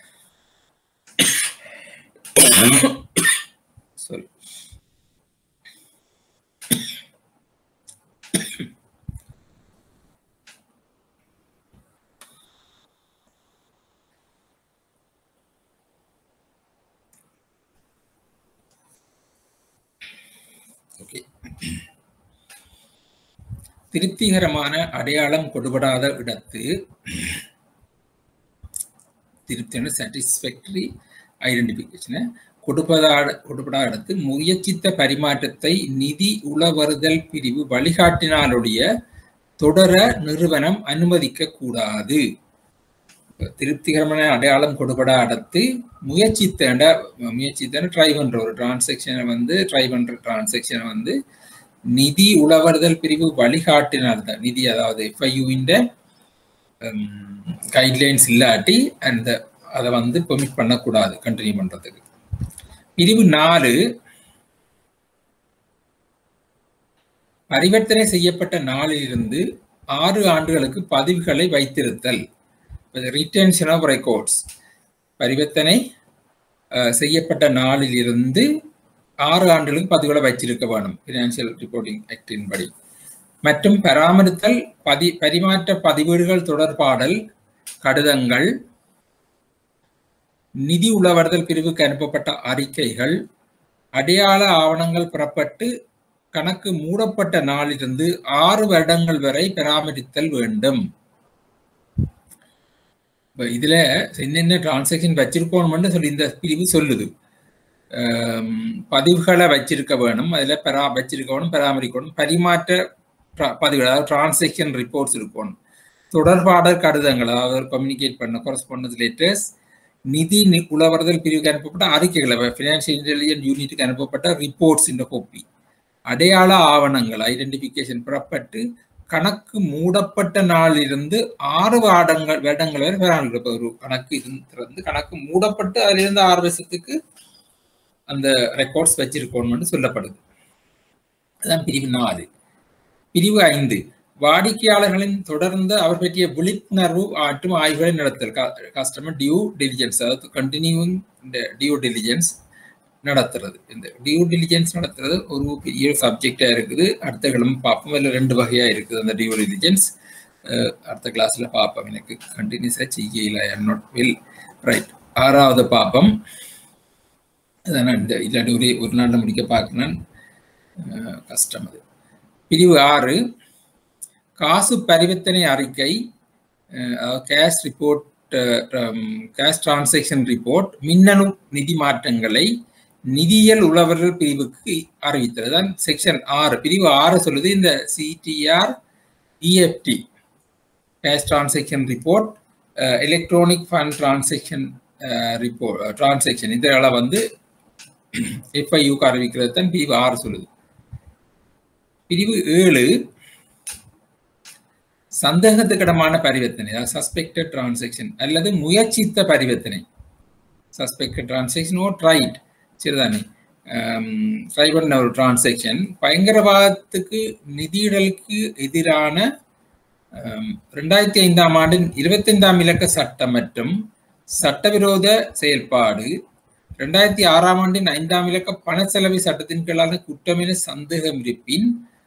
Speaker 1: சாரி ஓகே திருப்திகரமான அடையாளம் கொடுபடாத இடத்து திருப்தியான சாட்டிஸ்ஃபேக்டரி ஐடென்டிஃபிகேஷனை கொடுப்பதா கொடுப்பதா இடத்து முயற்சித்த பரிமாற்றத்தை நிதி உளவருதல் பிரிவு வழிகாட்டினாலுடைய தொடர நிறுவனம் அனுமதிக்க கூடாது திருப்திகரமான அடையாளம் கொடுபட அடுத்து முயற்சித்தேண்ட முயற்சித்தேன் ட்ரை பண்ற ஒரு டிரான்சாக்ஷனை வந்து ட்ரை பண்ற டிரான்சாக்ஷனை வந்து நிதி உழவறுதல் பிரிவு வழிகாட்டினால் தான் நிதி அதாவது எஃப்ஐயூவின் கைட்லைன்ஸ் இல்லாட்டி அந்த அதை வந்து பெர்மிட் பண்ணக்கூடாது கண்டினியூ பண்றதுக்கு பிரிவு நாலு பரிவர்த்தனை செய்யப்பட்ட நாளிலிருந்து ஆறு ஆண்டுகளுக்கு பதிவுகளை வைத்திருத்தல் ரிட்டன்ஷன் ஆஃப் ரெக்கார்ட்ஸ் பரிவர்த்தனை செய்யப்பட்ட நாளில் இருந்து ஆறு ஆண்டுகளுக்கு பதிவுகளை வச்சிருக்க வேணும் பினான்சியல் ரிப்போர்ட்டிங் ஆக்டின் படி மற்றும் பராமரித்தல் பதி பரிமாற்ற பதிவேடுகள் தொடர்பாடல் கடிதங்கள் நிதி உளவர்தல் பிரிவுக்கு அனுப்பப்பட்ட அறிக்கைகள் அடையாள ஆவணங்கள் பெறப்பட்டு கணக்கு மூடப்பட்ட நாளிலிருந்து ஆறு வருடங்கள் வரை பராமரித்தல் வேண்டும் இப்போ இதுல என்னென்ன டிரான்சாக்ஷன் வச்சிருக்கோம்னு சொல்லி இந்த பிரிவு சொல்லுது பதிவுகளை வச்சிருக்க வேணும் அதுல பெரா வச்சிருக்க வேணும் பராமரிக்கணும் பரிமாற்ற பதிவுகள் அதாவது டிரான்சாக்ஷன் ரிப்போர்ட்ஸ் இருக்கணும் தொடர்பாடல் கடிதங்கள் அதாவது கம்யூனிகேட் பண்ண கொரஸ்பாண்டன்ஸ் லெட்டர்ஸ் நிதி உளவறுதல் பிரிவுக்கு அனுப்பப்பட்ட அறிக்கைகளை ஃபினான்ஷியல் இன்டெலிஜென்ஸ் யூனிட்டுக்கு அனுப்பப்பட்ட ரிப்போர்ட்ஸ் இந்த கோப்பி அடையாள ஆவணங்கள் ஐடென்டிபிகேஷன் பெறப்பட்டு கணக்கு மூடப்பட்ட நாளிலிருந்து ஆறு வருடங்கள் வருடங்கள் வரை பராமரிக்க ஒரு கணக்கு இருந்து கணக்கு மூடப்பட்டு அதிலிருந்து ஆறு வருஷத்துக்கு அந்த ரெக்கார்ட்ஸ் வச்சிருக்கணும்னு சொல்லப்படுது அதுதான் பிரிவு நாலு பிரிவு ஐந்து வாடிக்கையாளர்களின் தொடர்ந்து அவர் பற்றிய விழிப்புணர்வு மற்றும் ஆய்வுகளை நடத்தல் கஸ்டமர் டியூ டெலிஜென்ஸ் அதாவது கண்டினியூங் டியூ டெலிஜென்ஸ் நடத்துறது இந்த டியூ டெலிஜென்ஸ் நடத்துறது ஒரு பெரிய சப்ஜெக்டா இருக்குது அடுத்த கிழமை பார்ப்போம் இல்லை ரெண்டு வகையா இருக்குது அந்த டியூ டெலிஜென்ஸ் அடுத்த கிளாஸ்ல பார்ப்போம் எனக்கு கண்டினியூஸா செய்யல ஐ நாட் வெல் ரைட் ஆறாவது பார்ப்போம் அதான் இந்த இல்லாட்டி ஒரே ஒரு நாளில் முடிக்க பார்க்கணும் கஷ்டம் அது பிரிவு ஆறு காசு பரிவர்த்தனை அறிக்கை cash report cash transaction report மின்னணு நிதி மாற்றங்களை நிதியியல் உழவர்கள் பிரிவுக்கு அறிவித்தது தான் செக்ஷன் ஆறு பிரிவு ஆறு சொல்லுது இந்த CTR EFT cash transaction report electronic fund transaction report transaction இதெல்லாம் வந்து எஃப்ஐயூக்கு அறிவிக்கிறது தான் பிரிவு ஆறு சொல்லுது பிரிவு ஏழு சந்தேகத்துக்கிடமான பரிவர்த்தனை அதாவது சஸ்பெக்டட் டிரான்சாக்ஷன் அல்லது முயற்சித்த பரிவர்த்தனை சஸ்பெக்டட் டிரான்சாக்ஷன் ஓ ட்ரைட் சரிதானே ட்ரை பண்ண ஒரு டிரான்சாக்ஷன் பயங்கரவாதத்துக்கு நிதியிடலுக்கு எதிரான ரெண்டாயிரத்தி ஐந்தாம் ஆண்டின் இருபத்தைந்தாம் இலக்க சட்டம் மற்றும் சட்டவிரோத செயல்பாடு ரெண்டாயிரத்தி ஆறாம் ஆண்டின் ஐந்தாம் இலக்க பண செலவு சட்டத்தின் கீழான குற்றமென சந்தேகம் இருப்பின்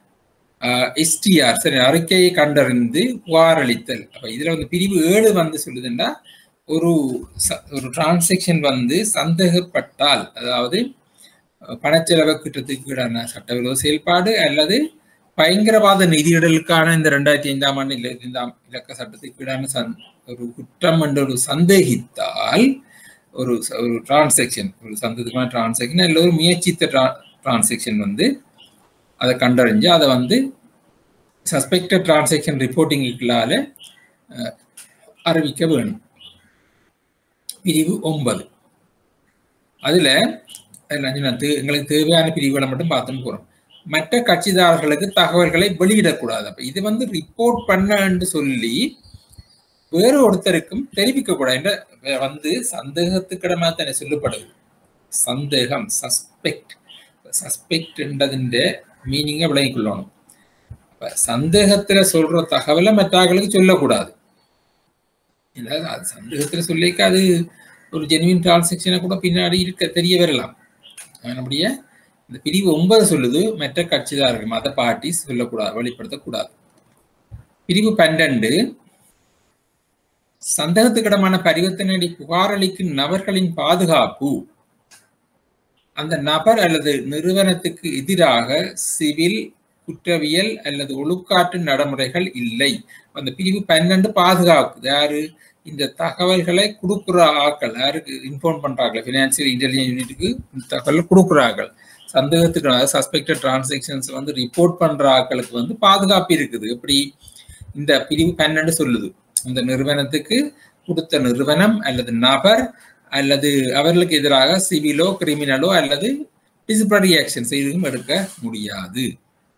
Speaker 1: எஸ்டிஆர் சரி அறிக்கையை கண்டறிந்து புகார் அளித்தல் அப்ப இதுல வந்து பிரிவு ஏழு வந்து சொல்லுதுன்னா ஒரு ஒரு டிரான்சாக்ஷன் வந்து சந்தேகப்பட்டால் அதாவது பணச்செலவு கிட்டத்துக்கு ஈடான சட்டவிரோத செயல்பாடு அல்லது பயங்கரவாத நிதியிடலுக்கான இந்த ரெண்டாயிரத்தி ஐந்தாம் ஆண்டு ஐந்தாம் இலக்க சட்டத்துக்கு ஈடான சந் ஒரு குற்றம் என்று ஒரு சந்தேகித்தால் ஒரு ஒரு டிரான்சாக்ஷன் ஒரு சந்தேகமான டிரான்சாக்ஷன் அல்ல ஒரு முயற்சித்த டிரான்சாக்ஷன் வந்து அதை கண்டறிஞ்சு அதை வந்து சஸ்பெக்டட் டிரான்சாக்ஷன் ரிப்போர்ட்டிங்குகளால அறிவிக்க வேணும் பிரிவு ஒன்பது அதுல எங்களுக்கு தேவையான பிரிவுகளை மட்டும் பார்த்துன்னு போறோம் மற்ற கட்சிதாரர்களுக்கு தகவல்களை வெளியிடக்கூடாது அப்ப இது வந்து ரிப்போர்ட் பண்ணு சொல்லி வேறு ஒருத்தருக்கும் தெரிவிக்க கூடாது வந்து சந்தேகத்துக்கிடமா தானே சொல்லப்படுது சந்தேகம் சஸ்பெக்ட் சஸ்பெக்ட்ன்றதிന്റെ மீனிங்கை விளங்கிக்கொள்ளணும் அப்ப சந்தேகத்துல சொல்ற தகவலை மற்றவர்களுக்கு சொல்லக்கூடாது அது சந்தேகத்துல சொல்லிக்க அது ஒரு ஜெனுவின் டிரான்சாக்ஷனை கூட பின்னாடி இருக்க தெரிய வரலாம் நம்முடைய இந்த பிரிவு ஒன்பது சொல்லுது மற்ற கட்சிதாரர்கள் மத பார்ட்டி சொல்லக்கூடாது வெளிப்படுத்தக்கூடாது பிரிவு பன்னெண்டு சந்தேகத்துக்கிடமான பரிவர்த்தனை புகாரளிக்கும் நபர்களின் பாதுகாப்பு அந்த நபர் அல்லது நிறுவனத்துக்கு எதிராக சிவில் குற்றவியல் அல்லது ஒழுக்காற்று நடைமுறைகள் இல்லை அந்த பிரிவு பன்னெண்டு பாதுகாக்குது யாரு இந்த தகவல்களை கொடுக்குற ஆக்கள் யாருக்கு இன்ஃபார்ம் பண்றாங்க பினான்சியல் இன்டெலிஜென்ஸ் யூனிட்டுக்கு இந்த தகவல் கொடுக்குறார்கள் சந்தேகத்துக்கு அதாவது சஸ்பெக்டட் டிரான்சாக்ஷன்ஸ் வந்து ரிப்போர்ட் பண்ற ஆக்களுக்கு வந்து பாதுகாப்பு இருக்குது எப்படி இந்த பிரிவு பன்னெண்டு சொல்லுது இந்த நிறுவனத்துக்கு கொடுத்த நிறுவனம் அல்லது நபர் அல்லது அவர்களுக்கு எதிராக சிவிலோ கிரிமினலோ அல்லது டிசிப்ளனரி ஆக்ஷன்ஸ் எதுவும் எடுக்க முடியாது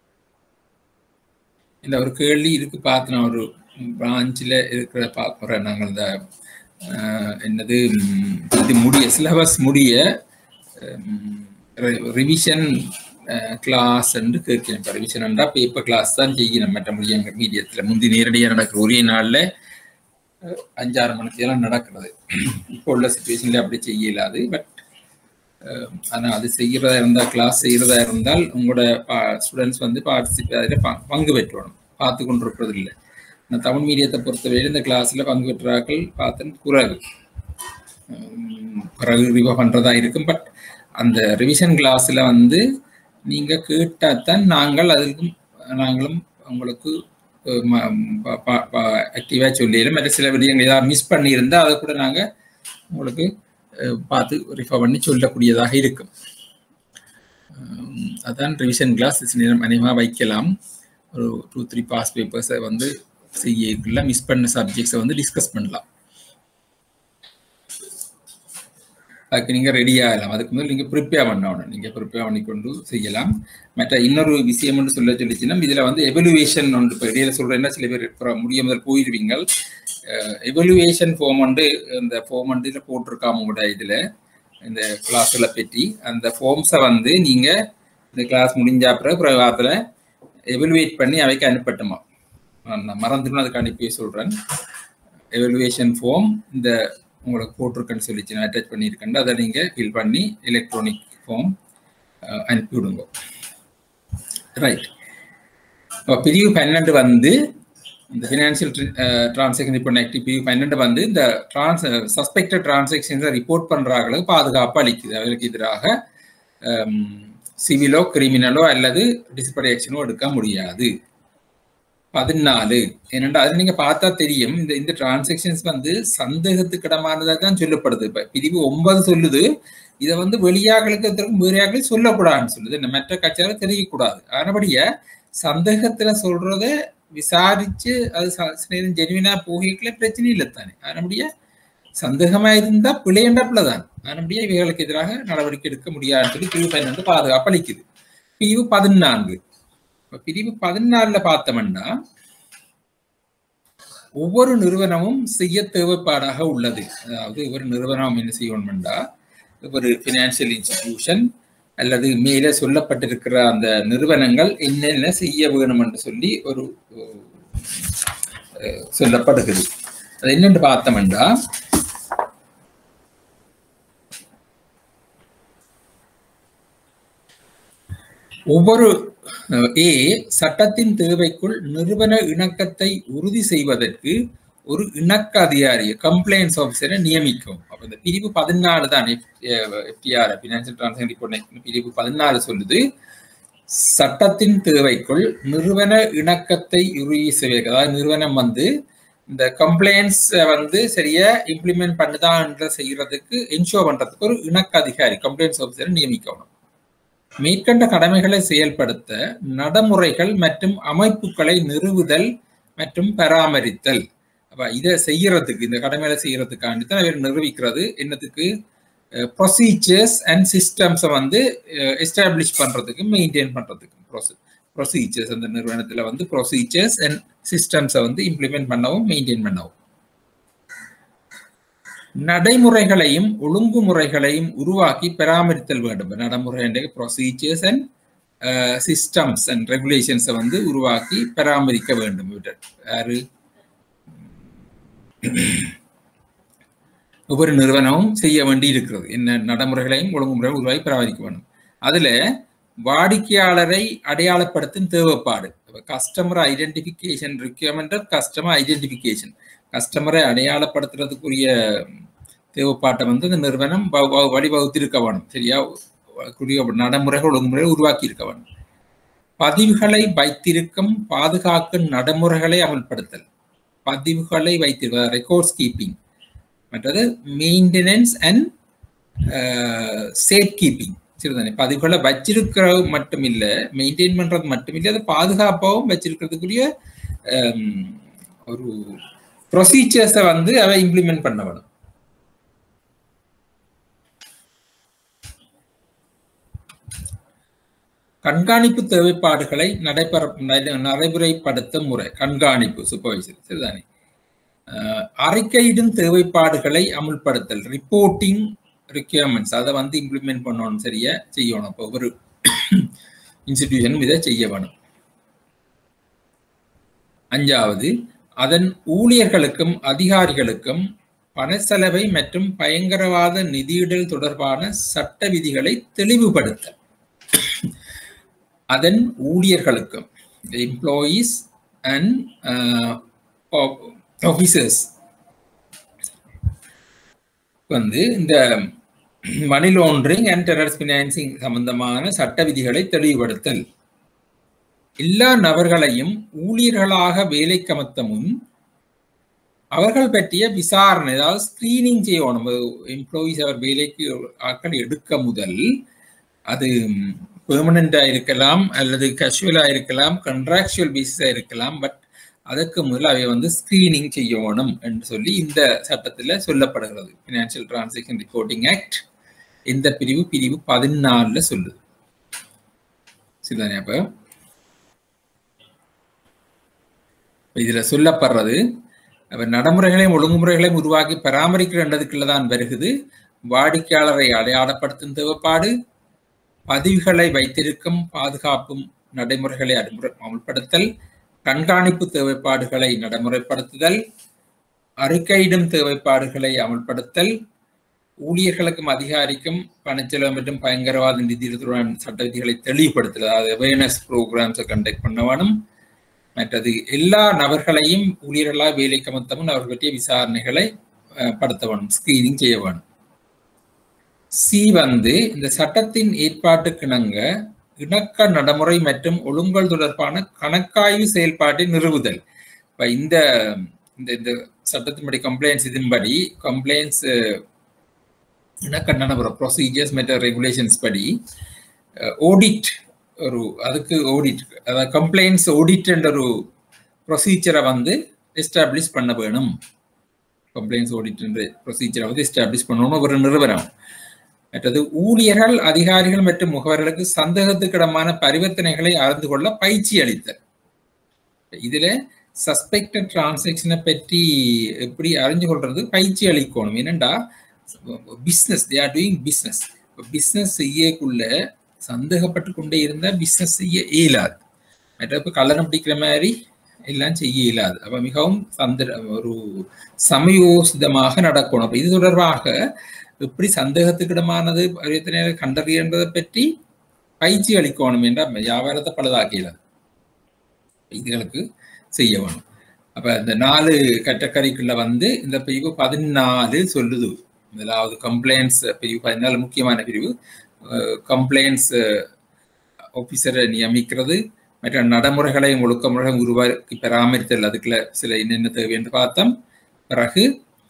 Speaker 1: இந்த ஒரு கேள்வி இருக்கு பார்த்து நான் ஒரு பிரான்ச்சில் இருக்கிற பார்க்குறேன் நாங்கள் இந்த என்னது இது முடிய சிலபஸ் முடிய ரிவிஷன் கிளாஸ் என்று கேட்கிறேன் இப்போ ரிவிஷன் பேப்பர் கிளாஸ் தான் செய்யணும் மற்ற முடியும் மீடியத்தில் முந்தி நேரடியாக நடக்கிற ஒரே நாளில் அஞ்சாறு மணிக்கு எல்லாம் நடக்கிறது இப்போ உள்ள சுச்சுவேஷன்ல அப்படி செய்யலாது பட் ஆனால் அது செய்கிறதா இருந்தால் கிளாஸ் செய்கிறதா இருந்தால் உங்களோட ஸ்டூடெண்ட்ஸ் வந்து பார்ட்டிசிபேட் அதில் பங்கு பெற்றணும் பார்த்து கொண்டு இருக்கிறது இல்லை நான் தமிழ் மீடியத்தை பொறுத்தவரை இந்த கிளாஸில் பங்கு பெற்றாக்கள் பார்த்து குறைவு பிறகு ரிவா பண்ணுறதா இருக்கும் பட் அந்த ரிவிஷன் கிளாஸில் வந்து நீங்கள் கேட்டால் தான் நாங்கள் அதுக்கும் நாங்களும் உங்களுக்கு ஆக்டிவாக சொல்லிடலாம் மற்ற சில விடயங்கள் ஏதாவது மிஸ் பண்ணியிருந்தால் அதை கூட நாங்கள் உங்களுக்கு பார்த்து ரிஃபர் பண்ணி சொல்லக்கூடியதாக இருக்கும் அதான் ரிவிஷன் கிளாஸ் நேரம் அநேகமாக வைக்கலாம் ஒரு டூ த்ரீ பாஸ் பேப்பர்ஸை வந்து செய்யக்குள்ள மிஸ் பண்ண சப்ஜெக்ட்ஸை வந்து டிஸ்கஸ் பண்ணலாம் அதுக்கு நீங்கள் ரெடி ஆகலாம் அதுக்கு முதல் நீங்கள் ப்ரிப்பேர் பண்ணணும் நீங்கள் ப்ரிப்பேர் பண்ணி கொண்டு செய்யலாம் மற்ற இன்னொரு விஷயம் ஒன்று சொல்ல சொல்லிச்சுன்னா இதில் வந்து எவலுவேஷன் ஒன்று இப்போ இடையில சொல்கிறேன்னா சில பேர் முடிய முதல் போயிடுவீங்க எவலுவேஷன் ஃபார்ம் வந்து இந்த ஃபார்ம் வந்து இதில் போட்டிருக்காம கூட இதில் இந்த கிளாஸில் பற்றி அந்த ஃபார்ம்ஸை வந்து நீங்கள் இந்த கிளாஸ் முடிஞ்ச அப்புறம் பிறகு எவலுவேட் பண்ணி அவைக்கு அனுப்பட்டுமா நான் மறந்துடும் அதுக்கு அனுப்பி சொல்கிறேன் எவலுவேஷன் ஃபார்ம் இந்த உங்களுக்கு போட்டிருக்கேன்னு சொல்லிச்சு நான் அட்டாச் பண்ணியிருக்கேன் அதை நீங்கள் ஃபில் பண்ணி எலக்ட்ரானிக் ஃபார்ம் அனுப்பி விடுங்க ரைட் இப்போ பிரிவு பன்னெண்டு வந்து இந்த ஃபினான்ஷியல் டிரான்சாக்ஷன் ரிப்போர்ட் ஆக்டிவ் பிரிவு பன்னெண்டு வந்து இந்த டிரான்ஸ் சஸ்பெக்டட் டிரான்சாக்ஷன்ஸை ரிப்போர்ட் பண்ணுறாங்களுக்கு பாதுகாப்பு அளிக்குது அவர்களுக்கு எதிராக சிவிலோ கிரிமினலோ அல்லது டிசிப்ளரி ஆக்ஷனோ எடுக்க முடியாது பதினாலு ஏனென்றா அது நீங்க பார்த்தா தெரியும் இந்த இந்த டிரான்சாக்ஷன்ஸ் வந்து சந்தேகத்துக்கிடமானதாக தான் சொல்லப்படுது இப்ப பிரிவு ஒன்பது சொல்லுது இதை வந்து வெளியாக்களுக்கு வேறையாக்களும் சொல்லக்கூடாதுன்னு சொல்லுது இந்த மற்ற கட்சியால தெரியக்கூடாது ஆனபடிய சந்தேகத்துல சொல்றத விசாரிச்சு அது நேரம் ஜெனுவினா போகிக்கல பிரச்சனை இல்லை தானே ஆனபடிய சந்தேகமா இருந்தா பிழையண்டப்புல தான் ஆனபடிய இவைகளுக்கு எதிராக நடவடிக்கை எடுக்க முடியாதுன்னு சொல்லி பிரிவு பன்னெண்டு பாதுகாப்பு அளிக்குது பிரிவு பதினான்கு பிரிவு பதினாலுல பார்த்தோம்னா ஒவ்வொரு நிறுவனமும் செய்ய தேவைப்பாடாக உள்ளது அதாவது ஒரு நிறுவனம் என்ன செய்யணும்னா ஒரு பினான்சியல் இன்ஸ்டிடியூஷன் அல்லது மேலே சொல்லப்பட்டிருக்கிற அந்த நிறுவனங்கள் என்னென்ன செய்ய வேணும் என்று சொல்லி ஒரு சொல்லப்படுகிறது அது என்னென்று பார்த்தோம்னா ஒவ்வொரு ஏ சட்டத்தின் தேவைக்குள் நிறுவன இணக்கத்தை உறுதி செய்வதற்கு ஒரு இணக்க அதிகாரியை கம்ப்ளைண்ட்ஸ் ஆஃபீஸரை நியமிக்கும் அப்ப இந்த பிரிவு பதினாலு தான் எஃப்டிஆர் பினான்சியல் டிரான்சாக்ஷன் ரிப்போர்ட் பிரிவு பதினாலு சொல்லுது சட்டத்தின் தேவைக்குள் நிறுவன இணக்கத்தை உறுதி செய்வதற்கு அதாவது நிறுவனம் வந்து இந்த கம்ப்ளைண்ட்ஸ் வந்து சரியா இம்ப்ளிமெண்ட் பண்ணுதான் செய்யறதுக்கு என்ஷோர் பண்றதுக்கு ஒரு இணக்க அதிகாரி கம்ப்ளைண்ட்ஸ் ஆஃபீஸரை நியமிக்கணும் மேற்கண்ட கடமைகளை செயல்படுத்த நடைமுறைகள் மற்றும் அமைப்புகளை நிறுவுதல் மற்றும் பராமரித்தல் அப்ப இதை செய்யறதுக்கு இந்த கடமைகளை செய்யறதுக்காண்டி தான் அவர் நிரூபிக்கிறது என்னத்துக்கு ப்ரொசீஜர்ஸ் அண்ட் சிஸ்டம்ஸை வந்து எஸ்டாப்ளிஷ் பண்றதுக்கு மெயின்டைன் பண்றதுக்கு ப்ரொசீஜர்ஸ் அந்த நிறுவனத்துல வந்து ப்ரொசீஜர்ஸ் அண்ட் சிஸ்டம்ஸை வந்து இம்ப்ளிமெண்ட் பண்ணவும் மெயின்டைன் பண்ணவும் நடைமுறைகளையும் ஒழுங்குமுறைகளையும் உருவாக்கி பராமரித்தல் வேண்டும் நடைமுறை ப்ரொசீஜர்ஸ் அண்ட் சிஸ்டம்ஸ் அண்ட் ரெகுலேஷன்ஸை வந்து உருவாக்கி பராமரிக்க வேண்டும் யாரு ஒவ்வொரு நிறுவனமும் செய்ய வேண்டி இருக்கிறது என்ன நடைமுறைகளையும் ஒழுங்குமுறை உருவாக்கி பராமரிக்க வேண்டும் அதுல வாடிக்கையாளரை அடையாளப்படுத்தும் தேவைப்பாடு customer identification requirement customer identification கஸ்டமரை அடையாளப்படுத்துறதுக்குரிய தேவைப்பாட்டை வந்து இந்த நிறுவனம் வழிவகுத்திருக்க வேணும் சரியா கூடிய நடைமுறைகள் ஒழுங்குமுறை உருவாக்கி இருக்க வேணும் பதிவுகளை வைத்திருக்கும் பாதுகாக்கும் நடைமுறைகளை அமல்படுத்தல் பதிவுகளை வைத்திருக்க ரெக்கார்ட்ஸ் கீப்பிங் மற்றது மெயின்டெனன்ஸ் அண்ட் சேஃப் கீப்பிங் சரிதானே பதிவுகளை வச்சிருக்கிறது மட்டும் இல்லை மெயின்டைன் பண்றது மட்டும் இல்லை அதை பாதுகாப்பாகவும் வச்சிருக்கிறதுக்குரிய ஒரு ப்ரொசீஜர்ஸை வந்து அவை இம்ப்ளிமெண்ட் பண்ண வேணும் கண்காணிப்பு தேவைப்பாடுகளை நடைபெற நடைமுறைப்படுத்தும் முறை கண்காணிப்பு சூப்பர்வைசர் சரிதானே அறிக்கையிடும் தேவைப்பாடுகளை அமுல்படுத்தல் ரிப்போர்ட்டிங் ரிக்யர்மெண்ட்ஸ் அதை வந்து இம்ப்ளிமெண்ட் பண்ணணும் சரியா செய்யணும் இப்போ ஒவ்வொரு இன்ஸ்டிடியூஷனும் இதை செய்ய வேணும் அஞ்சாவது அதன் ஊழியர்களுக்கும் அதிகாரிகளுக்கும் பண செலவை மற்றும் பயங்கரவாத நிதியிடல் தொடர்பான சட்ட விதிகளை தெளிவுபடுத்தல் அதன் ஊழியர்களுக்கும் எம்ப்ளாயீஸ் அண்ட் ஆஃபீஸர்ஸ் வந்து இந்த money laundering and terrors financing சம்பந்தமான சட்ட விதிகளை தெளிவுபடுத்தல் எல்லா நபர்களையும் ஊழியர்களாக வேலை கமத்த முன் அவர்கள் பற்றிய விசாரணை அதாவது ஸ்கிரீனிங் செய்யணும் எம்ப்ளாயீஸ் அவர் வேலைக்கு ஆட்கள் எடுக்க முதல் அது பெர்மனண்டா இருக்கலாம் அல்லது கஷுவலா இருக்கலாம் கண்ட்ராக்சுவல் பேசிஸா இருக்கலாம் பட் அதற்கு முதல்ல அவை வந்து ஸ்கிரீனிங் செய்யணும் என்று சொல்லி இந்த சட்டத்தில் சொல்லப்படுகிறது ஃபினான்சியல் டிரான்சாக்ஷன் ரிப்போர்ட்டிங் ஆக்ட் இந்த பிரிவு பிரிவு பதினாலுல சொல்லுது சரிதானே அப்ப இதுல சொல்லப்படுறது நடைமுறைகளையும் ஒழுங்குமுறைகளையும் உருவாக்கி பராமரிக்கிறதுக்குள்ள தான் வருகுது வாடிக்கையாளரை அடையாளப்படுத்தும் தேவைப்பாடு பதிவுகளை வைத்திருக்கும் பாதுகாப்பும் நடைமுறைகளை அமுல்படுத்தல் கண்காணிப்பு தேவைப்பாடுகளை நடைமுறைப்படுத்துதல் அறிக்கையிடும் தேவைப்பாடுகளை அமல்படுத்தல் ஊழியர்களுக்கும் அதிகாரிக்கும் பணச்செலவு மற்றும் பயங்கரவாத நிதியுடன் சட்ட விதிகளை தெளிவுபடுத்தல் அதாவது அவேர்னஸ் ப்ரோக்ராம்ஸை கண்டக்ட் பண்ண வேணும் மற்றது எல்லா நபர்களையும் ஊழியர்களாக வேலைக்கு அமர்த்தவும் அவர்கள் பற்றிய விசாரணைகளை படுத்த வேணும் ஸ்கிரீனிங் செய்ய வேணும் சி வந்து இந்த சட்டத்தின் ஏற்பாட்டுக்கிணங்க இணக்க நடைமுறை மற்றும் ஒழுங்கல் தொடர்பான கணக்காய்வு செயல்பாட்டை நிறுவுதல் இப்ப இந்த இந்த இந்த சட்டத்தின்படி கம்ப்ளைண்ட்ஸ் இதன்படி கம்ப்ளைண்ட்ஸ் இணக்க நடைமுறை ப்ரொசீஜர்ஸ் மற்றும் ரெகுலேஷன்ஸ் படி ஓடிட் ஒரு அதுக்கு ஓடிட் அதாவது கம்ப்ளைண்ட்ஸ் ஓடிட் என்ற ஒரு ப்ரொசீஜரை வந்து எஸ்டாப்ளிஷ் பண்ண வேணும் கம்ப்ளைண்ட்ஸ் ஓடிட் என்ற ப்ரொசீஜரை வந்து எஸ்டாப்ளிஷ் பண்ணணும் ஒரு நிறுவனம் மற்றது ஊழியர்கள் அதிகாரிகள் மற்றும் முகவர்களுக்கு சந்தேகத்துக்கிடமான பரிவர்த்தனைகளை அறிந்து கொள்ள பயிற்சி அளித்தல் இதுல சஸ்பெக்டட் டிரான்சாக்ஷனை பற்றி எப்படி அறிஞ்சு கொள்றது பயிற்சி அளிக்கணும் என்னண்டா business they are doing business business செய்யக்குள்ள சந்தேகப்பட்டு கொண்டே இருந்தால் பிஸ்னஸ் செய்ய இயலாது மற்ற இப்போ கல்லணம் பிடிக்கிற மாதிரி எல்லாம் செய்ய இயலாது அப்போ மிகவும் சந்த ஒரு சமயோசிதமாக நடக்கணும் அப்போ இது தொடர்பாக எப்படி சந்தேகத்துக்கிடமானது பரிவர்த்தனை கண்டறியன்றதை பற்றி பயிற்சி அளிக்கணும் என்ற வியாபாரத்தை பழுதாக்கிறது இதுகளுக்கு செய்ய வேணும் அப்ப இந்த நாலு கேட்டகரிக்குள்ள வந்து இந்த பிரிவு பதினாலு சொல்லுது முதலாவது கம்ப்ளைண்ட்ஸ் பிரிவு பதினாலு முக்கியமான பிரிவு கம்ப்ளைண்ட்ஸ் ஆஃபீஸரை நியமிக்கிறது மற்ற நடைமுறைகளை ஒழுக்க முறை உருவாக்கி பராமரித்தல் அதுக்குள்ள சில என்னென்ன தேவை என்று பார்த்தோம் பிறகு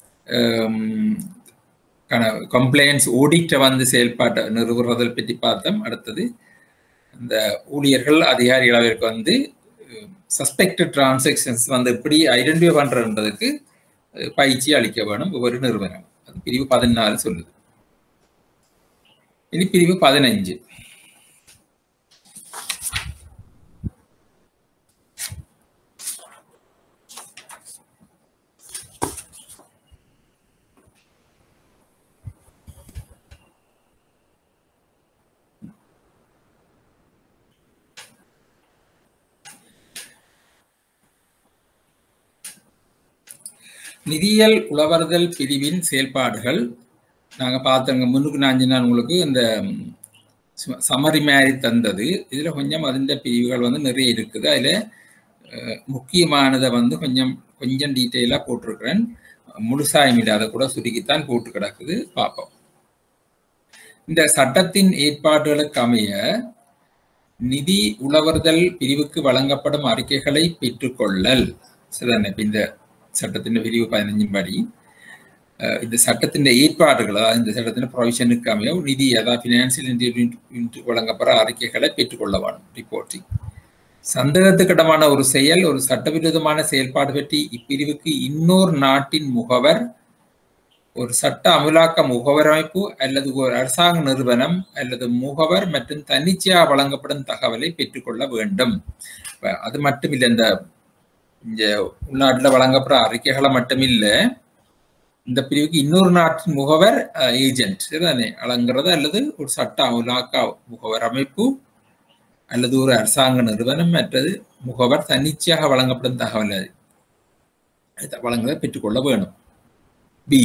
Speaker 1: கம்ப்ளைண்ட்ஸ் ஓடிட்டை வந்து செயல்பாட்டை நிறுவுறதை பற்றி பார்த்தோம் அடுத்தது இந்த ஊழியர்கள் அதிகாரிகளுக்கு வந்து சஸ்பெக்டட் டிரான்சாக்ஷன்ஸ் வந்து எப்படி ஐடென்டிஃபை பண்றதுன்றதுக்கு பயிற்சி அளிக்க வேணும் ஒவ்வொரு நிறுவனம் அது பிரிவு பதினாலு சொல்லுது இது பிரிவு பதினஞ்சு நிதியியல் உழவர்தல் பிரிவின் செயல்பாடுகள் நாங்கள் பார்த்தோங்க முன்னுக்கு நான் சொன்னால் உங்களுக்கு இந்த சமரி மாதிரி தந்தது இதில் கொஞ்சம் அதிண்ட பிரிவுகள் வந்து நிறைய இருக்குது அதில் முக்கியமானதை வந்து கொஞ்சம் கொஞ்சம் டீட்டெயிலாக போட்டிருக்கிறேன் முழுசாயம் இல்லாத கூட சுருக்கித்தான் போட்டு கிடக்குது பார்ப்போம் இந்த சட்டத்தின் ஏற்பாடுகளுக்கு அமைய நிதி உழவர்தல் பிரிவுக்கு வழங்கப்படும் அறிக்கைகளை பெற்றுக்கொள்ளல் சரிதானே இந்த சட்டத்தின் பிரிவு பதினஞ்சின் படி இந்த சட்டத்தின் ஏற்பாடுகள் அதாவது இந்த சட்டத்தின் ப்ரொவிஷனுக்கு அமைய நிதி அதாவது ஃபினான்சியல் வழங்கப்படுற அறிக்கைகளை பெற்றுக்கொள்ள வேணும் ரிப்போர்ட்டிங் சந்தேகத்துக்கிடமான ஒரு செயல் ஒரு சட்டவிரோதமான செயல்பாடு பற்றி இப்பிரிவுக்கு இன்னொரு நாட்டின் முகவர் ஒரு சட்ட அமலாக்க முகவர் அமைப்பு அல்லது ஒரு அரசாங்க நிறுவனம் அல்லது முகவர் மற்றும் தன்னிச்சையாக வழங்கப்படும் தகவலை பெற்றுக்கொள்ள வேண்டும் அது மட்டும் இல்லை இந்த இங்க உள்நாட்டில் வழங்கப்படுற அறிக்கைகளை மட்டும் இல்லை இந்த பிரிவுக்கு இன்னொரு நாட்டின் முகவர் ஏஜென்ட் சரிதானே வழங்குறது அல்லது ஒரு சட்ட அமலாக்க முகவர் அமைப்பு அல்லது ஒரு அரசாங்க நிறுவனம் மற்றது முகவர் தன்னிச்சையாக வழங்கப்படும் தகவலை வழங்குவதை பெற்றுக்கொள்ள வேணும் பி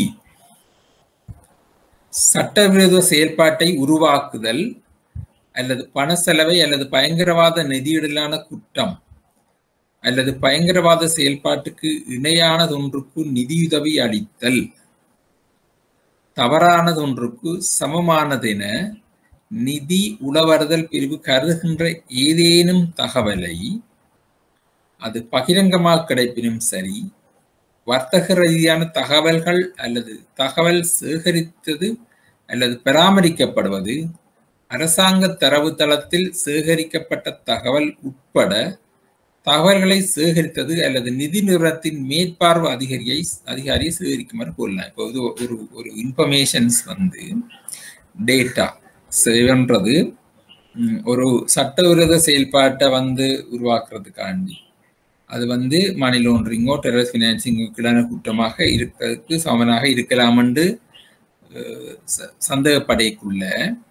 Speaker 1: சட்டவிரோத செயல்பாட்டை உருவாக்குதல் அல்லது பண செலவை அல்லது பயங்கரவாத நிதியிடலான குற்றம் அல்லது பயங்கரவாத செயல்பாட்டுக்கு இணையானதொன்றுக்கு நிதியுதவி அளித்தல் தவறானதொன்றுக்கு சமமானதென நிதி உளவறுதல் பிரிவு கருதுகின்ற ஏதேனும் தகவலை அது பகிரங்கமாக கிடைப்பினும் சரி வர்த்தக ரீதியான தகவல்கள் அல்லது தகவல் சேகரித்தது அல்லது பராமரிக்கப்படுவது அரசாங்க தரவுத்தளத்தில் சேகரிக்கப்பட்ட தகவல் உட்பட தகவல்களை சேகரித்தது அல்லது நிதி நிறுவனத்தின் மேற்பார்வை அதிகாரியை அதிகாரியை சேகரிக்குமாறு கூறலாம் இப்போ இது ஒரு ஒரு இன்ஃபர்மேஷன்ஸ் வந்து டேட்டா செய்வன்றது ஒரு சட்டவிரோத செயல்பாட்டை வந்து உருவாக்குறதுக்காண்டி அது வந்து மணி லோண்டரிங்கோ டெரரிஸ்ட் ஃபினான்சிங்குக்கான குற்றமாக இருக்கிறதுக்கு சமனாக இருக்கலாம் என்று சந்தேகப்படைக்குள்ள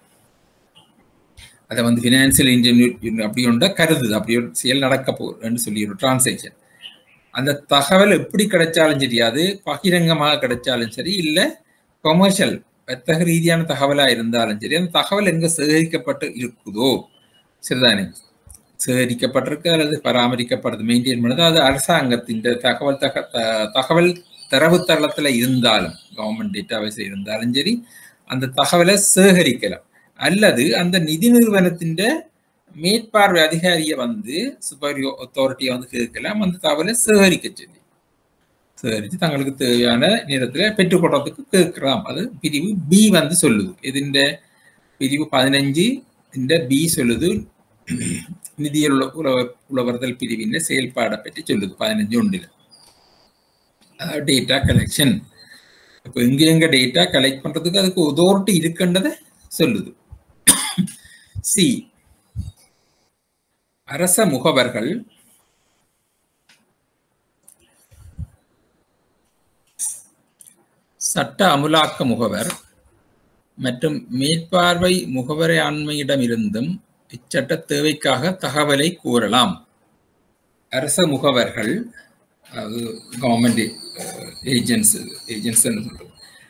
Speaker 1: அதை வந்து ஃபினான்சியல் இன்ஜினியர் அப்படி ஒன்றா கருதுது அப்படி ஒரு செயல் நடக்க போகுதுன்னு சொல்லி ஒரு டிரான்சாக்ஷன் அந்த தகவல் எப்படி கிடைச்சாலும் சரி அது பகிரங்கமாக கிடைச்சாலும் சரி இல்லை கொமர்ஷியல் வர்த்தக ரீதியான தகவலாக இருந்தாலும் சரி அந்த தகவல் எங்கே சேகரிக்கப்பட்டு இருக்குதோ சரிதானே சேகரிக்கப்பட்டிருக்கு அல்லது பராமரிக்கப்படுது மெயின்டைன் பண்ணுது அது அரசாங்கத்தின் தகவல் தக தகவல் தரவுத்தளத்தில் இருந்தாலும் கவர்மெண்ட் டேட்டாபேஸ் இருந்தாலும் சரி அந்த தகவலை சேகரிக்கலாம் அல்லது அந்த நிதி நிறுவனத்தின் மேற்பார்வை அதிகாரியை வந்து சுப்பரியோ அத்தாரிட்டியை வந்து கேட்கலாம் அந்த தகவலை சேகரிக்க சொல்லி சேகரித்து தங்களுக்கு தேவையான நேரத்தில் பெற்றுக்கொள்றதுக்கு கேட்கலாம் அது பிரிவு பி வந்து சொல்லுது இதுன்ற பிரிவு பதினஞ்சு இந்த பி சொல்லுது நிதியில் உள்ள உழவர்தல் பிரிவின் செயல்பாடை பற்றி சொல்லுது பதினஞ்சு ஒன்றில் டேட்டா கலெக்ஷன் இப்போ எங்க எங்க டேட்டா கலெக்ட் பண்றதுக்கு அதுக்கு ஒதோரிட்டி இருக்குன்றதை சொல்லுது சி அரச முகவர்கள் சட்ட அமுலாக்க முகவர் மற்றும் மேற்பார்வை முகவரையாண்மையிடமிருந்தும் இச்சட்ட தேவைக்காக தகவலை கூறலாம் அரச முகவர்கள் கவர்மெண்ட் ஏஜென்ட்ஸ் ஏஜென்ட்ஸ் சொல்றது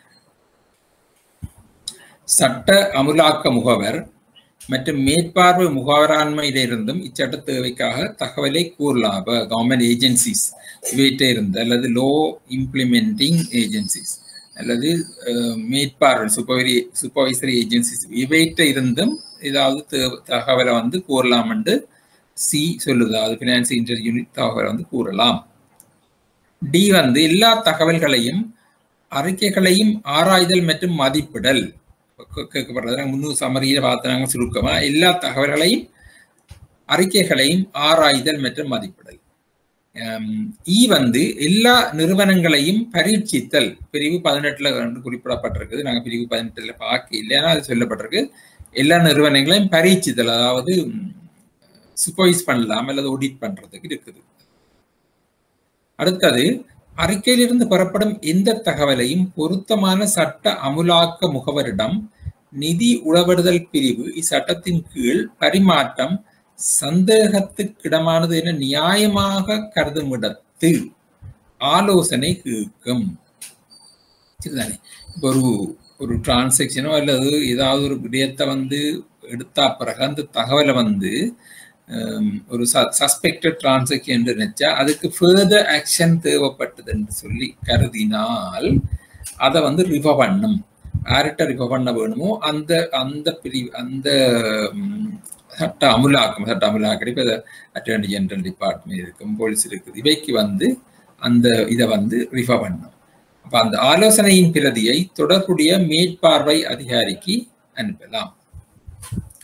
Speaker 1: சட்ட அமுலாக்க முகவர் மற்றும் மேற்பார்வை முகவராண்மையிலிருந்தும் இச்சட்ட தேவைக்காக தகவலை கூறலாம் அப்போ கவர்மெண்ட் ஏஜென்சிஸ் இவைகிட்ட இருந்து அல்லது லோ இம்ப்ளிமெண்டிங் ஏஜென்சிஸ் அல்லது மேற்பார்வை சூப்பர்வரி சூப்பர்வைசரி ஏஜென்சிஸ் இவைகிட்ட இருந்தும் ஏதாவது தகவலை வந்து கூறலாம் என்று சி சொல்லுது அது பினான்ஸ் இன்டர் யூனிட் தகவலை வந்து கூறலாம் டி வந்து எல்லா தகவல்களையும் அறிக்கைகளையும் ஆராய்தல் மற்றும் மதிப்பிடல் கேட்கப்படுறது முன்னூறு சமரியில பார்த்தாங்க சுருக்கமா எல்லா தகவல்களையும் அறிக்கைகளையும் ஆராய்தல் மற்றும் மதிப்பிடல் இ வந்து எல்லா நிறுவனங்களையும் பரீட்சித்தல் பிரிவு பதினெட்டுல குறிப்பிடப்பட்டிருக்குது நாங்க பிரிவு பதினெட்டுல பார்க்க இல்லைன்னா அது சொல்லப்பட்டிருக்கு எல்லா நிறுவனங்களையும் பரீட்சித்தல் அதாவது சூப்பர்வைஸ் பண்ணலாம் அல்லது ஒடிட் பண்றதுக்கு இருக்குது அடுத்தது அறிக்கையிலிருந்து பெறப்படும் எந்த தகவலையும் பொருத்தமான சட்ட அமுலாக்க முகவரிடம் நிதி உளவிடுதல் பிரிவு இச்சட்டத்தின் கீழ் பரிமாற்றம் சந்தேகத்துக்கிடமானது என நியாயமாக கருதும் இடத்து ஆலோசனை கேட்கும் சரிதானே இப்போ ஒரு ஒரு டிரான்சாக்ஷனோ அல்லது ஏதாவது ஒரு விடயத்தை வந்து எடுத்தா பிறகு அந்த தகவலை வந்து ஒரு சஸ்பெக்டட் டிரான்சாக்ஷன் நினைச்சா அதுக்கு ஃபர்தர் ஆக்ஷன் தேவைப்பட்டதுன்னு சொல்லி கருதினால் அதை வந்து ரிவ பண்ணும் யார்கிட்ட ரிவ பண்ண வேணுமோ அந்த அந்த பிரிவு அந்த சட்ட அமுலாக்கம் சட்ட அமுலாக்கம் இப்போ அட்டர்னி ஜெனரல் டிபார்ட்மெண்ட் இருக்கும் போலீஸ் இருக்குது இவைக்கு வந்து அந்த இதை வந்து ரிஃப பண்ணும் அப்போ அந்த ஆலோசனையின் பிரதியை தொடர்புடைய மேற்பார்வை அதிகாரிக்கு அனுப்பலாம்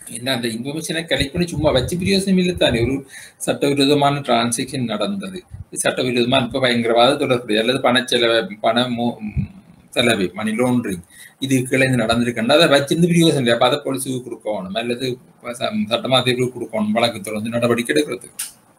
Speaker 1: என்ன அந்த இன்ஃபர்மேஷனை கலெக்ட் பண்ணி சும்மா வச்சு பிரயோசனம் இல்லை தானே ஒரு சட்டவிரோதமான டிரான்சாக்ஷன் நடந்தது சட்டவிரோதமா இப்ப பயங்கரவாத தொடர்புடைய அல்லது பணச்செலவு பண மோ செலவு மணி லோன்றிங் இது கிளைந்து நடந்திருக்குன்னா அதை வச்சிருந்து பிரயோசனம் இல்லை அப்போ அதை போலீஸுக்கு கொடுக்கணும் அல்லது சட்டமாதிரிகளுக்கு கொடுக்கணும் வழக்கு தொடர்ந்து நடவடிக்கை எடுக்கிறது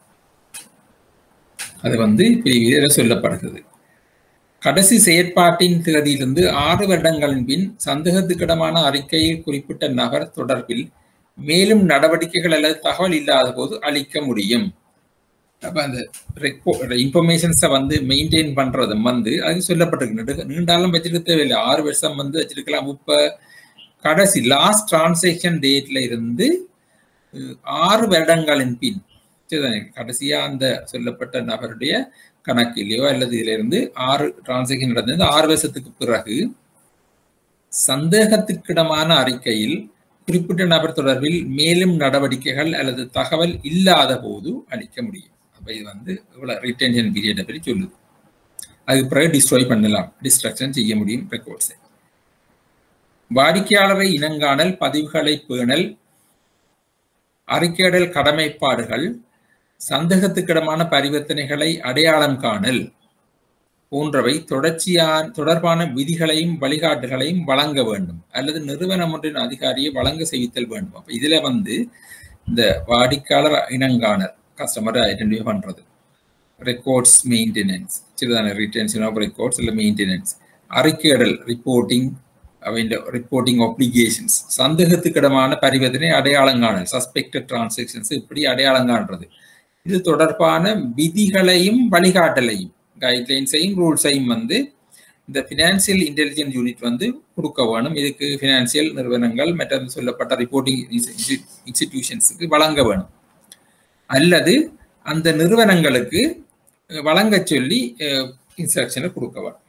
Speaker 1: அது வந்து இப்போ சொல்லப்படுகிறது கடைசி செயற்பாட்டின் தேதியிலிருந்து ஆறு வருடங்களின் பின் சந்தேகத்துக்கிடமான அறிக்கையில் குறிப்பிட்ட நபர் தொடர்பில் மேலும் நடவடிக்கைகள் அல்லது தகவல் இல்லாத போது அளிக்க முடியும் அப்ப அந்த இன்ஃபர்மேஷன்ஸை வந்து மெயின்டைன் பண்றது வந்து அது சொல்லப்பட்டிருக்கு நீண்டாலும் வச்சிருக்க தேவையில்லை ஆறு வருஷம் வந்து வச்சிருக்கலாம் இப்ப கடைசி லாஸ்ட் டிரான்சாக்ஷன் டேட்ல இருந்து ஆறு வருடங்களின் பின் கடைசியா அந்த சொல்லப்பட்ட நபருடைய கணக்கிலேயோ அல்லது இதுல இருந்து ஆறு டிரான்சாக்ஷன் நடந்தது ஆறு வருஷத்துக்கு பிறகு சந்தேகத்திற்கிடமான அறிக்கையில் குறிப்பிட்ட நபர் தொடர்பில் மேலும் நடவடிக்கைகள் அல்லது தகவல் இல்லாத போது அளிக்க முடியும் அப்ப இது வந்து இவ்வளவு ரிட்டென்ஷன் பீரியடை பற்றி சொல்லுது அதுக்கு பிறகு டிஸ்ட்ராய் பண்ணலாம் டிஸ்ட்ரக்ஷன் செய்ய முடியும் ரெக்கார்ட்ஸை வாடிக்கையாளரை இனங்காணல் பதிவுகளை பேணல் அறிக்கையிடல் கடமைப்பாடுகள் சந்தேகத்துக்கிடமான பரிவர்த்தனைகளை அடையாளம் காணல் போன்றவை தொடர்ச்சியான் தொடர்பான விதிகளையும் வழிகாட்டுகளையும் வழங்க வேண்டும் அல்லது நிறுவனம் ஒன்றின் அதிகாரியை வழங்க செய்வித்தல் வேண்டும் அப்ப இதுல வந்து இந்த வாடிக்கையாளர் இனங்காணல் கஸ்டமரை ஐடென்டிஃபை பண்றது ரெக்கார்ட்ஸ் மெயின்டெனன்ஸ் சிறுதான ரிட்டன்ஷன் ஆஃப் ரெக்கார்ட்ஸ் இல்லை மெயின்டெனன்ஸ் அறிக்கையிடல் ரிப்போர்ட்டிங் அவன் ரிப்போர்ட்டிங் ஒப்ளிகேஷன்ஸ் சந்தேகத்துக்கிடமான பரிவர்த்தனை அடையாளம் காணல் சஸ்பெக்டட் டிரான்சாக்ஷன்ஸ் இப்படி அடையாளம் காண்றது இது தொடர்பான விதிகளையும் வழிகாட்டலையும் கைட்லைன்ஸையும் ரூல்ஸையும் வந்து இந்த ஃபினான்சியல் இன்டெலிஜென்ஸ் யூனிட் வந்து கொடுக்க வேணும் இதுக்கு ஃபினான்சியல் நிறுவனங்கள் மற்ற சொல்லப்பட்ட ரிப்போர்ட்டிங் இன்ஸ்டிடியூஷன்ஸுக்கு வழங்க வேணும் அல்லது அந்த நிறுவனங்களுக்கு வழங்க சொல்லி இன்ஸ்ட்ரக்ஷனை கொடுக்க வேணும்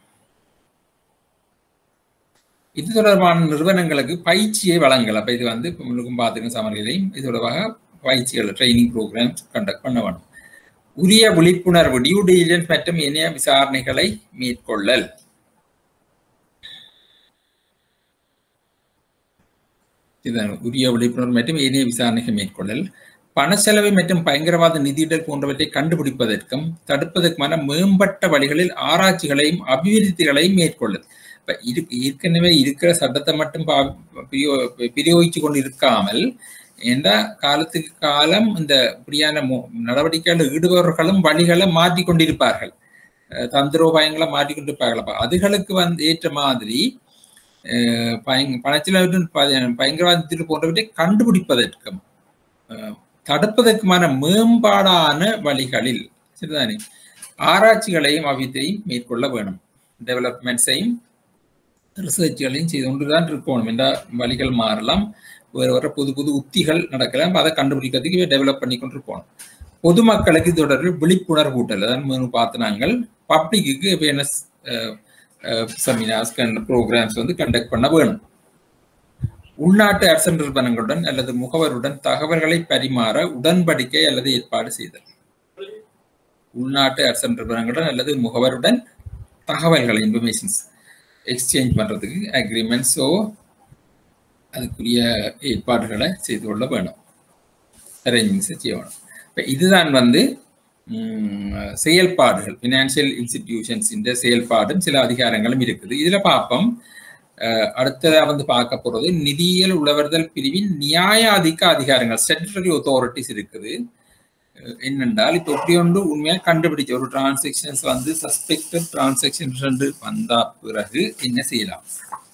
Speaker 1: இது தொடர்பான நிறுவனங்களுக்கு பயிற்சியை வழங்கல் அப்ப இது வந்து முழுக்கும் பார்த்துக்கும் சமநிலையும் இது தொடர்பாக பயிற்சிகள் ட்ரைனிங் ப்ரோக்ராம்ஸ் கண்டக்ட் பண்ண வேணும் உரிய விழிப்புணர்வு டியூ டிலிஜென்ஸ் மற்றும் இணைய விசாரணைகளை மேற்கொள்ளல் இதுதான் உரிய விழிப்புணர்வு மற்றும் இணைய விசாரணைகளை மேற்கொள்ளல் பணச்செலவு மற்றும் பயங்கரவாத நிதியிடல் போன்றவற்றை கண்டுபிடிப்பதற்கும் தடுப்பதற்குமான மேம்பட்ட வழிகளில் ஆராய்ச்சிகளையும் அபிவிருத்திகளையும் மேற்கொள்ளல் இப்ப இரு ஏற்கனவே இருக்கிற சட்டத்தை மட்டும் பிரயோகிச்சு கொண்டு இருக்காமல் என்ற காலத்துக்கு காலம் இந்த இப்படியான நடவடிக்கைகள் ஈடுபவர்களும் வழிகளை மாற்றி கொண்டிருப்பார்கள் தந்திரோபாயங்களை மாற்றி கொண்டிருப்பார்கள் அப்ப அதுகளுக்கு வந்து ஏற்ற மாதிரி பணச்சில பயங்கரவாதத்தில் போன்றவற்றை கண்டுபிடிப்பதற்கும் தடுப்பதற்குமான மேம்பாடான வழிகளில் சரிதானே ஆராய்ச்சிகளையும் அவித்தையும் மேற்கொள்ள வேணும் டெவலப்மெண்ட்ஸையும் ரிசர்ச்களையும் செய்து கொண்டுதான் இருக்கணும் என்ற வழிகள் மாறலாம் வேறு வர புது புது உத்திகள் நடக்கலாம் அதை கண்டுபிடிக்கிறதுக்கு டெவலப் பண்ணி கொண்டு போகணும் பொதுமக்களுக்கு தொடர்பில் விழிப்புணர்வு ஊட்டல் அதான் பார்த்து நாங்கள் பப்ளிக்கு அவேர்னஸ் செமினார்ஸ் ப்ரோக்ராம்ஸ் வந்து கண்டக்ட் பண்ண வேணும் உள்நாட்டு அரசு நிறுவனங்களுடன் அல்லது முகவருடன் தகவல்களை பரிமாற உடன்படிக்கை அல்லது ஏற்பாடு செய்தல் உள்நாட்டு அரசு நிறுவனங்களுடன் அல்லது முகவருடன் தகவல்களை இன்ஃபர்மேஷன்ஸ் எக்ஸ்சேஞ்ச் பண்றதுக்கு அக்ரிமெண்ட்ஸோ அதுக்குரிய ஏற்பாடுகளை செய்து கொள்ள வேணும் அரேஞ்ச்மெண்ட்ஸை செய்ய வேணும் இப்போ இதுதான் வந்து செயல்பாடுகள் ஃபினான்சியல் இன்ஸ்டிடியூஷன்ஸின் செயல்பாடும் சில அதிகாரங்களும் இருக்குது இதில் பார்ப்போம் அடுத்ததாக வந்து பார்க்க போகிறது நிதியியல் உழவர்தல் பிரிவின் நியாயாதிக்க அதிகாரங்கள் ஸ்டெட்டரி அத்தாரிட்டிஸ் இருக்குது என்னென்றால் இப்போ எப்படி ஒன்று உண்மையாக கண்டுபிடிச்ச ஒரு டிரான்சாக்ஷன்ஸ் வந்து சஸ்பெக்டட் டிரான்சாக்ஷன்ஸ் வந்த பிறகு என்ன செய்யலாம்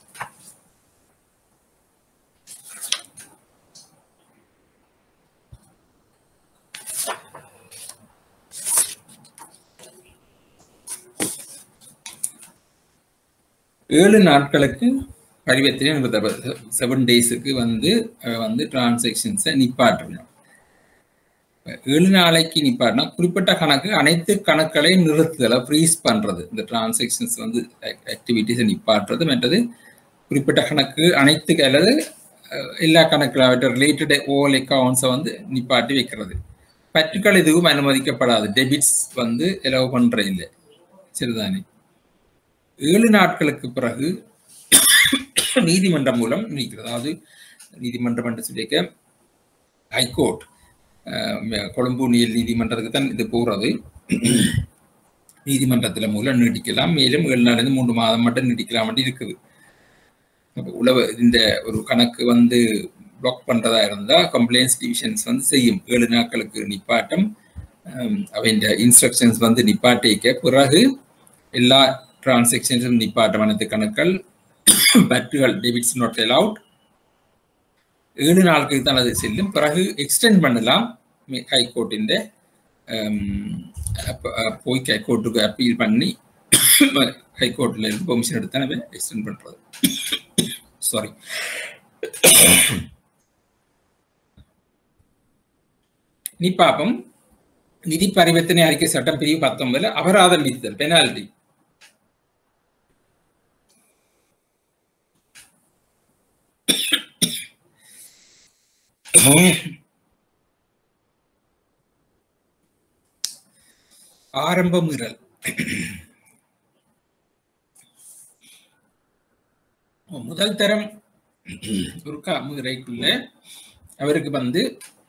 Speaker 1: ஏழு நாட்களுக்கு பரிவர்த்தனை செவன் டேஸுக்கு வந்து வந்து டிரான்சாக்ஷன்ஸை நிப்பாட்டணும் ஏழு நாளைக்கு நிப்பாட்டினா குறிப்பிட்ட கணக்கு அனைத்து கணக்குகளையும் நிறுத்துதலை ஃப்ரீஸ் பண்ணுறது இந்த டிரான்சாக்ஷன்ஸ் வந்து ஆக்டிவிட்டிஸை நிப்பாட்டுறது மற்றது குறிப்பிட்ட கணக்கு அனைத்து அல்லது எல்லா கணக்கில் ரிலேட்டட் ஓல் அக்கௌண்ட்ஸை வந்து நிப்பாட்டி வைக்கிறது பற்றுக்கள் எதுவும் அனுமதிக்கப்படாது டெபிட்ஸ் வந்து எலவு பண்ணுற இல்லை சரிதானே ஏழு நாட்களுக்கு பிறகு நீதிமன்றம் மூலம் நீக்கிறது அதாவது நீதிமன்றம் என்று சொல்லியிருக்க ஹைகோர்ட் கொழும்பு நீர் நீதிமன்றத்துக்கு தான் இது போகிறது நீதிமன்றத்தில் மூலம் நீடிக்கலாம் மேலும் ஏழு நாள்லேருந்து மூன்று மாதம் மட்டும் நீடிக்கலாம் இருக்குது உழவு இந்த ஒரு கணக்கு வந்து பிளாக் பண்ணுறதா இருந்தால் கம்ப்ளைண்ட்ஸ் டிவிஷன்ஸ் வந்து செய்யும் ஏழு நாட்களுக்கு நிப்பாட்டம் அவன் இன்ஸ்ட்ரக்ஷன்ஸ் வந்து நிப்பாட்டிக்க பிறகு எல்லா டிரான்சாக்ஷன்ஸும் நிப்பாட்டம் அனைத்து கணக்கள் பட்டுகள் டெபிட்ஸ் நாட் அலவுட் ஏழு நாட்களுக்கு தான் அது செல்லும் பிறகு எக்ஸ்டெண்ட் பண்ணலாம் ஹைகோர்ட்டின் போய் ஹைகோர்ட்டுக்கு அப்பீல் பண்ணி ஹைகோர்ட்டில் இருந்து பெர்மிஷன் எடுத்து தான் எக்ஸ்டெண்ட் பண்ணுறது சாரி நீ பாப்பம் நிதி பரிவர்த்தனை அறிக்கை சட்டம் பிரிவு பத்தொன்பதுல அபராதம் விதித்தல் பெனால்டி ஆரம்ப மீறல் முதல் தரம் துர்கா முறைக்குள்ள அவருக்கு வந்து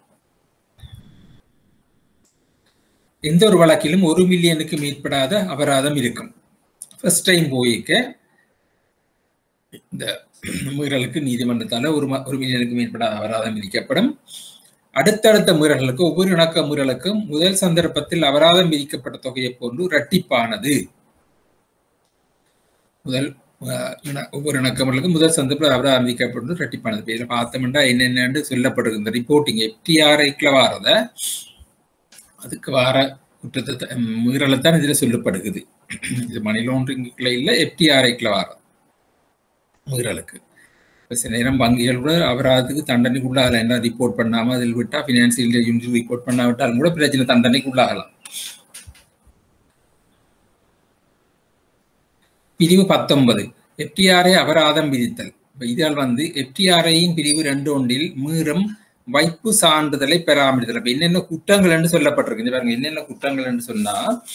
Speaker 1: எந்த ஒரு வழக்கிலும் ஒரு மில்லியனுக்கு மேற்படாத அபராதம் இருக்கும் ஃபர்ஸ்ட் டைம் போயிக்க இந்த மீறலுக்கு நீதிமன்றத்தால் ஒரு ஒரு மில்லியனுக்கு மேற்படாத அபராதம் விதிக்கப்படும் அடுத்தடுத்த மீறல்களுக்கு ஒவ்வொரு இணக்க மீறலுக்கும் முதல் சந்தர்ப்பத்தில் அபராதம் விதிக்கப்பட்ட தொகையை போன்று இரட்டிப்பானது முதல் ஒவ்வொரு இணக்கமர்களுக்கும் முதல் சந்தர்ப்பத்தில் அபராதம் விதிக்கப்பட்டு இரட்டிப்பானது பேர் பார்த்தோம்னா என்னென்னு சொல்லப்படுது இந்த ரிப்போர்ட்டிங் எஃப்டிஆர்ஐக்கில் வாரத அதுக்கு வார குற்றத்தை மீறலை தான் இதில் சொல்லப்படுகிறது இது மணி லாண்ட்ரிங்கில் இல்லை எஃப்டிஆர்ஐக்கில் வார மீறலுக்கு சில நேரம் வங்கிகள் கூட அபராதத்துக்கு தண்டனைக்கு உள்ளாகலாம் என்ன ரிப்போர்ட் பண்ணாமல் அதில் விட்டால் ஃபினான்சியல் யூனிட் ரிப்போர்ட் பண்ணாவிட்டாலும் கூட பிரச்சனை தண்டனைக்கு உள்ளாகலாம் பிரிவு பத்தொன்பது எஃப்டிஆர்ஐ அபராதம் விதித்தல் இதால் வந்து எஃப்டிஆர்ஐயின் பிரிவு ரெண்டு ஒன்றில் மீறும் வைப்பு சான்றிதழை பெறாமல் இப்ப என்னென்ன குற்றங்கள் என்று சொல்லப்பட்டிருக்கு இந்த பாருங்க என்னென்ன குற்றங்கள் என்று சொன்னா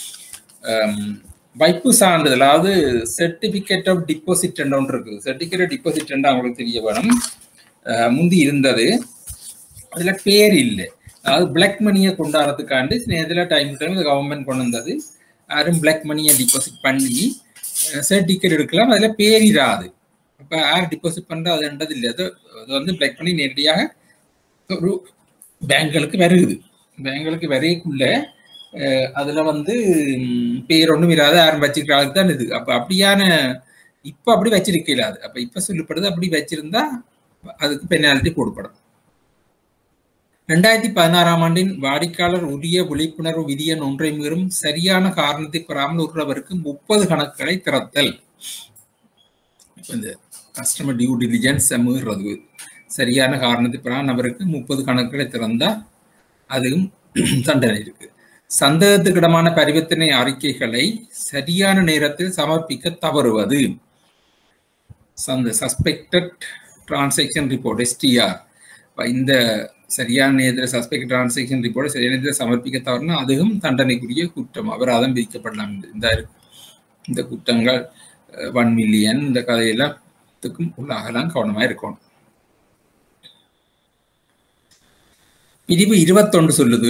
Speaker 1: வைப்பு சான்றிதழ் அதாவது சர்டிபிகேட் ஆஃப் டிபாசிட் ஒன்று இருக்கு சர்டிபிகேட் டிபாசிட் அவங்களுக்கு தெரிய வேணும் முந்தி இருந்தது அதுல பேர் இல்லை அதாவது பிளாக் மணியை கொண்டாடுறதுக்காண்டு நேரத்தில் டைம் டைம் கவர்மெண்ட் கொண்டு வந்தது யாரும் பிளாக் மணியை டிபாசிட் பண்ணி சர்டிஃபிகேட் எடுக்கலாம் அதில் பேர் இராது அப்போ யார் டிபாசிட் பண்ணுறது அதுன்றது இல்லை அது அது வந்து பிளாக் பண்ணி நேரடியாக ஒரு பேங்க்களுக்கு வருகுது பேங்க்களுக்கு வரைக்குள்ள அதுல வந்து பேர் ஒன்றும் இராது யாரும் வச்சுக்கிறாங்க தான் இது அப்ப அப்படியான இப்ப அப்படி வச்சிருக்க இல்லாது அப்ப இப்ப சொல்லப்படுது அப்படி வச்சிருந்தா அதுக்கு பெனால்டி போடப்படும் ரெண்டாயிரத்தி பதினாறாம் ஆண்டின் வாடிக்கையாளர் உரிய விழிப்புணர்வு விதியன் ஒன்றை மீறும் சரியான காரணத்தை பெறாமல் உள்ளவருக்கு முப்பது கணக்குகளை திறத்தல் இந்த கஸ்டமர் டியூ டிலிஜென்ஸ் மீறுறது சரியான காரணத்தை பெறாமல் நபருக்கு முப்பது கணக்குகளை திறந்தா அதுவும் தண்டனை இருக்கு சந்தேகத்துக்கிடமான பரிவர்த்தனை அறிக்கைகளை சரியான நேரத்தில் சமர்ப்பிக்க தவறுவது சஸ்பெக்டட் டிரான்சாக்ஷன் ரிப்போர்ட் எஸ்டிஆர் இந்த சரியான நேரத்தில் சஸ்பெக்ட் டிரான்சாக்ஷன் ரிப்போர்ட் சரியான நேரத்தில் சமர்ப்பிக்க தவறுனா அதுவும் தண்டனைக்குரிய குற்றம் அபராதம் விதிக்கப்படலாம் இந்த இந்த குற்றங்கள் ஒன் மில்லியன் இந்த கதையெல்லாத்துக்கும் உள்ளாகலாம் கவனமாக இருக்கணும் பிரிவு இருபத்தொன்று சொல்லுது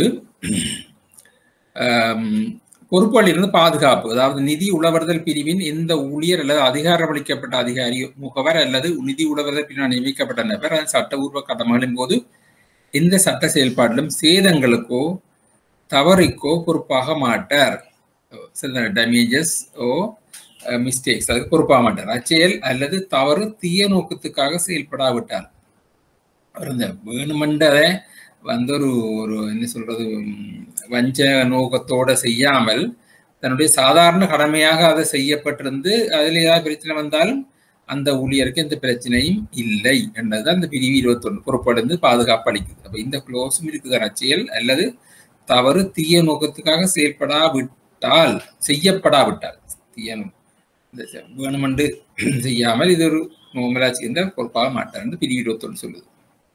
Speaker 1: பொறுப்புகளிலிருந்து பாதுகாப்பு அதாவது நிதி உளவர்தல் பிரிவின் எந்த ஊழியர் அல்லது அதிகாரமளிக்கப்பட்ட அதிகாரி முகவர் அல்லது நிதி உளவர்தல் பிரிவினால் நியமிக்கப்பட்ட நபர் அதன் சட்டபூர்வ கடமைகளின் போது எந்த சட்ட செயல்பாட்டிலும் சேதங்களுக்கோ தவறுக்கோ பொறுப்பாக மாட்டார் டேமேஜஸ் ஓ மிஸ்டேக்ஸ் அதுக்கு பொறுப்பாக மாட்டார் அச்செயல் அல்லது தவறு தீய நோக்கத்துக்காக செயல்படாவிட்டார் இந்த வேணுமென்றதை வந்து ஒரு ஒரு என்ன சொல்றது வஞ்ச நோக்கத்தோட செய்யாமல் தன்னுடைய சாதாரண கடமையாக அதை செய்யப்பட்டிருந்து அதில் ஏதாவது பிரச்சனை வந்தாலும் அந்த ஊழியருக்கு எந்த பிரச்சனையும் இல்லை என்றதுதான் இந்த பிரிவு இருபத்தொன்று பொறுப்படைந்து பாதுகாப்பு அளிக்குது அப்ப இந்த க்ளோஸும் இருக்குது செயல் அல்லது தவறு தீய நோக்கத்துக்காக செயல்படாவிட்டால் செய்யப்படாவிட்டால் தீய வேணுமென்று செய்யாமல் இது ஒரு நோமலா சேர்ந்தால் பொறுப்பாக மாட்டார் பிரிவு இருபத்தொன்று சொல்லுது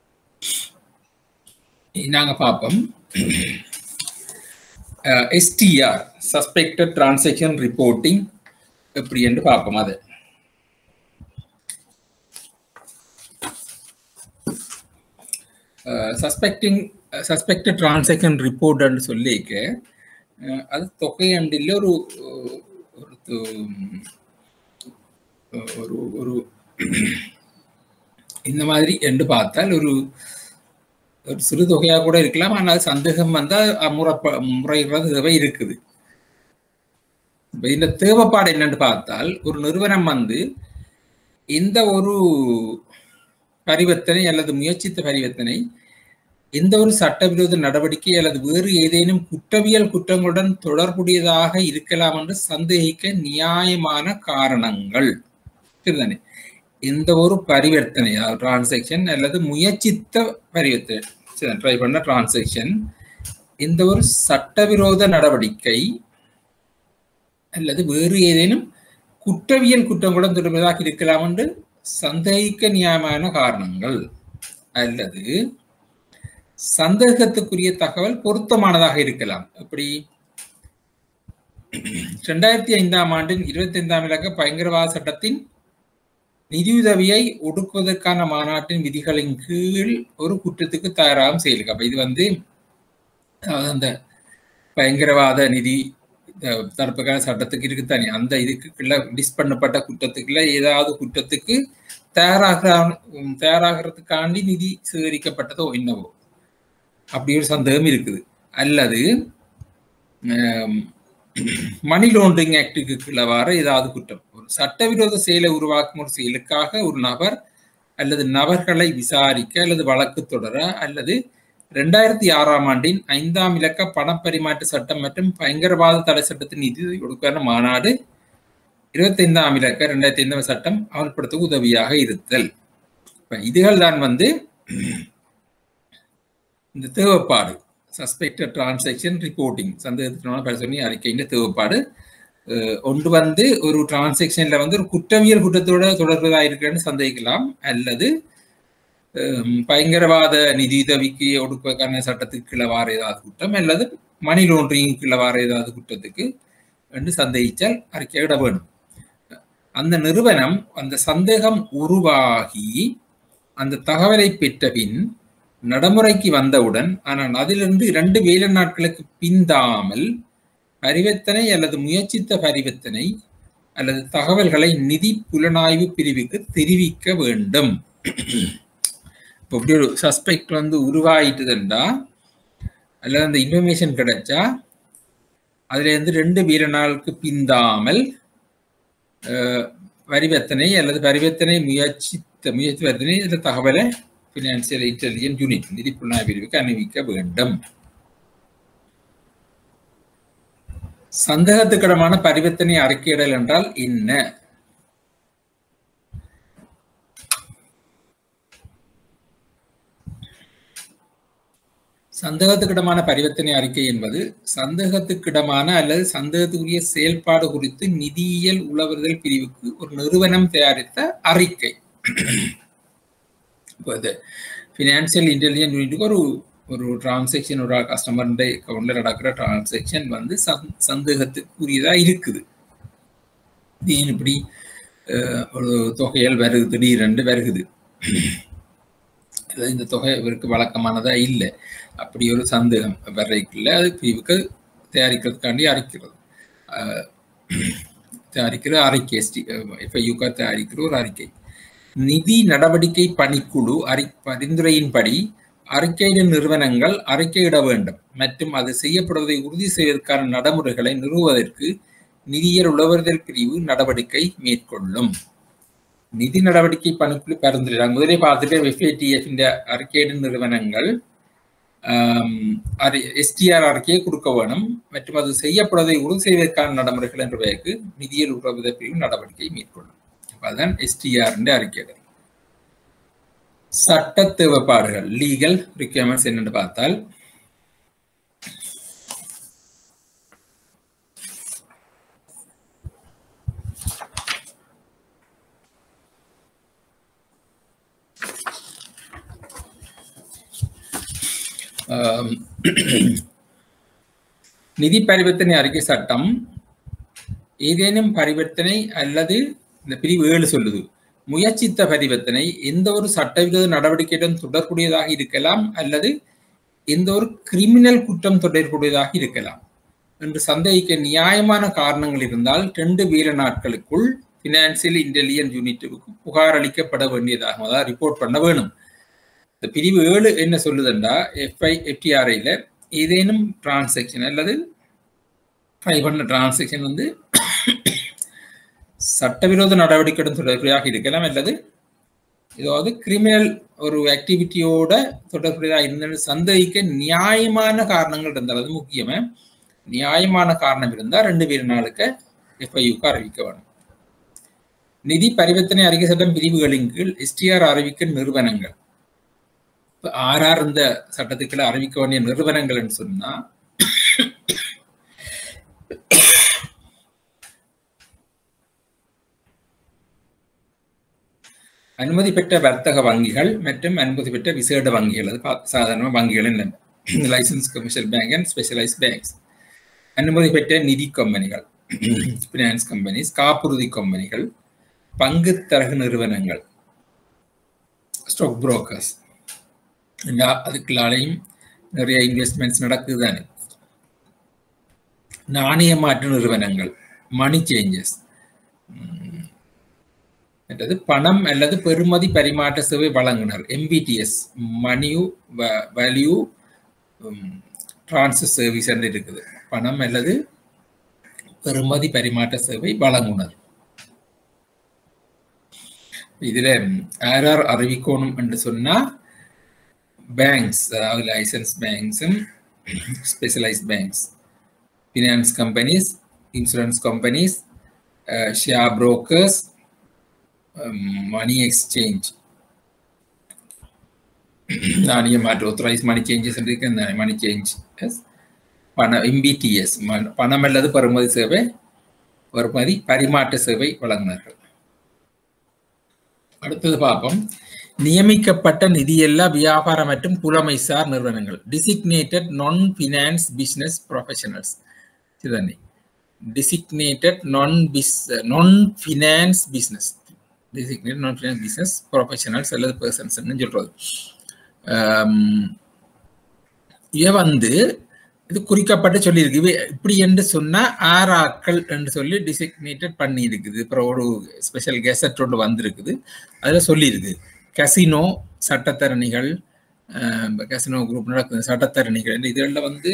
Speaker 1: நாங்க பார்ப்போம் எஸ்டிஆர் சஸ்பெக்டட் டிரான்சாக்ஷன் ரிப்போர்ட்டிங் எப்படி என்று பார்ப்போம் அது சஸ்பெக்டிங் சஸ்பெக்டட் டிரான்சாக்ஷன் ரிப்போர்ட்னு சொல்லிக்க அது தொகை அண்டில் ஒரு ஒரு ஒரு ஒரு இந்த மாதிரி என்று பார்த்தால் ஒரு ஒரு சிறு தொகையாக கூட இருக்கலாம் ஆனால் சந்தேகம் வந்தால் முறை முறைகிறது தேவை இருக்குது இந்த தேவைப்பாடு என்னன்னு பார்த்தால் ஒரு நிறுவனம் வந்து எந்த ஒரு பரிவர்த்தனை அல்லது முயற்சித்த பரிவர்த்தனை எந்த ஒரு சட்டவிரோத நடவடிக்கை அல்லது வேறு ஏதேனும் குற்றவியல் குற்றங்களுடன் தொடர்புடையதாக இருக்கலாம் என்று சந்தேகிக்க நியாயமான காரணங்கள் சரிதானே எந்த ஒரு பரிவர்த்தனை டிரான்சாக்ஷன் அல்லது முயற்சித்த பரிவர்த்தனை ட்ரை பண்ண டிரான்சாக்ஷன் எந்த ஒரு சட்டவிரோத நடவடிக்கை அல்லது வேறு ஏதேனும் குற்றவியல் குற்றங்களுடன் தொடர்பதாக இருக்கலாம் என்று சந்தேகிக்க நியாயமான காரணங்கள் அல்லது சந்தேகத்துக்குரிய தகவல் பொருத்தமானதாக இருக்கலாம் எப்படி ரெண்டாயிரத்தி ஐந்தாம் ஆண்டின் இருபத்தி ஐந்தாம் இலக்க பயங்கரவாத சட்டத்தின் நிதியுதவியை ஒடுக்குவதற்கான மாநாட்டின் விதிகளின் கீழ் ஒரு குற்றத்துக்கு தயாராகும் செயலுக்கு அப்ப இது வந்து அந்த பயங்கரவாத நிதி தடுப்புக்கான சட்டத்துக்கு இருக்குத்தானே அந்த இதுக்குள்ள டிஸ் பண்ணப்பட்ட குற்றத்துக்குள்ள ஏதாவது குற்றத்துக்கு தயாராகிற தயாராகிறதுக்காண்டி நிதி சேகரிக்கப்பட்டதோ என்னவோ அப்படி ஒரு சந்தேகம் இருக்குது அல்லது மணி லாண்டரிங் ஆக்டுக்கு கீழே வர ஏதாவது குற்றம் ஒரு சட்டவிரோத செயலை உருவாக்கும் ஒரு செயலுக்காக ஒரு நபர் அல்லது நபர்களை விசாரிக்க அல்லது வழக்கு தொடர அல்லது ரெண்டாயிரத்தி ஆறாம் ஆண்டின் ஐந்தாம் இலக்க பணப்பரிமாற்ற சட்டம் மற்றும் பயங்கரவாத தடை சட்டத்தின் நிதி ஒடுக்கான மாநாடு இருபத்தி ஐந்தாம் இலக்க ரெண்டாயிரத்தி ஐந்தாம் சட்டம் அமல்படுத்த உதவியாக இருத்தல் இதுகள் தான் வந்து இந்த தேவைப்பாடு சஸ்பெக்டட் டிரான்சாக்ஷன் ரிப்போர்ட்டிங் சந்தேகத்தினால பரிசோதனை அறிக்கையின் தேவைப்பாடு ஒன்று வந்து ஒரு டிரான்சாக்ஷன்ல வந்து ஒரு குற்றவியல் குற்றத்தோட தொடர்பதாக இருக்குன்னு சந்தேகிக்கலாம் அல்லது பயங்கரவாத நிதியுதவிக்கு ஒடுக்குவதற்கான சட்டத்துக்கு கீழே வார ஏதாவது குற்றம் அல்லது மணி லாண்டரிங் கீழே வார ஏதாவது குற்றத்துக்கு என்று சந்தேகிச்சால் அறிக்கையிட வேணும் அந்த நிறுவனம் அந்த சந்தேகம் உருவாகி அந்த தகவலை பெற்ற பின் நடைமுறைக்கு வந்தவுடன் ஆனால் அதிலிருந்து இரண்டு வேலை நாட்களுக்கு பிந்தாமல் பரிவர்த்தனை அல்லது முயற்சித்த பரிவர்த்தனை அல்லது தகவல்களை நிதி புலனாய்வு பிரிவுக்கு தெரிவிக்க வேண்டும் இப்போ இப்படி ஒரு சஸ்பெக்ட் வந்து உருவாயிட்டுதுண்டா அல்லது அந்த இன்ஃபர்மேஷன் கிடைச்சா அதுல இருந்து ரெண்டு வீர நாளுக்கு பிந்தாமல் பரிவர்த்தனை அல்லது பரிவர்த்தனை முயற்சித்த முயற்சி வர்த்தனை இந்த தகவலை பினான்சியல் இன்டெலிஜென்ட் யூனிட் நிதி புலனாய்வு பிரிவுக்கு அணிவிக்க வேண்டும் சந்தேகத்துக்கிடமான பரிவர்த்தனை அறிக்கையிடல் என்றால் என்ன சந்தேகத்துக்கிடமான பரிவர்த்தனை அறிக்கை என்பது சந்தேகத்துக்கிடமான அல்லது சந்தேகத்துக்குரிய செயல்பாடு குறித்து நிதியியல் உளவுறுதல் பிரிவுக்கு ஒரு நிறுவனம் தயாரித்த அறிக்கை இப்போ இது ஃபினான்சியல் இன்டெலிஜென்ட் யூனிட்டுக்கு ஒரு ஒரு டிரான்சாக்ஷன் ஒரு கஸ்டமருடைய அக்கௌண்ட்ல நடக்கிற டிரான்சாக்ஷன் வந்து சந்தேகத்துக்குரியதா இருக்குது ஏன் இப்படி ஒரு தொகையால் வருது திடீரென்று வருகுது இந்த தொகை இவருக்கு வழக்கமானதா இல்லை அப்படி ஒரு சந்தேகம் வரைக்குள்ள அது பிரிவுக்கு தயாரிக்கிறதுக்காண்டி அரைக்கிறது தயாரிக்கிற அறிக்கை எஸ்டி எஃப்ஐயூக்கா தயாரிக்கிற ஒரு அறிக்கை நிதி நடவடிக்கை பணிக்குழு அறி பரிந்துரையின்படி அறிக்கையிடும் நிறுவனங்கள் அறிக்கையிட வேண்டும் மற்றும் அது செய்யப்படுவதை உறுதி செய்வதற்கான நடைமுறைகளை நிறுவுவதற்கு நிதியல் உளவுறுதல் பிரிவு நடவடிக்கை மேற்கொள்ளும் நிதி நடவடிக்கை பணிக்குழு பரிந்துரைறாங்க முதலே பார்த்துட்டு எஃப்ஏடிஎஃப் இந்த அறிக்கையிடும் நிறுவனங்கள் எஸ்டிஆர் அறிக்கையை கொடுக்க வேணும் மற்றும் அது செய்யப்படுவதை உறுதி செய்வதற்கான நடைமுறைகள் என்ற பெயருக்கு நிதியல் உறவுதல் பிரிவு நடவடிக்கை மேற்கொள்ளும் அதுதான் எஸ்டிஆர் அறிக்கையிடல் சட்ட தேவைப்பாடுகள் லீகல் ரிக்யர்மெண்ட்ஸ் என்னன்னு பார்த்தால் நிதி பரிவர்த்தனை அறிக்கை சட்டம் ஏதேனும் பரிவர்த்தனை அல்லது இந்த பிரிவு ஏழு சொல்லுது முயற்சித்த பரிவர்த்தனை எந்த ஒரு சட்டவிரோத நடவடிக்கையுடன் தொடர்புடையதாக இருக்கலாம் அல்லது எந்த ஒரு கிரிமினல் குற்றம் தொடர்புடையதாக இருக்கலாம் என்று சந்தேகிக்க நியாயமான காரணங்கள் இருந்தால் ரெண்டு வீர நாட்களுக்குள் பினான்சியல் இன்டெலிஜென்ஸ் யூனிட்டுக்கு புகார் அளிக்கப்பட வேண்டியதாகும் அதாவது ரிப்போர்ட் பண்ண வேணும் இந்த பிரிவு ஏழு என்ன சொல்லுதுண்டா எஃப்ஐ எஃப்டிஆர்ஐல ஏதேனும் டிரான்சாக்ஷன் அல்லது ஃபைவ் பண்ண டிரான்சாக்ஷன் வந்து சட்டவிரோத நடவடிக்கையுடன் தொடர்புடையாக இருக்கலாம் அல்லது ஏதாவது கிரிமினல் ஒரு ஆக்டிவிட்டியோட தொடர்புடையதாக இருந்தாலும் சந்தேகிக்க நியாயமான காரணங்கள் இருந்தால் அது முக்கியமா நியாயமான காரணம் இருந்தால் ரெண்டு பேர் நாளுக்கு எஃப்ஐயுக்கு அறிவிக்க வேணும் நிதி பரிவர்த்தனை அறிக்கை சட்டம் பிரிவுகளின் கீழ் எஸ்டிஆர் அறிவிக்க நிறுவனங்கள் ஆர்ஆர் இந்த சட்டத்துக்குள்ள அறிவிக்க வேண்டிய நிறுவனங்கள்னு சொன்னா அனுமதி பெற்ற வர்த்தக வங்கிகள் மற்றும் அனுமதி பெற்ற விசேட வங்கிகள் அது சாதாரண வங்கிகள் இல்லை licence commercial bank and specialise banks அனுமதி பெற்ற நிதி கம்பெனிகள் பினான்ஸ் கம்பெனிஸ் காப்புறுதி கம்பெனிகள் பங்கு தரகு நிறுவனங்கள் ஸ்டாக் புரோக்கர்ஸ் அதுக்குள்ளாலையும் நிறைய இன்வெஸ்ட்மெண்ட்ஸ் நடக்குது தானே நாணய மாற்று நிறுவனங்கள் மணி சேஞ்சஸ் மற்றது பணம் அல்லது பெறுமதி பரிமாற்ற சேவை வழங்குனர் MPTS money or value transfer service என்று இருக்குது பணம் அல்லது பெறுமதி பரிமாற்ற சேவை வழங்குனர் இதுல ஆர்ஆர் அறிவிக்கணும் என்று சொன்னா பேங்க்ஸ் அதாவது லைசன்ஸ் பேங்க்ஸும் specialise banks finance companies insurance companies share brokers money exchange நாணய மாற்று ஒத்தரைஸ் மணி சேஞ்சஸ் இருக்கு மணி சேஞ்ச் பண எம்பிடிஎஸ் பணம் அல்லது பருமதி சேவை பருமதி பரிமாற்ற சேவை வழங்குனார்கள் அடுத்தது பார்ப்போம் நியமிக்கப்பட்ட நிதியல்ல வியாபார மற்றும் புலமைசார் நிறுவனங்கள் designated non finance business professionals இதுதானே designated non biz non finance business designate non finance business professionals அல்லது பர்சன்ஸ்ன்னு சொல்றது இவ வந்து இது குறிக்கப்பட்டு சொல்லியிருக்கு இவ இப்படி என்று சொன்னா ஆறாக்கள் என்று சொல்லி டிசிக்னேட்டட் பண்ணி இருக்குது அப்புறம் ஒரு ஸ்பெஷல் கெசட் ஒன்று வந்திருக்குது அதில் சொல்லியிருக்கு கசினோ சட்டத்தரணிகள் கசினோ குரூப் நடக்குது சட்டத்தரணிகள் இதுகளில் வந்து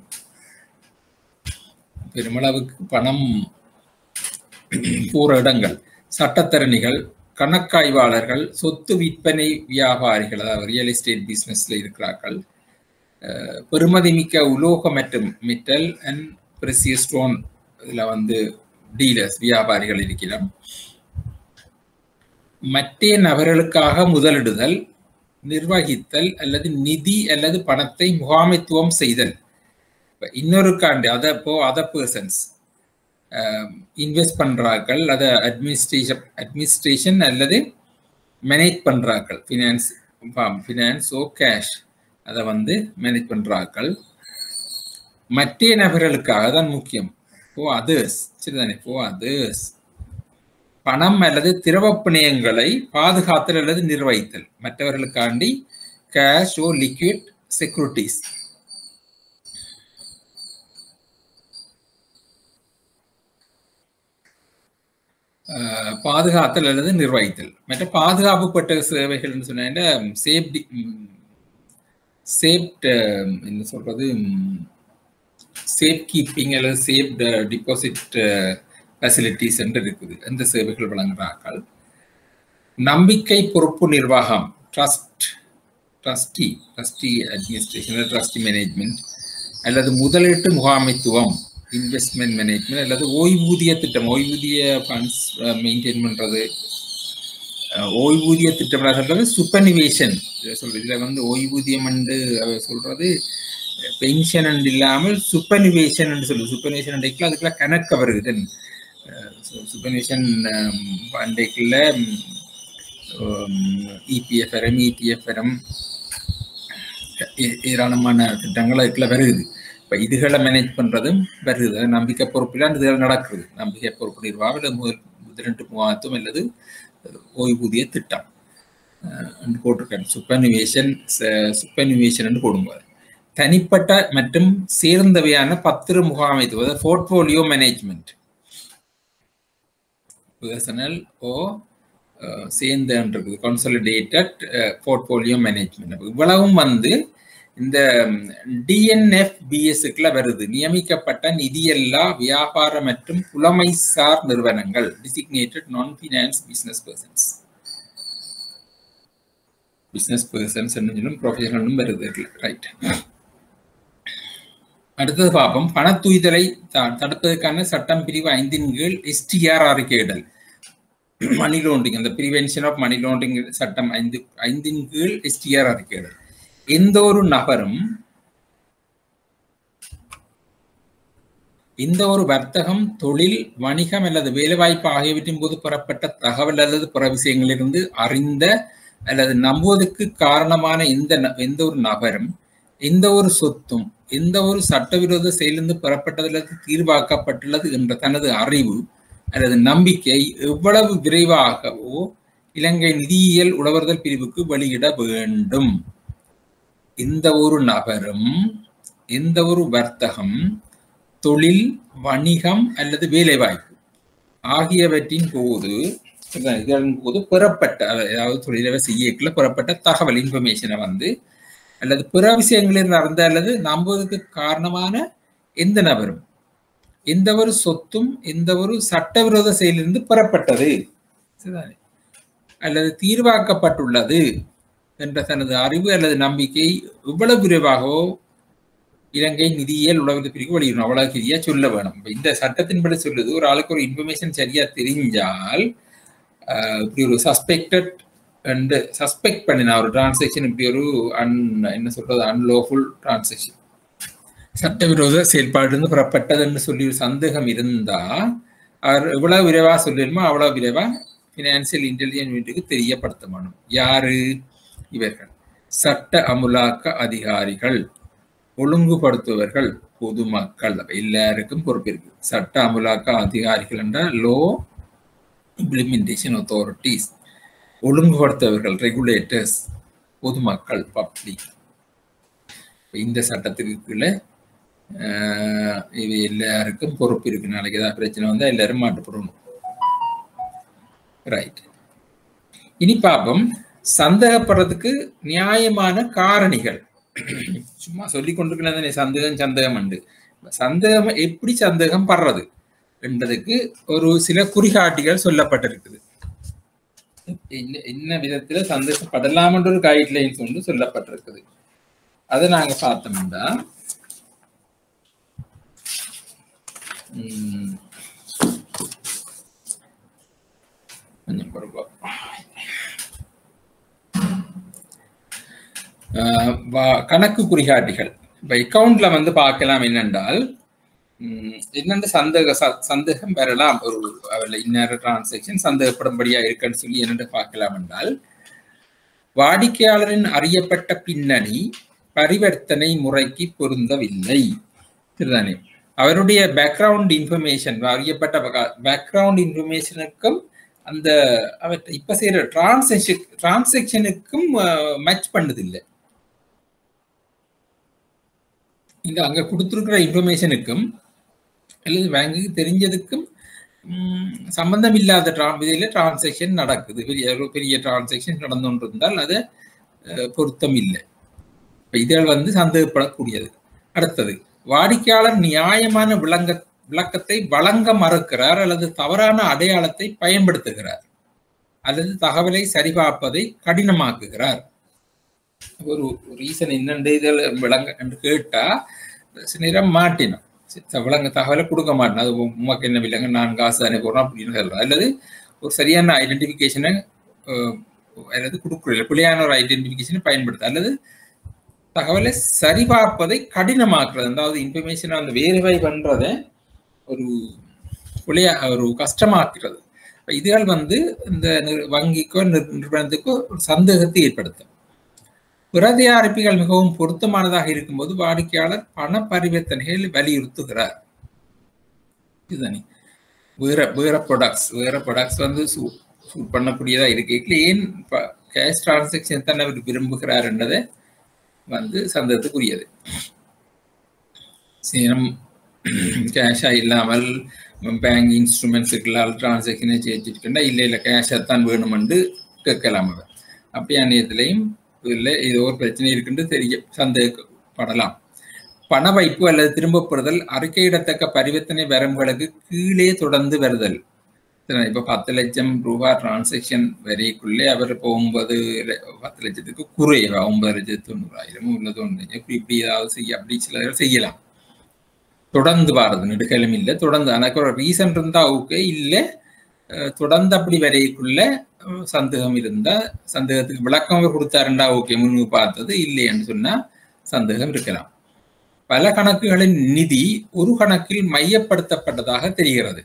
Speaker 1: பெருமளவுக்கு பணம் போற இடங்கள் சட்டத்தரணிகள் கணக்காய்வாளர்கள் சொத்து விற்பனை வியாபாரிகள் அதாவது ரியல் எஸ்டேட் பிஸ்னஸ்ல இருக்கிறார்கள் பெருமதி மிக்க உலோக மற்றும் மெட்டல் அண்ட் பிரெசியஸ் ஸ்டோன் இதில் வந்து டீலர்ஸ் வியாபாரிகள் இருக்கிறோம் மற்ற நபர்களுக்காக முதலிடுதல் நிர்வகித்தல் அல்லது நிதி அல்லது பணத்தை முகாமைத்துவம் செய்தல் இன்னொருக்காண்டு அதை இப்போ அதர் பர்சன்ஸ் இன்வெஸ்ட் பண்ணுறார்கள் அதை அட்மினிஸ்ட்ரேஷன் அட்மினிஸ்ட்ரேஷன் அல்லது மேனேஜ் பண்ணுறார்கள் ஃபினான்ஸ் ஃபினான்ஸ் ஓ கேஷ் அதை வந்து மேனேஜ் பண்ணுறார்கள் மற்ற நபர்களுக்காக தான் முக்கியம் ஓ அதர்ஸ் சரிதானே ஓ அதர்ஸ் பணம் அல்லது திரவ பிணையங்களை பாதுகாத்தல் அல்லது நிர்வகித்தல் மற்றவர்களுக்காண்டி கேஷ் ஓ லிக்விட் செக்யூரிட்டிஸ் பாதுகாத்தல் அல்லது நிர்வகித்தல் மற்ற பாதுகாப்பு பட்ட சேவைகள்னு சொன்னா சேஃப்டி சேஃப்ட் என்ன சொல்றது சேஃப் கீப்பிங் அல்லது சேஃப் டிபாசிட் ஃபெசிலிட்டிஸ் என்று இருக்குது அந்த சேவைகள் வழங்குகிறார்கள் நம்பிக்கை பொறுப்பு நிர்வாகம் trust trustee trustee administration trustee management அல்லது முதலீட்டு முகாமைத்துவம் இன்வெஸ்ட்மெண்ட் மேனேஜ்மெண்ட் அல்லது ஓய்வூதிய திட்டம் ஓய்வூதிய ஃபண்ட்ஸ் மெயின்டைன் பண்ணுறது ஓய்வூதிய திட்டம் சொல்றது சுப்பனிவேஷன் சொல்றது இதுல வந்து ஓய்வூதியம் என்று சொல்றது பென்ஷன் இல்லாமல் சுப்பனிவேஷன் சொல்லுது சுப்பனிவேஷன் அண்டைக்குள்ள அதுக்குள்ள கணக்க வருது சுப்பனிவேஷன் அண்டைக்குள்ள இபிஎஃப்எரம் இடிஎஃப்எரம் ஏராளமான திட்டங்கள் அதுக்குள்ள வருது இப்போ இதுகளை மேனேஜ் பண்ணுறதும் வருது நம்பிக்கை பொறுப்பில் இதுகள் நடக்குது நம்பிக்கை பொறுப்பு நிர்வாகம் இல்லை முதல் முதலீட்டு முகாத்துவம் அல்லது ஓய்வூதிய திட்டம் போட்டிருக்காங்க சுப்பனிவேஷன் சுப்பனிவேஷன் போடும்போது தனிப்பட்ட மற்றும் சேர்ந்தவையான பத்திர முகாமைத்துவ போர்ட்போலியோ மேனேஜ்மெண்ட் பர்சனல் ஓ சேர்ந்துன்றது கன்சாலிடேட்டட் போர்ட்போலியோ மேனேஜ்மெண்ட் இவ்வளவும் வந்து இந்த டிஎன்எஃப் பிஎஸ்க்குள்ள வருது நியமிக்கப்பட்ட நிதியல்லா வியாபார மற்றும் புலமைசார் நிறுவனங்கள் designated non finance business persons business persons என்னும் ப்ரொஃபஷனலும் வருது ரைட் அடுத்தது பார்ப்போம் பணத்துய்தலை தடுப்பதற்கான சட்டம் பிரிவு ஐந்தின் கீழ் எஸ்டிஆர் அறிக்கையிடல் மணி லோண்டிங் அந்த பிரிவென்ஷன் ஆஃப் மணி லோண்டிங் சட்டம் ஐந்து ஐந்தின் கீழ் எஸ்டிஆர் அறிக்கையிடல் எந்த ஒரு நபரும் இந்த ஒரு வர்த்தகம் தொழில் வணிகம் அல்லது வேலைவாய்ப்பு ஆகியவற்றின் போது பெறப்பட்ட தகவல் அல்லது பிற விஷயங்களிலிருந்து அறிந்த அல்லது நம்புவதற்கு காரணமான எந்த எந்த ஒரு நபரும் எந்த ஒரு சொத்தும் எந்த ஒரு சட்டவிரோத செயலிருந்து பெறப்பட்டதிலிருந்து தீர்வாக்கப்பட்டுள்ளது என்ற தனது அறிவு அல்லது நம்பிக்கை எவ்வளவு விரைவாகவோ இலங்கை நிதியியல் உழவர்தல் பிரிவுக்கு வெளியிட வேண்டும் எந்த ஒரு நபரும் எந்த ஒரு வர்த்தகம் தொழில் வணிகம் அல்லது வேலைவாய்ப்பு ஆகியவற்றின் போது இதன் போது பெறப்பட்ட அதாவது தொழிலவை செய்யக்குள்ள பெறப்பட்ட தகவல் இன்ஃபர்மேஷனை வந்து அல்லது பிற விஷயங்களில் நடந்த அல்லது நம்புவதற்கு காரணமான எந்த நபரும் எந்த ஒரு சொத்தும் எந்த ஒரு சட்டவிரோத செயலிலிருந்து பெறப்பட்டது அல்லது தீர்வாக்கப்பட்டுள்ளது என்ற தனது அறிவு அல்லது நம்பிக்கை இவ்வளவு விரைவாகவோ இலங்கை நிதியியல் உளவு பிரிவு வெளியிடணும் அவ்வளவு ரீதியா சொல்ல வேணும் இந்த சட்டத்தின்படி சொல்லுது ஒரு ஆளுக்கு ஒரு இன்ஃபர்மேஷன் சரியா தெரிஞ்சால் இப்படி ஒரு சஸ்பெக்டட் அண்ட் சஸ்பெக்ட் பண்ணினா ஒரு டிரான்சாக்ஷன் இப்படி ஒரு அன் என்ன சொல்றது அன்லோஃபுல் டிரான்சாக்ஷன் சட்டவிரோத செயல்பாடு புறப்பட்டதுன்னு சொல்லி ஒரு சந்தேகம் இருந்தா அவர் எவ்வளவு விரைவா சொல்லிடுமோ அவ்வளவு விரைவா பினான்சியல் இன்டெலிஜென்ஸ் யூனிட்டுக்கு தெரியப்படுத்தணும் யாரு இவர்கள் சட்ட அமுலாக்க அதிகாரிகள் ஒழுங்குபடுத்துவர்கள் பொதுமக்கள் எல்லாருக்கும் பொறுப்பு இருக்கு சட்ட அமுலாக்க அதிகாரிகள் என்ற லோ இம்ப்ளிமெண்டேஷன் அத்தாரிட்டிஸ் ஒழுங்குபடுத்தவர்கள் ரெகுலேட்டர்ஸ் பொதுமக்கள் பப்ளிக் இந்த சட்டத்துக்கு கீழே இது எல்லாருக்கும் பொறுப்பு இருக்கு நாளைக்கு ஏதாவது பிரச்சனை வந்தால் எல்லாரும் மாட்டுப்படணும் ரைட் இனி பார்ப்போம் சந்தேகப்படுறதுக்கு நியாயமான காரணிகள் சும்மா சொல்லி கொண்டிருக்கிறது சந்தேகம் சந்தேகம் உண்டு சந்தேகம் எப்படி சந்தேகம் படுறது என்றதுக்கு ஒரு சில குறிகாட்டிகள் சொல்லப்பட்டிருக்குது என்ன விதத்துல சந்தேகப்படலாம் என்ற ஒரு கைட்லைன்ஸ் ஒன்று சொல்லப்பட்டிருக்குது அதை நாங்க பார்த்தோம்னா கொஞ்சம் பொறுப்பா கணக்கு குறிகாட்டிகள் இப்போ அக்கௌண்ட்ல வந்து பார்க்கலாம் என்னென்றால் என்னென்ன சந்தேக சந்தேகம் பெறலாம் ஒரு இன்னொரு டிரான்சாக்ஷன் சந்தேகப்படும்படியா இருக்குன்னு சொல்லி என்னென்று பார்க்கலாம் என்றால் வாடிக்கையாளரின் அறியப்பட்ட பின்னணி பரிவர்த்தனை முறைக்கு பொருந்தவில்லை சரிதானே அவருடைய பேக்ரவுண்ட் இன்ஃபர்மேஷன் அறியப்பட்ட பேக்ரவுண்ட் இன்ஃபர்மேஷனுக்கும் அந்த அவர் இப்ப செய்யற டிரான்சாக்ஷன் டிரான்சாக்ஷனுக்கும் மேட்ச் பண்ணதில்லை இந்த அங்க கொடுத்துருக்கிற இன்ஃபர்மேஷனுக்கும் அல்லது பேங்குக்கு தெரிஞ்சதுக்கும் சம்பந்தம் இல்லாத ட்ரா இதில் டிரான்சாக்ஷன் நடக்குது பெரிய பெரிய டிரான்சாக்ஷன் நடந்து கொண்டு இருந்தால் அது பொருத்தம் இல்லை இப்போ இதில் வந்து சந்தேகப்படக்கூடியது அடுத்தது வாடிக்கையாளர் நியாயமான விளங்க விளக்கத்தை வழங்க மறுக்கிறார் அல்லது தவறான அடையாளத்தை பயன்படுத்துகிறார் அல்லது தகவலை சரிபார்ப்பதை கடினமாக்குகிறார் ஒரு ரீசன் என்னென்று இதில் விளங்க என்று கேட்டா நேரம் மாட்டினோம் விளங்க தகவலை கொடுக்க மாட்டேன் அது உமக்கு என்ன விலங்கு நான் காசு தானே போடுறோம் அப்படின்னு சொல்றோம் அல்லது ஒரு சரியான ஐடென்டிஃபிகேஷனை அல்லது கொடுக்குறது பிள்ளையான ஒரு ஐடென்டிஃபிகேஷனை பயன்படுத்த அல்லது தகவலை சரிபார்ப்பதை கடினமாக்குறது அதாவது இன்ஃபர்மேஷனை அந்த வேரிஃபை பண்றதை ஒரு புள்ளையா ஒரு கஷ்டமாக்குறது இதுகள் வந்து இந்த வங்கிக்கோ நிறுவனத்துக்கோ ஒரு சந்தேகத்தை ஏற்படுத்தும் பிரதி அறிப்பிகள் மிகவும் பொருத்தமானதாக இருக்கும்போது வாடிக்கையாளர் பண பரிவர்த்தனைகள் வலியுறுத்துகிறார் இதுதானே வேற வேற ப்ராடக்ட்ஸ் வேற ப்ராடக்ட்ஸ் வந்து சூட் பண்ணக்கூடியதா இருக்கு ஏன் கேஷ் டிரான்சாக்ஷன் தான் அவர் விரும்புகிறார் என்றதை வந்து சந்தேகத்துக்குரியது சேரம் கேஷாக இல்லாமல் பேங்க் இன்ஸ்ட்ருமெண்ட்ஸுக்கெல்லாம் டிரான்சாக்ஷனை செஞ்சுருக்கா இல்லை இல்லை கேஷாக தான் வேணுமென்று கேட்கலாம் அவர் அப்படியான நேரத்திலையும் இல்லை ஏதோ ஒரு பிரச்சனை இருக்குன்னு தெரிய சந்தேகப்படலாம் பண வைப்பு அல்லது திரும்ப பெறுதல் அறிக்கையிடத்தக்க பரிவர்த்தனை வரம்புகளுக்கு கீழே தொடர்ந்து வருதல் இப்போ பத்து லட்சம் ரூபா டிரான்சாக்ஷன் வரைக்குள்ளே அவர் இப்போ ஒன்பது பத்து லட்சத்துக்கு குறைவா ஒன்பது லட்சத்து தொண்ணூறாயிரம் உள்ளது ஒன்று இப்படி இப்படி ஏதாவது செய்ய அப்படி சில செய்யலாம் தொடர்ந்து வாரது நெடுக்கலும் இல்லை தொடர்ந்து எனக்கு ஒரு ரீசன் இருந்தா ஓகே இல்லை தொடர்ந்து அப்படி வரைக்குள்ள சந்தேகம் இருந்தா சந்தேகத்துக்கு விளக்கம் அவர் கொடுத்தாருண்டா ஓகே முன்னு பார்த்தது இல்லைன்னு சொன்னா சந்தேகம் இருக்கலாம் பல கணக்குகளின் நிதி ஒரு கணக்கில் மையப்படுத்தப்பட்டதாக தெரிகிறது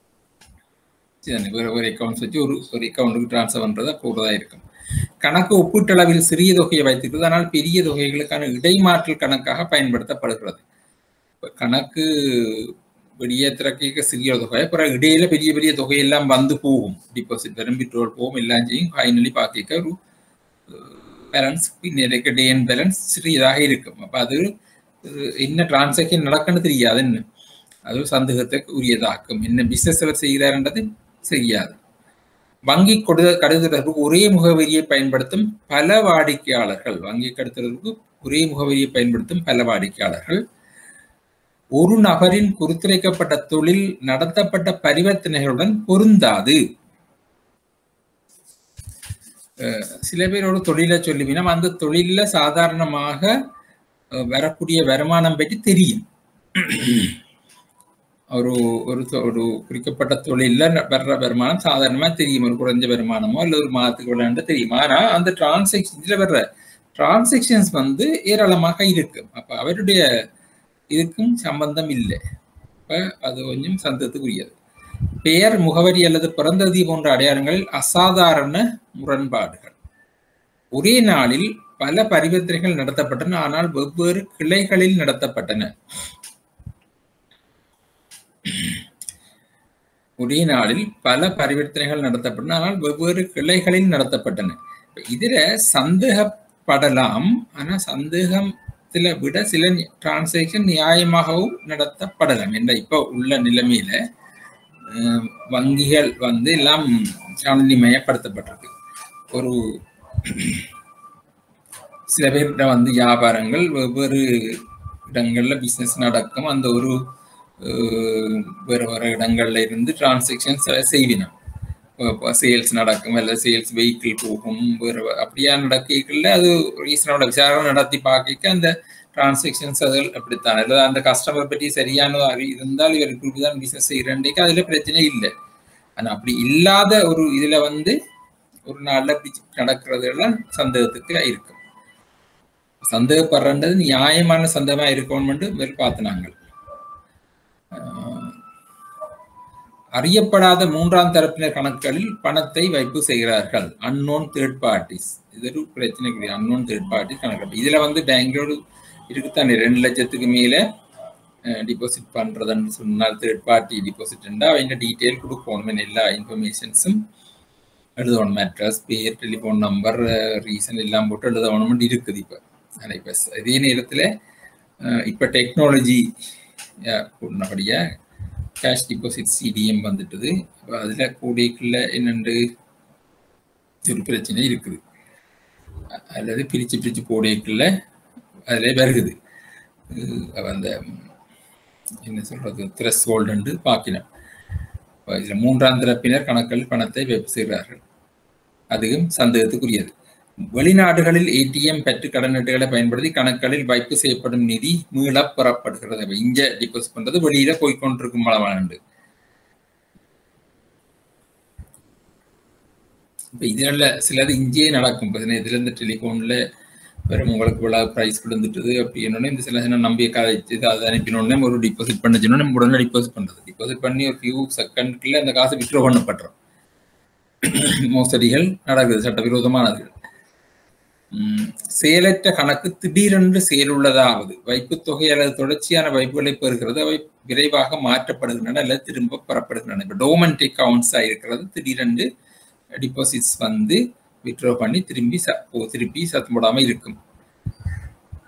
Speaker 1: ஒரு ஒரு அக்கௌண்ட்ஸ் வச்சு ஒரு ஒரு அக்கௌண்ட்டுக்கு டிரான்ஸ்ஃபர் பண்றதா போறதா இருக்கும் கணக்கு ஒப்பீட்டளவில் சிறிய தொகையை வைத்திருக்கிறது ஆனால் பெரிய தொகைகளுக்கான இடைமாற்றல் கணக்காக பயன்படுத்தப்படுகிறது கணக்கு வெளியேற்றுறக்க சிறிய தொகை அப்புறம் இடையில பெரிய பெரிய தொகையெல்லாம் வந்து போகும் டிபாசிட் வரும் விட்ரோல் போகும் எல்லாம் செய்யும் ஃபைனலி பார்க்க ஒரு பேலன்ஸ் பின்னிறைக்க டே அண்ட் பேலன்ஸ் சிறியதாக இருக்கும் அப்போ அது என்ன டிரான்சாக்ஷன் நடக்குன்னு தெரியாது என்ன அது சந்தேகத்துக்கு உரியதாக்கும் என்ன பிசினஸ் அவர் செய்கிறார்ன்றது செய்யாது வங்கி கொடு கடுதலுக்கு ஒரே முகவரியை பயன்படுத்தும் பல வாடிக்கையாளர்கள் வங்கி கடுத்தலுக்கு ஒரே முகவரியை பயன்படுத்தும் பல வாடிக்கையாளர்கள் ஒரு நபரின் குறித்துரைக்கப்பட்ட தொழில் நடத்தப்பட்ட பரிவர்த்தனைகளுடன் பொருந்தாது சில பேரோட தொழிலை சொல்லுவீனா அந்த தொழில சாதாரணமாக வரக்கூடிய வருமானம் பற்றி தெரியும் ஒரு ஒரு ஒரு குறிக்கப்பட்ட தொழில வர்ற வருமானம் சாதாரணமா தெரியும் ஒரு குறைஞ்ச வருமானமோ இல்ல ஒரு மாதத்துக்கு விளையாண்டு தெரியும் ஆனா அந்த டிரான்சாக்ஷன் இதுல வர்ற டிரான்சாக்ஷன்ஸ் வந்து ஏராளமாக இருக்கும் அப்ப அவருடைய இதுக்கும் சம்பந்தம் இல்லை இப்ப அது கொஞ்சம் சந்தத்துக்குரியது பெயர் முகவரி அல்லது பிறந்ததி போன்ற அடையாளங்களில் அசாதாரண முரண்பாடுகள் ஒரே நாளில் பல பரிவர்த்தனைகள் நடத்தப்பட்டன ஆனால் வெவ்வேறு கிளைகளில் நடத்தப்பட்டன ஒரே நாளில் பல பரிவர்த்தனைகள் நடத்தப்பட்டன ஆனால் வெவ்வேறு கிளைகளில் நடத்தப்பட்டன இதுல சந்தேகப்படலாம் ஆனா சந்தேகத்துல விட சில டிரான்சாக்ஷன் நியாயமாகவும் நடத்தப்படலாம் என்ற இப்ப உள்ள நிலைமையில வங்கிகள் வந்து எல்லாம் கணினிமயப்படுத்தப்பட்டிருக்கு ஒரு சில பேர்கிட்ட வந்து வியாபாரங்கள் வெவ்வேறு இடங்கள்ல பிசினஸ் நடக்கும் அந்த ஒரு வேறு வேறு இடங்கள்ல இருந்து டிரான்சாக்ஷன்ஸ் செய்வினோம் சேல்ஸ் நடக்கும் அல்ல சேல்ஸ் வெஹிக்கிள் போகும் வேறு அப்படியா நடக்கல அது ரீசனோட விசாரணை நடத்தி பார்க்க அந்த டிரான்சாக்ஷன்ஸ் அது அப்படித்தான் அல்லது அந்த கஸ்டமர் பற்றி சரியான அறி இருந்தால் இவர் இப்படி தான் பிசினஸ் செய்யறேன்டைக்கு அதுல பிரச்சனை இல்லை ஆனா அப்படி இல்லாத ஒரு இதுல வந்து ஒரு நாள்ல அப்படி நடக்கிறது எல்லாம் சந்தேகத்துக்கு இருக்கும் சந்தேகப்படுறது நியாயமான சந்தேகமா இருக்கணும்னு வேறு பார்த்து நாங்கள் அறியப்படாத மூன்றாம் தரப்பினர் கணக்குகளில் பணத்தை வைப்பு செய்கிறார்கள் அன்னோன் தேர்ட் பார்ட்டிஸ் இது ஒரு பிரச்சனை அன்னோன் தேர்ட் பார்ட்டிஸ் கணக்கு இதுல வந்து பேங்கோடு இருக்குத்தானே ரெண்டு லட்சத்துக்கு மேல டிபாசிட் பண்றதுன்னு சொன்னால் தேர்ட் பார்ட்டி டிபாசிட் அவங்க டீட்டெயில் கொடுக்கணும் எல்லா இன்ஃபர்மேஷன்ஸும் எழுதணும் அட்ரஸ் பேர் டெலிஃபோன் நம்பர் ரீசன் எல்லாம் போட்டு எழுதணும் இருக்குது இப்போ இப்போ இதே நேரத்தில் இப்போ டெக்னாலஜி கூடினபடியா கேஷ் டிபாசிட் சிடிஎம் வந்துட்டுது இப்போ அதில் கூடியக்குள்ள என்னென்று ஒரு பிரச்சனை இருக்குது அல்லது பிரித்து பிரித்து போடையக்குள்ள அதில் வருகுது அந்த என்ன சொல்றது த்ரெஸ் ஹோல்டு பார்க்கினோம் இதில் மூன்றாம் தரப்பினர் கணக்கில் பணத்தை வைப்பு செய்கிறார்கள் அதுவும் சந்தேகத்துக்குரியது வெளிநாடுகளில் ஏடிஎம் பெற்று கடனீட்டுகளை பயன்படுத்தி கணக்குகளில் வைப்பு செய்யப்படும் நிதி மீள பெறப்படுகிறது இங்க டிபாசிட் பண்றது வெளியில போய்கொண்டிருக்கும் அளவாண்டு இப்ப இதுல சிலது இங்கேயே நடக்கும் இதுல இந்த டெலிஃபோன்ல வெறும் உங்களுக்கு இவ்வளவு ப்ரைஸ் விழுந்துட்டுது அப்படின்னோடனே இந்த சில சின்ன நம்பிய கதை இது அதை அனுப்பினோடனே ஒரு டிபாசிட் பண்ணிச்சுன்னா நம்ம உடனே டிபாசிட் பண்றது டிபாசிட் பண்ணி ஒரு ஃபியூ செகண்ட்ல அந்த காசு வித்ட்ரா பண்ணப்படுறோம் மோசடிகள் நடக்குது சட்டவிரோதமானது செயலற்ற கணக்கு திடீரென்று செயலுள்ளதாவது வைப்பு தொகை அல்லது தொடர்ச்சியான வைப்புகளை பெறுகிறது அவை விரைவாக மாற்றப்படுகின்றன அல்லது திரும்ப பெறப்படுகின்றன இப்போ டோமெண்ட் அக்கவுண்ட்ஸாக இருக்கிறது திடீரென்று டிபாசிட்ஸ் வந்து வித்ட்ரா பண்ணி திரும்பி திருப்பி சத்தம் போடாமல் இருக்கும்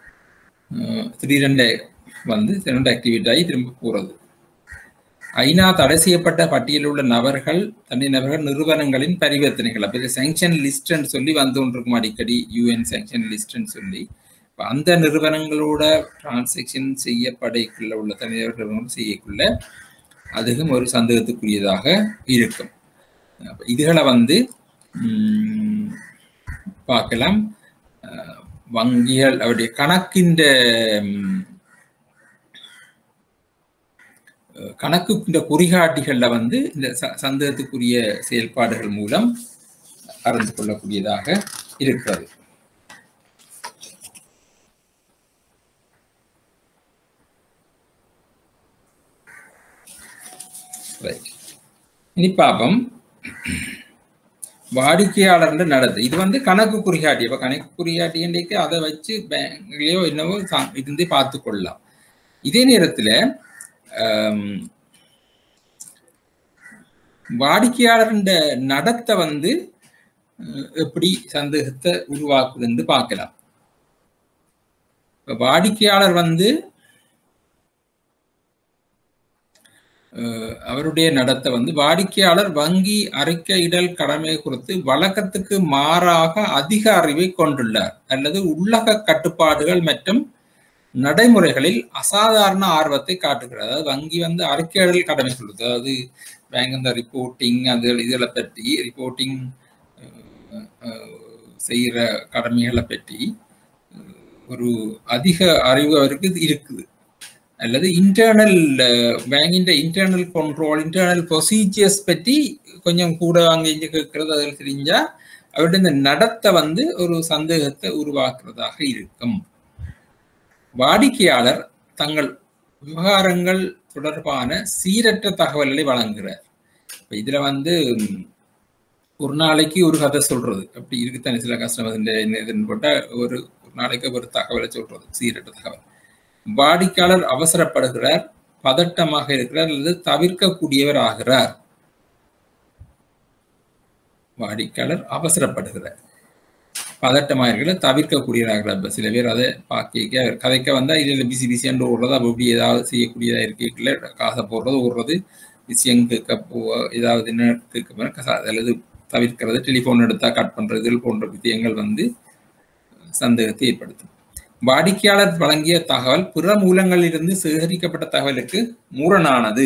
Speaker 1: திடீரெண்டு வந்து திரண்டு ஆக்டிவேட் ஆகி திரும்ப போகிறது ஐநா தடை செய்யப்பட்ட பட்டியலில் உள்ள நபர்கள் தனிநபர்கள் நிறுவனங்களின் பரிவர்த்தனைகள் அப்போ சாங்ஷன் லிஸ்ட்ன்னு சொல்லி வந்து கொண்டிருக்கும் அடிக்கடி யூஎன் சாங்ஷன் லிஸ்ட்ன்னு சொல்லி இப்போ அந்த நிறுவனங்களோட டிரான்சாக்ஷன் செய்யப்படைக்குள்ள உள்ள தனிநபர்கள் செய்யக்குள்ள அதுவும் ஒரு சந்தேகத்துக்குரியதாக இருக்கும் இதுகளை வந்து பார்க்கலாம் வங்கிகள் அவருடைய கணக்கின்ற கணக்கு இந்த குறிகாட்டிகள்ல வந்து இந்த சந்தேகத்துக்குரிய செயல்பாடுகள் மூலம் அறிந்து கொள்ளக்கூடியதாக இருக்கிறது இனி பாப்பம் வாடிக்கையாளர் நடத்து இது வந்து கணக்கு குறிகாட்டி அப்ப கணக்கு குறிகாட்டிக்கு அதை வச்சு பேங்க்லயோ என்னவோ இருந்து பார்த்து கொள்ளலாம் இதே நேரத்துல வாடிக்கையாளர் நடத்தை வந்து எப்படி சந்தேகத்தை உருவாக்குதுன்னு பார்க்கலாம் வாடிக்கையாளர் வந்து அவருடைய நடத்தை வந்து வாடிக்கையாளர் வங்கி அறிக்கையிடல் கடமை குறித்து வழக்கத்துக்கு மாறாக அதிக அறிவை கொண்டுள்ளார் அல்லது உள்ளக கட்டுப்பாடுகள் மற்றும் நடைமுறைகளில் அசாதாரண ஆர்வத்தை காட்டுகிறது அதாவது வங்கி வந்து அறிக்கையிடல் கடமை சொல்லுது அதாவது பேங்க் இந்த ரிப்போர்ட்டிங் அது இதில் பற்றி ரிப்போர்ட்டிங் செய்கிற கடமைகளை பற்றி ஒரு அதிக அறிவு அவருக்கு இருக்குது அல்லது இன்டர்னல் பேங்கின் இன்டர்னல் கண்ட்ரோல் இன்டர்னல் ப்ரொசீஜர்ஸ் பற்றி கொஞ்சம் கூட அங்கே இங்கே கேட்கறது அதில் தெரிஞ்சா அவருடைய இந்த நடத்தை வந்து ஒரு சந்தேகத்தை உருவாக்குறதாக இருக்கும் வாடிக்கையாளர் தங்கள் விவகாரங்கள் தொடர்பான சீரற்ற தகவல்களை வழங்குகிறார் இப்போ இதில் வந்து ஒரு நாளைக்கு ஒரு கதை சொல்றது அப்படி இருக்குத்தானே சில கஸ்டமர் இதுன்னு போட்டால் ஒரு ஒரு நாளைக்கு ஒரு தகவலை சொல்றது சீரற்ற தகவல் வாடிக்கையாளர் அவசரப்படுகிறார் பதட்டமாக இருக்கிறார் அல்லது தவிர்க்கக்கூடியவர் ஆகிறார் வாடிக்கையாளர் அவசரப்படுகிறார் பதட்டமாக இருக்கிற தவிர்க்கக்கூடியவராகிறார் சில பேர் அதை பார்க்க கதைக்க வந்தா இதில் பிசி பிசியாண்டு ஓடுறது அப்போ இப்படி ஏதாவது செய்யக்கூடியதா இருக்கல காசை போடுறது ஓடுறது விஷயம் கேட்க போ ஏதாவது என்ன கேட்க அல்லது தவிர்க்கிறது டெலிஃபோன் எடுத்தா கட் பண்றது போன்ற விஷயங்கள் வந்து சந்தேகத்தை ஏற்படுத்தும் வாடிக்கையாளர் வழங்கிய தகவல் பிற மூலங்களிலிருந்து சேகரிக்கப்பட்ட தகவலுக்கு மூரணானது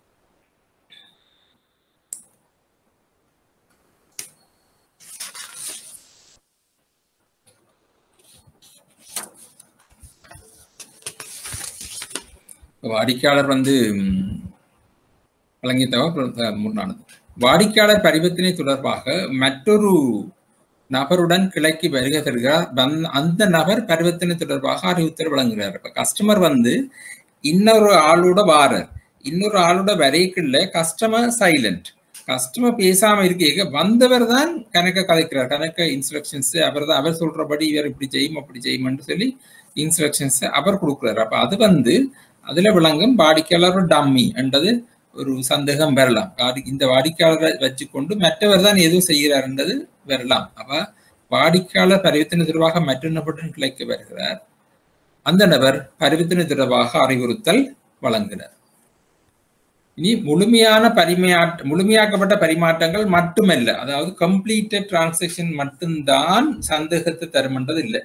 Speaker 1: வாடிக்கையாளர் வந்து வழங்கிய தகவல் மூணானது வாடிக்கையாளர் பரிவர்த்தனை தொடர்பாக மற்றொரு நபருடன் கிளைக்கு வருகை தருகிறார் அந்த நபர் பரிவர்த்தனை தொடர்பாக அறிவுத்தல் வழங்குகிறார் இப்ப கஸ்டமர் வந்து இன்னொரு ஆளோட வாரர் இன்னொரு ஆளோட வரைக்குள்ள கஸ்டமர் சைலண்ட் கஸ்டமர் பேசாம இருக்க வந்தவர் தான் கணக்க கதைக்கிறார் கணக்க இன்ஸ்ட்ரக்ஷன்ஸ் அவர் தான் அவர் சொல்றபடி இவர் இப்படி செய்யும் அப்படி செய்யும்னு சொல்லி இன்ஸ்ட்ரக்ஷன்ஸ் அவர் கொடுக்குறாரு அப்ப அது வந்து அதுல விளங்கும் வாடிக்கையாளர் டம்மி என்றது ஒரு சந்தேகம் வரலாம் இந்த வாடிக்கையாளரை வச்சுக்கொண்டு மற்றவர் தான் எதுவும் செய்கிறார்ன்றது வரலாம் அப்ப வாடிக்கையாளர் பரிவர்த்தனை தொடர்பாக மற்ற நபருடன் கிளைக்க வருகிறார் அந்த நபர் பரிவர்த்தனை தொடர்பாக அறிவுறுத்தல் வழங்குகிறார் இனி முழுமையான பரிமாற்ற முழுமையாக்கப்பட்ட பரிமாற்றங்கள் மட்டுமல்ல அதாவது கம்ப்ளீட்டட் டிரான்சாக்ஷன் மட்டும்தான் சந்தேகத்தை தருமன்றது இல்லை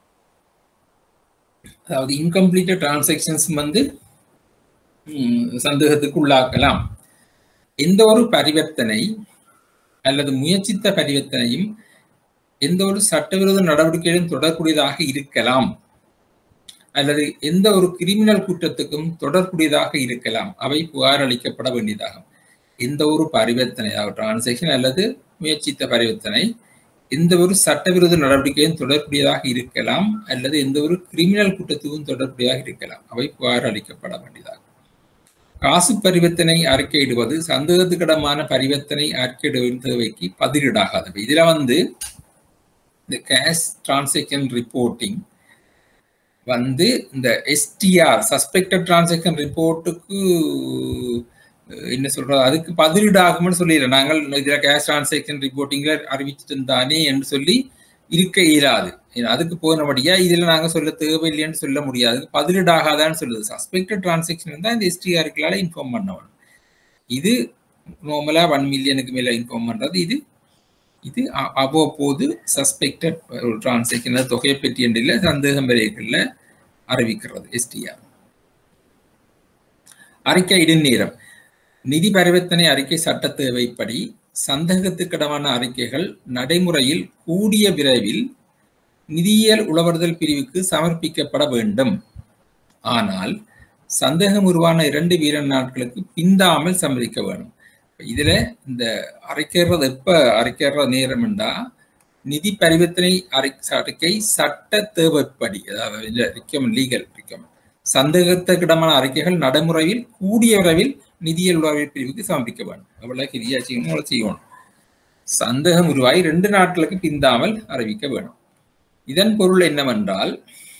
Speaker 1: அதாவது இன்கம்ப்ளீட்டட் டிரான்சாக்ஷன்ஸ் வந்து சந்தேகத்துக்கு உள்ளாக்கலாம் எந்த ஒரு பரிவர்த்தனை அல்லது முயற்சித்த பரிவர்த்தனையும் எந்த ஒரு சட்டவிரோத நடவடிக்கையுடன் தொடர்புடையதாக இருக்கலாம் அல்லது எந்த ஒரு கிரிமினல் குற்றத்துக்கும் தொடர்புடையதாக இருக்கலாம் அவை புகார் அளிக்கப்பட வேண்டியதாகும் எந்த ஒரு பரிவர்த்தனை அதாவது டிரான்சாக்ஷன் அல்லது முயற்சித்த பரிவர்த்தனை எந்த ஒரு சட்டவிரோத நடவடிக்கையும் தொடர்புடையதாக இருக்கலாம் அல்லது எந்த ஒரு கிரிமினல் குற்றத்துக்கும் தொடர்புடையதாக இருக்கலாம் அவை புகார் அளிக்கப்பட வேண்டியதாகும் காசு பரிவர்த்தனை அறிக்கையிடுவது சந்தேகத்துக்கிடமான பரிவர்த்தனை அறிக்கையிடுவதன் தேவைக்கு பதிலீடாகாது இதுல வந்து இந்த கேஷ் டிரான்சாக்ஷன் ரிப்போர்ட்டிங் வந்து இந்த எஸ்டிஆர் சஸ்பெக்டட் டிரான்சாக்ஷன் ரிப்போர்ட்டுக்கு என்ன சொல்றது அதுக்கு பதிலீடாகும்னு சொல்லிடுறேன் நாங்கள் இதில் கேஷ் டிரான்சாக்ஷன் ரிப்போர்ட்டிங்ல அறிவிச்சிட்டு தானே என்று சொல்லி இருக்க இயலாது அதுக்கு போனபடியா இதுல நாங்க சொல்ல தேவையில்லைன்னு சொல்ல முடியாது பதிலீடாகாதான்னு சொல்லுது சஸ்பெக்டட் டிரான்சாக்ஷன் தான் இந்த எஸ்டிஆருக்களால இன்ஃபார்ம் பண்ணணும் இது நார்மலா ஒன் மில்லியனுக்கு மேல இன்ஃபார்ம் பண்றது இது இது அவ்வப்போது சஸ்பெக்டட் ஒரு டிரான்சாக்ஷன் தொகையை பற்றி என்றில் சந்தேகம் வரைகளில் அறிவிக்கிறது எஸ்டிஆர் அறிக்கை இடுநேரம் நிதி பரிவர்த்தனை அறிக்கை சட்ட தேவைப்படி சந்தேகத்துக்கிடமான அறிக்கைகள் நடைமுறையில் கூடிய விரைவில் நிதியியல் உளவறுதல் பிரிவுக்கு சமர்ப்பிக்கப்பட வேண்டும் ஆனால் சந்தேகம் உருவான இரண்டு வீரன் நாட்களுக்கு பிந்தாமல் சமர்ப்பிக்க வேண்டும் இதுல இந்த அரைக்கிறது எப்ப அரைக்கிற நேரம் என்றா நிதி பரிவர்த்தனை அறிக்கை சட்ட தேவைப்படி அதாவது லீகல் சந்தேகத்துக்கிடமான அறிக்கைகள் நடைமுறையில் கூடிய விரைவில் நிதியியல் உளவியல் பிரிவுக்கு சமர்ப்பிக்க வேண்டும் எவ்வளவு கிரியா செய்யணும் அவ்வளவு செய்யணும் சந்தேகம் உருவாகி ரெண்டு நாட்களுக்கு பிந்தாமல் அறிவிக்க வேண்டும் இதன் பொருள் என்னவென்றால்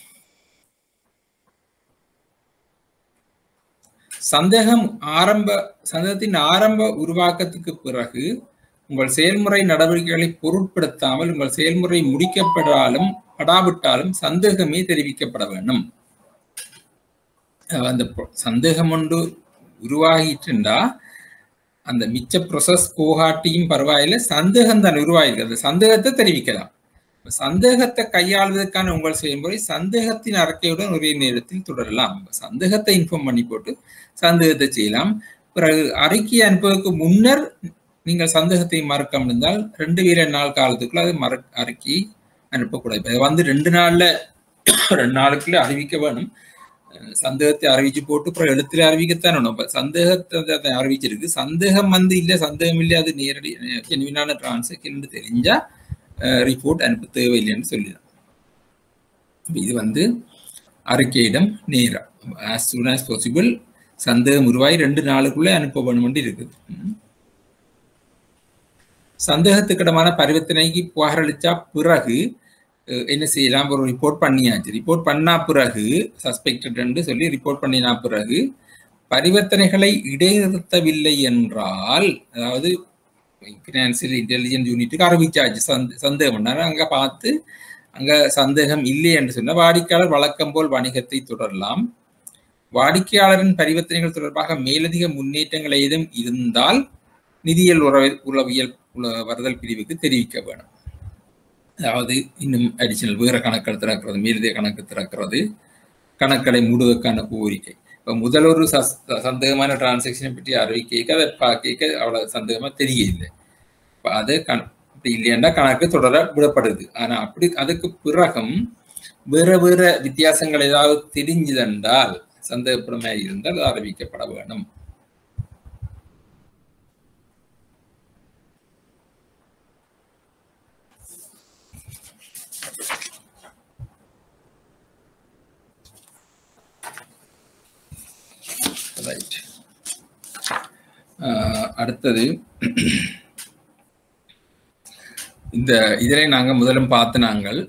Speaker 1: சந்தேகம் ஆரம்ப சந்தேகத்தின் ஆரம்ப உருவாக்கத்துக்கு பிறகு உங்கள் செயல்முறை நடவடிக்கைகளை பொருட்படுத்தாமல் உங்கள் செயல்முறை முடிக்கப்படாலும் படாவிட்டாலும் சந்தேகமே தெரிவிக்கப்பட வேண்டும் அந்த சந்தேகம் ஒன்று உருவாகிட்டுண்டா அந்த மிச்ச ப்ரொசஸ் கோகாட்டியும் பரவாயில்ல சந்தேகம் தான் உருவாகிருக்கு அந்த சந்தேகத்தை தெரிவிக்கலாம் சந்தேகத்தை கையாளுவதற்கான உங்கள் செயல்முறை சந்தேகத்தின் அறிக்கையுடன் ஒரே நேரத்தில் தொடரலாம் சந்தேகத்தை இன்ஃபார்ம் பண்ணி போட்டு சந்தேகத்தை செய்யலாம் பிறகு அறிக்கை அனுப்புவதற்கு முன்னர் நீங்கள் சந்தேகத்தை மறக்க முடிந்தால் ரெண்டு வீர நாள் காலத்துக்குள்ள அது மற அறிக்கை அனுப்பக்கூடாது வந்து ரெண்டு நாள்ல ரெண்டு நாளுக்குள்ள அறிவிக்க வேணும் சந்தேகத்தை அறிவிச்சு போட்டு அப்புறம் எழுத்துல அறிவிக்கத்தான் வேணும் சந்தேகத்தை அறிவிச்சிருக்கு சந்தேகம் வந்து இல்லை சந்தேகம் இல்லை அது நேரடி ஜென்வினான டிரான்சாக்ஷன் தெரிஞ்சா ரிப்போர்ட் அனுப்ப தேவையில்லைன்னு சொல்லிடும் இது வந்து அறிக்கையிடம் நேரம் ஆஸ் சூன் ஆஸ் பாசிபிள் சந்தேகம் உருவாகி ரெண்டு நாளுக்குள்ளே அனுப்ப வேணும்னு இருக்குது சந்தேகத்துக்கிடமான பரிவர்த்தனைக்கு புகாரளிச்சா பிறகு என்ன செய்யலாம் ஒரு ரிப்போர்ட் பண்ணியாச்சு ரிப்போர்ட் பண்ணா பிறகு சஸ்பெக்டட் சொல்லி ரிப்போர்ட் பண்ணினா பிறகு பரிவர்த்தனைகளை இடைநிறுத்தவில்லை என்றால் அதாவது ஃபினான்சியல் இன்டெலிஜென்ஸ் யூனிட்டுக்கு அறிவிச்சாச்சு சந்த சந்தேகம் பண்ணாரு அங்க பார்த்து அங்க சந்தேகம் இல்லை என்று சொன்ன வாடிக்கையாளர் வழக்கம் போல் வணிகத்தை தொடரலாம் வாடிக்கையாளரின் பரிவர்த்தனைகள் தொடர்பாக மேலதிக முன்னேற்றங்கள் ஏதும் இருந்தால் நிதியியல் உறவு உளவியல் வருதல் பிரிவுக்கு தெரிவிக்க வேணும் அதாவது இன்னும் அடிஷனல் வேற கணக்கள் திறக்கிறது மேலதிக கணக்கு திறக்கிறது கணக்களை மூடுவதற்கான கோரிக்கை இப்போ முதல் ஒரு சந்தேகமான டிரான்சாக்ஷனை பற்றி அறிவிக்க அதை பார்க்க அவ்வளவு சந்தேகமா தெரியல இப்போ அது கண அப்படி இல்லையாண்டா கணக்கு தொடர விடப்படுது ஆனா அப்படி அதுக்கு பிறகும் வேற வேற வித்தியாசங்கள் ஏதாவது தெரிஞ்சதென்றால் சந்தேகப்படுமே இருந்தால் அறிவிக்கப்பட வேண்டும் ரைட் அடுத்தது இந்த இதிலே நாங்க முதலும் பார்த்து நாங்கள்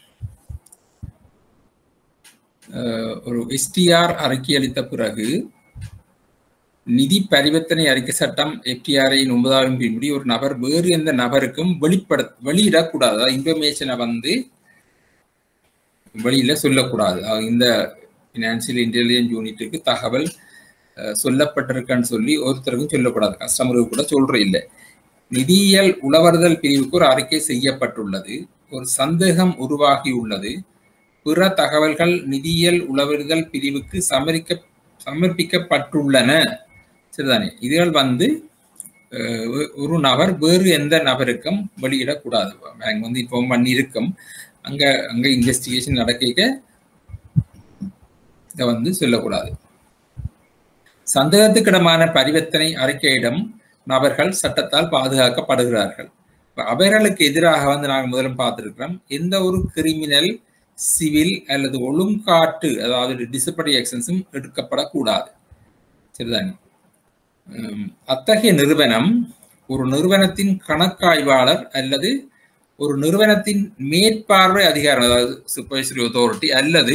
Speaker 1: ஒரு எஸ்டிஆர் அறிக்கை அளித்த பிறகு நிதி பரிவர்த்தனை அறிக்கை சட்டம் எஃப்டிஆரின் ஒன்பதாம் பின்படி ஒரு நபர் வேறு எந்த நபருக்கும் வெளிப்பட வெளியிடக்கூடாது அதாவது இன்ஃபர்மேஷனை வந்து வெளியில சொல்லக்கூடாது இந்த ஃபினான்சியல் இன்டெலிஜென்ஸ் யூனிட்டுக்கு தகவல் சொல்லப்பட்டிருக்கான்னு சொல்லி ஒருத்தருக்கும் சொல்லக்கூடாது கஸ்டமருக்கு கூட சொல்ற இல்லை நிதியியல் உளவறுதல் பிரிவுக்கு ஒரு அறிக்கை செய்யப்பட்டுள்ளது ஒரு சந்தேகம் உருவாகி உள்ளது பிற தகவல்கள் நிதியியல் உளவறுதல் பிரிவுக்கு சமரிக்க சமர்ப்பிக்கப்பட்டுள்ளன சரிதானே இதுகள் வந்து ஒரு நபர் வேறு எந்த நபருக்கும் வெளியிடக்கூடாது பேங்க் வந்து இன்ஃபார்ம் பண்ணி இருக்கும் அங்க அங்க இன்வெஸ்டிகேஷன் நடக்க இதை வந்து சொல்லக்கூடாது சந்தேகத்துக்கிடமான பரிவர்த்தனை அறிக்கையிடம் நபர்கள் சட்டத்தால் பாதுகாக்கப்படுகிறார்கள் அவர்களுக்கு எதிராக வந்து நாங்கள் முதலும் பார்த்துருக்கிறோம் எந்த ஒரு கிரிமினல் சிவில் அல்லது ஒழுங்காட்டு அதாவது டிசிப்ளினரி ஆக்ஷன்ஸும் எடுக்கப்படக்கூடாது சரிதானே அத்தகைய நிறுவனம் ஒரு நிறுவனத்தின் கணக்காய்வாளர் அல்லது ஒரு நிறுவனத்தின் மேற்பார்வை அதிகாரம் அதாவது சூப்பர்வைசரி அத்தாரிட்டி அல்லது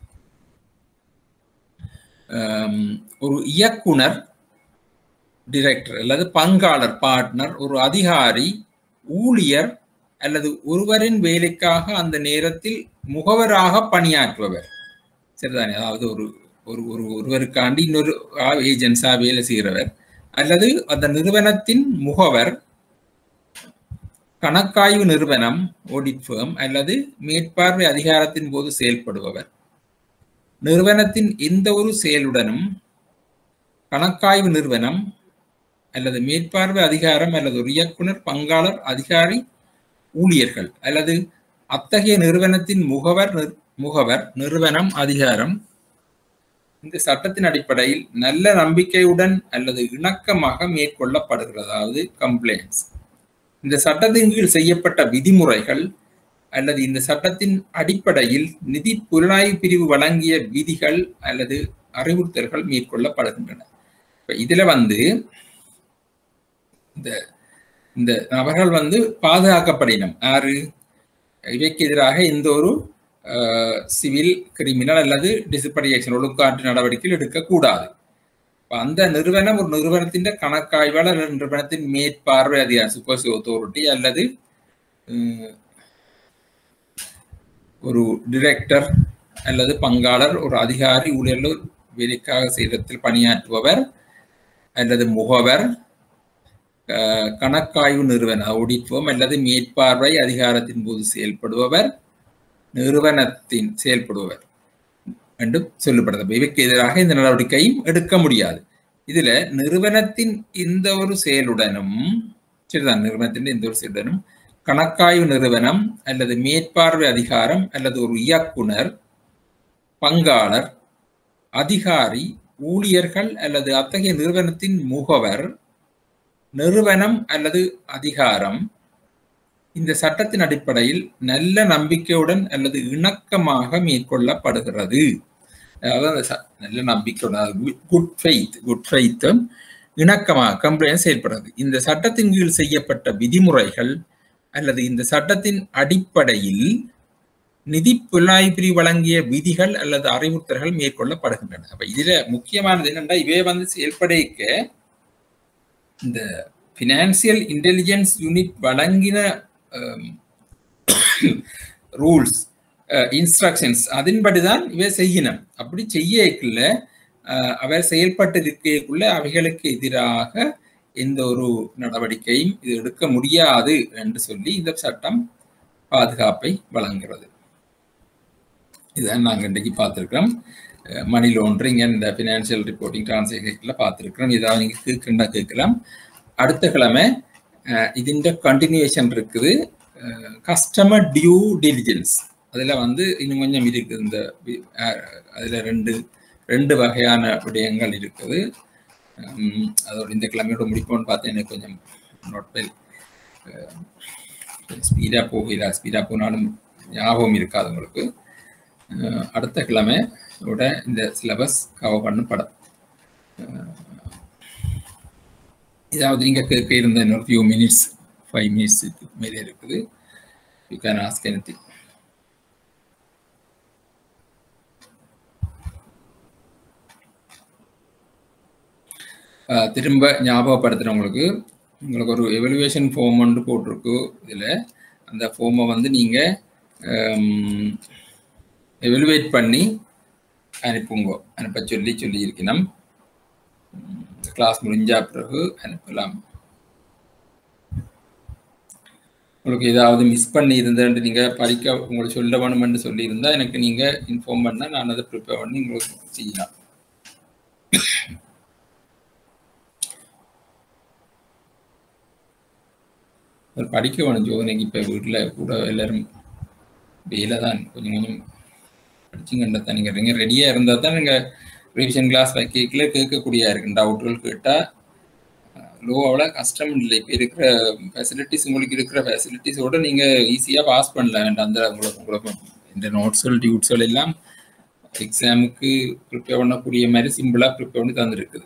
Speaker 1: ஒரு இயக்குனர் டிரெக்டர் அல்லது பங்காளர் பார்ட்னர் ஒரு அதிகாரி ஊழியர் அல்லது ஒருவரின் வேலைக்காக அந்த நேரத்தில் முகவராக பணியாற்றுபவர் சரிதானே அதாவது ஒரு ஒரு ஒரு ஒருவருக்காண்டி இன்னொரு ஏஜென்ஸா வேலை செய்கிறவர் அல்லது அந்த நிறுவனத்தின் முகவர் கணக்காய்வு நிறுவனம் ஆடிட் ஃபேம் அல்லது மேற்பார்வை அதிகாரத்தின் போது செயல்படுபவர் நிறுவனத்தின் எந்த ஒரு செயலுடனும் கணக்காய்வு நிறுவனம் அல்லது மேற்பார்வை அதிகாரம் அல்லது ஒரு இயக்குனர் பங்காளர் அதிகாரி ஊழியர்கள் அல்லது அத்தகைய நிறுவனத்தின் முகவர் முகவர் நிறுவனம் அதிகாரம் இந்த சட்டத்தின் அடிப்படையில் நல்ல நம்பிக்கையுடன் அல்லது இணக்கமாக மேற்கொள்ளப்படுகிறது அதாவது கம்ப்ளைண்ட்ஸ் இந்த சட்டத்தின் கீழ் செய்யப்பட்ட விதிமுறைகள் அல்லது இந்த சட்டத்தின் அடிப்படையில் நிதி புலனாய்வு பிரிவு வழங்கிய விதிகள் அல்லது அறிவுறுத்தல்கள் மேற்கொள்ளப்படுகின்றன இப்ப இதுல வந்து இந்த இந்த நபர்கள் வந்து பாதுகாக்கப்படினம் யாரு இவைக்கு எதிராக எந்த ஒரு சிவில் கிரிமினல் அல்லது டிசிப்ளினரி ஆக்ஷன் ஒழுக்காற்று நடவடிக்கைகள் எடுக்கக்கூடாது அந்த நிறுவனம் ஒரு நிறுவனத்தின் கணக்காய்வாளர் நிறுவனத்தின் மேற்பார்வை அதிகாரி சூப்பர்சி அத்தாரிட்டி அல்லது ஒரு டிரெக்டர் அல்லது பங்காளர் ஒரு அதிகாரி ஊழியர்கள் வேலைக்காக செய்தத்தில் பணியாற்றுபவர் அல்லது முகவர் கணக்காய்வு நிறுவன ஆடிட் ஃபோம் அல்லது மேற்பார்வை அதிகாரத்தின் போது செயல்படுபவர் நிறுவனத்தின் செயல்படுபவர் என்று சொல்லப்படுது இவைக்கு எதிராக இந்த நடவடிக்கையும் எடுக்க முடியாது இதுல நிறுவனத்தின் எந்த ஒரு செயலுடனும் சரிதான் நிறுவனத்தின் எந்த ஒரு செயலுடனும் கணக்காய்வு நிறுவனம் அல்லது மேற்பார்வை அதிகாரம் அல்லது ஒரு இயக்குனர் பங்காளர் அதிகாரி ஊழியர்கள் அல்லது அத்தகைய நிறுவனத்தின் முகவர் நிறுவனம் அல்லது அதிகாரம் இந்த சட்டத்தின் அடிப்படையில் நல்ல நம்பிக்கையுடன் அல்லது இணக்கமாக மேற்கொள்ளப்படுகிறது அதாவது நல்ல நம்பிக்கையுடன் குட் ஃபெய்த் குட் ஃபெய்த்தும் இணக்கமாக கம்ப்ளைண்ட் செயல்படுறது இந்த சட்டத்தின் கீழ் செய்யப்பட்ட விதிமுறைகள் அல்லது இந்த சட்டத்தின் அடிப்படையில் நிதி புலனாய்வு பிரிவு வழங்கிய விதிகள் அல்லது அறிவுறுத்தல்கள் மேற்கொள்ளப்படுகின்றன அப்ப இதுல முக்கியமானது என்னென்னா இவே வந்து செயல்படைக்க இந்த பினான்சியல் இன்டெலிஜென்ஸ் யூனிட் வழங்கின ரூல்ஸ் இன்ஸ்ட்ரக்ஷன்ஸ் அதன்படிதான் இவை செய்யணும் அப்படி செய்யக்குள்ள அவர் செயல்பட்டு இருக்கக்குள்ள அவைகளுக்கு எதிராக எந்த ஒரு நடவடிக்கையும் இது எடுக்க முடியாது என்று சொல்லி இந்த சட்டம் பாதுகாப்பை வழங்குகிறது இதான் நாங்கள் இன்றைக்கு பார்த்துருக்கிறோம் மணி லோன்றிங் இந்த ஃபினான்ஷியல் ரிப்போர்ட்டிங் டிரான்சாக்ஷனில் பார்த்துருக்கிறோம் இதாவது நீங்கள் கேட்குண்டா கேட்கலாம் அடுத்த கிழமை ഇതിൻ്റെ கண்டினியூஷன் இருக்குது கஸ்டமர் டியூ டெலிஜென்ஸ் அதில் வந்து இன்னும் கொஞ்சம் இருக்குது இந்த அதில் ரெண்டு ரெண்டு வகையான விடயங்கள் இருக்குது அதோட இந்த கிழமையோட முடிப்போன்னு பார்த்து எனக்கு கொஞ்சம் நோட் வெல் ஸ்பீடாக போகல ஸ்பீடாக போனாலும் ஞாபகம் இருக்காது உங்களுக்கு அடுத்த கிழமை ஓட இந்த சிலபஸ் கவர் பண்ணும் படம் இதாவது நீங்கள் கேட்க இருந்த இன்னொரு ஃபியூ மினிட்ஸ் ஃபைவ் மினிட்ஸ் மேலே இருக்குது you can ask anything திரும்ப ஞாபகப்படுத்துகிறவங்களுக்கு உங்களுக்கு ஒரு எவலுவேஷன் ஃபார்ம் ஒன்று போட்டிருக்கு இதில் அந்த ஃபார்மை வந்து நீங்கள் எவலுவேட் பண்ணி அனுப்புங்க அனுப்ப சொல்லி சொல்லியிருக்கணும் கிளாஸ் முடிஞ்சா பிறகு அனுப்பலாம் உங்களுக்கு ஏதாவது மிஸ் பண்ணி இருந்தேன்ட்டு நீங்கள் படிக்க உங்களுக்கு சொல்ல வேணுமென்று சொல்லியிருந்தா எனக்கு நீங்கள் இன்ஃபார்ம் பண்ணால் நான் அதை ப்ரிப்பேர் பண்ணி உங்களுக்கு செய்யலாம் படிக்க வேணும் ஜோதனைக்கு இப்போ வீட்டில் கூட எல்லாரும் வேலை தான் கொஞ்சம் கொஞ்சம் படிச்சுங்கண்டா தான் நீங்கள் நீங்கள் ரெடியாக இருந்தால் தான் நீங்கள் ரிவிஷன் கிளாஸ் வைக்கல கேட்கக்கூடியா இருக்கு டவுட்டுகள் கேட்டால் லோ அவ்வளோ கஷ்டம் இல்லை இப்போ இருக்கிற ஃபெசிலிட்டிஸ் உங்களுக்கு இருக்கிற ஃபெசிலிட்டிஸோட நீங்கள் ஈஸியாக பாஸ் பண்ணல வேண்டாம் அந்த உங்களுக்கு உங்களுக்கு இந்த நோட்ஸ்கள் டியூட்ஸ்கள் எல்லாம் எக்ஸாமுக்கு ப்ரிப்பேர் பண்ணக்கூடிய மாதிரி சிம்பிளாக ப்ரிப்பேர் பண்ணி தந்துருக்குது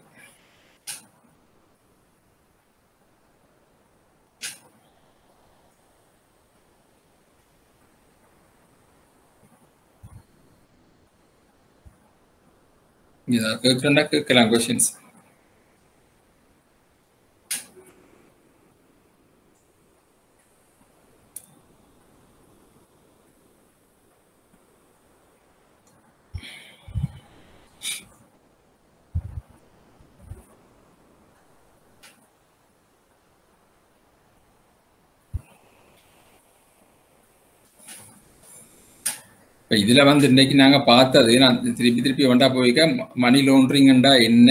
Speaker 1: ஏதாவது கேட்கறா கேட்கலாம் கொஷின்ஸ் இப்போ இதில் வந்து இன்னைக்கு நாங்கள் பார்த்தது நான் திருப்பி திருப்பி வண்டா போய்க்க மணி லோண்ட்ரிங்கண்டா என்ன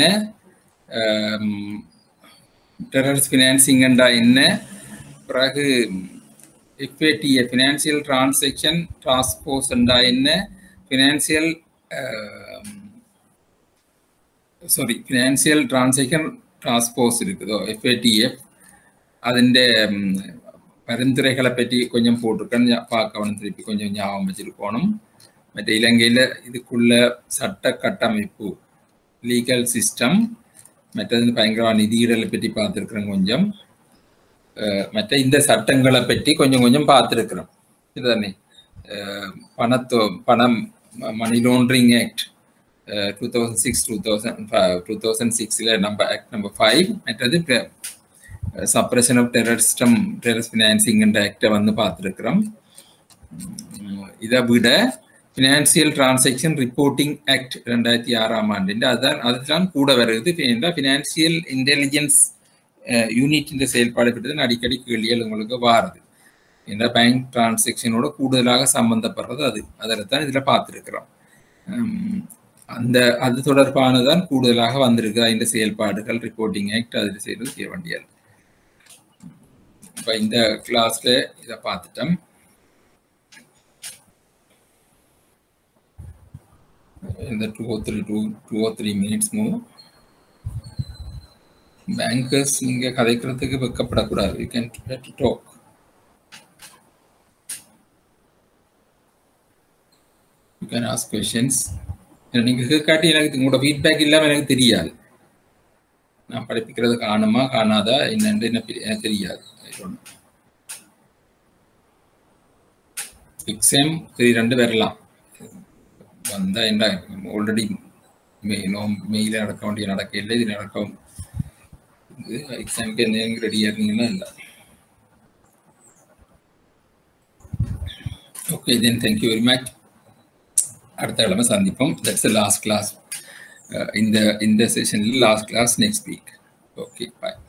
Speaker 1: டெரரிஸ்ட் ஃபினான்சிங்கண்டா என்ன பிறகு எஃப்ஏடிஏ ஃபினான்சியல் டிரான்சாக்ஷன் டாஸ்க்ஃபோர்ஸ்ண்டா என்ன financial sorry financial transaction task force இருக்குதோ எஃப்ஏடிஎஃப் അതിൻ്റെ പരമ്പരകളെ പറ്റി കൊഞ്ചം പോട്ടിருக்கேன் பார்க்கணும் திருப்பி கொஞ்சம் ஞாபகம் வச்சிருக்கணும் மற்ற இலங்கையில் இதுக்குள்ள சட்ட கட்டமைப்பு லீகல் சிஸ்டம் மற்றது பயங்கரமான நிதியிடலை பற்றி பார்த்துருக்குறேன் கொஞ்சம் மற்ற இந்த சட்டங்களை பற்றி கொஞ்சம் கொஞ்சம் பார்த்துருக்குறோம் இதுதானே பணத்தோ பணம் money laundering act two thousand six two thousand two thousand சிக்ஸில் நம்பர் ஆக்ட் நம்பர் ஃபைவ் மற்றது suppression of terrorism terrorist financing ஆக்டை வந்து பார்த்துருக்குறோம் இதை விட ஃபினான்சியல் டிரான்சாக்ஷன் ரிப்போர்ட்டிங் ஆக்ட் ரெண்டாயிரத்தி ஆறாம் ஆண்டு அதுதான் அதுதான் கூட வருது என்றால் ஃபினான்சியல் இன்டெலிஜென்ஸ் யூனிட்டின் செயல்பாடு பற்றி அடிக்கடி கேள்விகள் உங்களுக்கு வாருது என்ற பேங்க் டிரான்சாக்ஷனோட கூடுதலாக சம்பந்தப்படுறது அது அதில் தான் இதில் பார்த்துருக்குறோம் அந்த அது தொடர்பானதான் கூடுதலாக வந்திருக்கு இந்த செயல்பாடுகள் ரிப்போர்ட்டிங் ஆக்ட் அதில் செய்வது செய்ய வேண்டியது இப்போ இந்த கிளாஸ்ல இதை பார்த்துட்டோம் இந்த two oh three two two oh three minutes move bankers நீங்க கதைக்கிறதுக்கு வெக்கப்படக்கூடாது you can talk you can ask questions நீங்க கேட்காட்டி எனக்கு உங்களோட ஃபீட்பேக் இல்லாமல் எனக்கு தெரியாது நான் படிப்பிக்கிறது காணுமா காணாதா என்னன்னு என்ன தெரியாது எக்ஸாம் த்ரீ ரெண்டு வரலாம் வந்தா என்ன ஆல்ரெடி மெயில நடக்க வேண்டிய நடக்க இல்லை இது நடக்கும் எக்ஸாமுக்கு என்ன ரெடியாக இருந்தீங்கன்னா இல்லை okay then thank you very much அடுத்த கிழமை சந்திப்போம் தட்ஸ் லாஸ்ட் கிளாஸ் இந்த இந்த செஷனில் last class next week okay பாய்